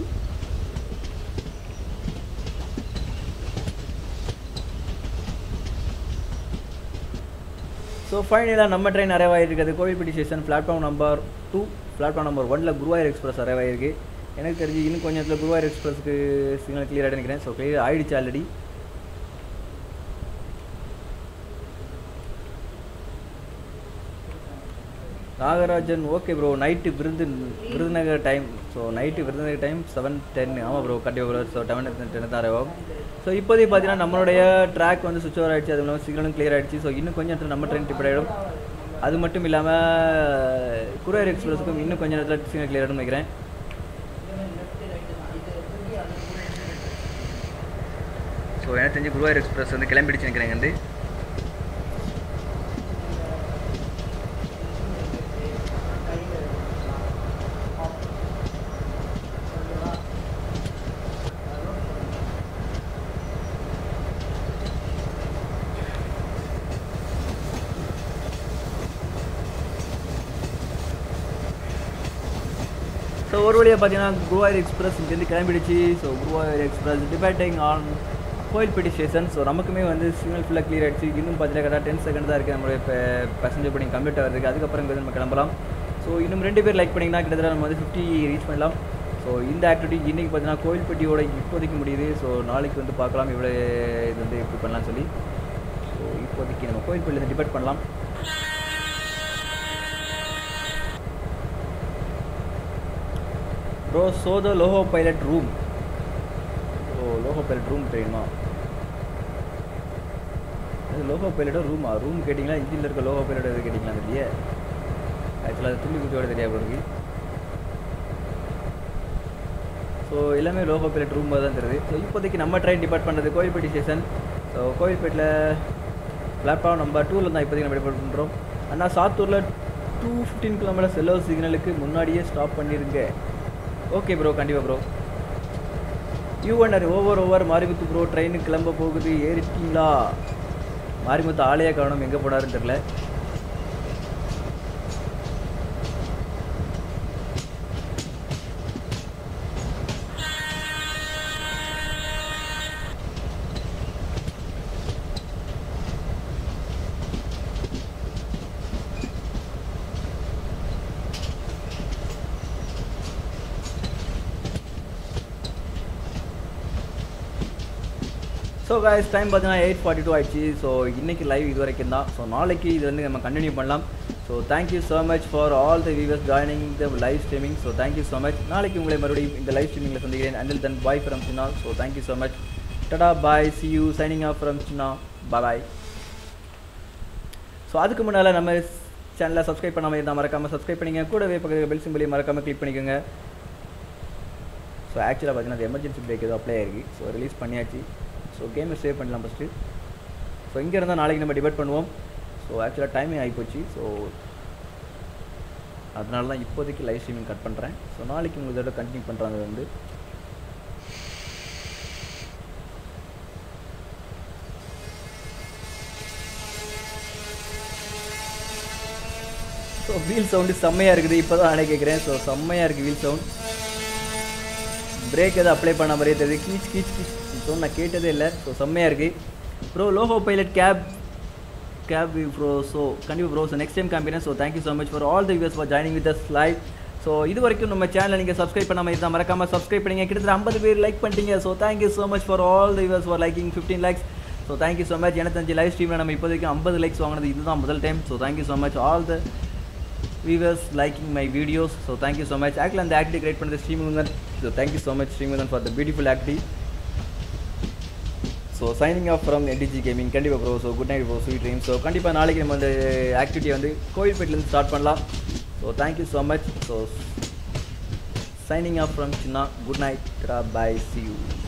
[SPEAKER 1] ஸோ ஃபைனலாக நம்ம ட்ரெயின் அரைவ் ஆகிருக்கிறது Kovilpatti station platform number two platform number ஒனில் குருவாயூர் எக்ஸ்பிரஸ் அரைவ் ஆகிருக்கு எனக்கு தெரிஞ்சு இன்னும் கொஞ்சம் நேரத்தில் குருவாயூர் எக்ஸ்பிரஸ்க்கு சிக்னல் கிளியராக நினைக்கிறேன் ஸோ கிளியர் ஆயிடுச்சு already Nagarajan okay bro night விருது Virudhunagar time so night Virudhunagar time seven ten ஆமாம் ப்ரோ கண்டிப்பாக ப்ரோ ஸோ செவன் டென் தான் இருக்கும் ஸோ இப்போதைக்கு பார்த்தீங்கன்னா நம்மளுடைய ட்ராக் வந்து சுவிச் ஓவர் ஆயிடுச்சு அது இல்லாமல் சிக்னலும் கிளியர் ஆயிடுச்சு ஸோ இன்னும் கொஞ்சம் நேரத்தில் நம்ம ட்ரெயின் டிப் ஆகிடும் அது மட்டும் இல்லாமல் குரியர் எக்ஸ்பிரஸுக்கும் இன்னும் கொஞ்சம் நேரத்தில் சிக்னல் கிளியர் ஆகிடும் நினைக்கிறேன் ஸோ எனக்கு தெரிஞ்சு குருவாயூர் எக்ஸ்பிரஸ் வந்து கிளம்பிடுச்சு நினைக்கிறேன் வந்து ஸோ ஒரு வழியாக பார்த்தீங்கன்னா குருவாயூர் எக்ஸ்பிரஸ் இங்கேருந்து கிளம்பிடுச்சு so Guruvayur express departing on Kovilpatti station so நமக்குமே வந்து சிக்னல் ஃபுல்லாக கிளியர் ஆகிடுச்சு இன்னும் பார்த்தீங்கன்னா கரெக்டாக டென் செகண்ட் தான் இருக்குது நம்மளுடைய இப்போ பேசஞ்சர் பண்ணி கம்ப்ளீட் ஆகிறதுக்கு அதுக்கப்புறம் இங்கே நம்ம கிளம்பலாம் ஸோ இன்னும் ரெண்டு பேர் லைக் பண்ணிங்கன்னா கிட்டத்தட்ட நம்ம வந்து ஃபிஃப்டி ரீச் பண்ணலாம் ஸோ இந்த ஆக்டிவிட்டி இன்றைக்கி பார்த்தீங்கன்னா கோயில்பட்டியோட இப்போதைக்கு முடியுது ஸோ நாளைக்கு வந்து பார்க்கலாம் இவ்வளோ இது வந்து இப்படி பண்ணலாம்னு சொல்லி ஸோ இப்போதைக்கு நம்ம கோயில்பட்டியில் டிபேட் பண்ணலாம் bro so the loco pilot room oh loco pilot room தெரியுமா அது லோகோ பைலட்டோ ரூமா ரூம் கேட்டிங்களா இன்ஜினில் இருக்க லோகோ பைலட் எது கேட்டிங்களா தெரியல ஆக்சுவலாக அது துள்ளி குட்டியோட தெரியாது உங்களுக்கு ஸோ எல்லாமே லோகோ பைலட் ரூம் தான் தெரியுது ஸோ இப்போதைக்கு நம்ம ட்ரெயின் டிபார்ட் பண்ணுறது கோயில்பட்டி ஸ்டேஷன் ஸோ கோயில்பேட்டில் பிளாட்ஃபார்ம் நம்பர் டூவில் தான் இப்போதைக்கு நம்ம டிபார்ட் பண்ணுறோம் ஆனால் சாத்தூரில் டூ ஃபிஃப்டீன் கிலோமீட்டர் எல்லோ சிக்னலுக்கு முன்னாடியே ஸ்டாப் பண்ணிருங்க ஓகே ப்ரோ கண்டிப்பாக bro UNR over over Marimuthu bro train கிளம்ப போகுது ஏறிட்டீங்களா மாரிமுத்து ஆளையே காணும் எங்கே போனாருன்னு தெரில ஸோ காய்ஸ் டைம் பார்த்தீங்கன்னா எயிட் ஃபார்ட்டி டூ ஆயிடுச்சு ஸோ இன்னைக்கு லைவ் இது வரைக்கும் தான் ஸோ நாளைக்கு இது வந்து நம்ம கண்டினியூ பண்ணலாம் so thank you so much for all the viewers joining the live streaming so thank you so much நாளைக்கு உங்களை மறுபடியும் இந்த லைவ் ஸ்ட்ரீமிங்கில் சந்திக்கிறேன் until then bye from Chinna so thank you so much டடா bye see you signing off from Chinna bye so அதுக்கு முன்னால் நம்ம சேனலை சப்ஸ்கிரைப் பண்ணாமல் இருந்தால் மறக்காமல் சப்ஸ்கிரைப் பண்ணிங்க கூடவே பக்கத்தில் பெல் சிம்பிளையும் மறக்காமல் கிளிக் பண்ணிக்கோங்க ஸோ ஆக்சுவலாக பார்த்தீங்கன்னா அது எமர்ஜென்சி பிரேக் ஏதோ அப்ளை ஆயிருக்கு ஸோ ரிலீஸ் பண்ணியாச்சு ஸோ கேமை சேவ் பண்ணலாம் ஃபஸ்ட்டு ஸோ இங்கே இருந்தால் நாளைக்கு நம்ம டிபேட் பண்ணுவோம் ஸோ ஆக்சுவலாக டைமிங் ஆகிப்போச்சு ஸோ அதனால தான் இப்போதைக்கு லைவ் ஸ்ட்ரீமிங் கட் பண்ணுறேன் ஸோ நாளைக்கு உங்களுக்கு இதோட கண்டினியூ பண்ணுறாங்க வந்து ஸோ வீல் சவுண்டு செம்மையாக இருக்குது இப்போ தான் நானே கேட்குறேன் ஸோ செம்மையாக இருக்குது வீல் சவுண்ட் பிரேக் எதுவும் அப்ளை பண்ண மாதிரியே தெரியுது கீச் கீச் கீச் சவுண்ட் நான் கேட்டதே இல்லை ஸோ செம்மையாக இருக்குது bro loco pilot cab cab bro so கண்டிப்பாக ப்ரோ ஸோ நெக்ஸ்ட் டைம் காமிக்கிறேன் so thank you so much for all the views for joining with us live so இது வரைக்கும் நம்ம சேனலை நீங்கள் சப்ஸ்கிரைப் பண்ணாமல் இருந்தால் மறக்காமல் சப்ஸ்கிரைப் பண்ணிங்க கிட்டத்தட்ட ஐம்பது பேர் லைக் பண்ணிட்டீங்க so thank you so much for all the views for liking fifteen likes so thank you so much எனக்கு தெரிஞ்சு லைவ் ஸ்ட்ரீமில் நம்ம இப்போதைக்கு ஐம்பது லைக்ஸ் வாங்கினது இதுதான் முதல் time so thank you so much all the viewers liking my videos so thank you so much actually அந்த active create பண்ணது Srimugan so thank you so much Srimugan for the beautiful active so signing off from NTG gaming கண்டிப்பாக bro so good night bro sweet dream so கண்டிப்பாக நாளைக்கு நம்ம அந்த activity வந்து கோயில்பேட்டிலேருந்து start பண்ணலாம் so thank you so much so signing off from Chinna good night bye see you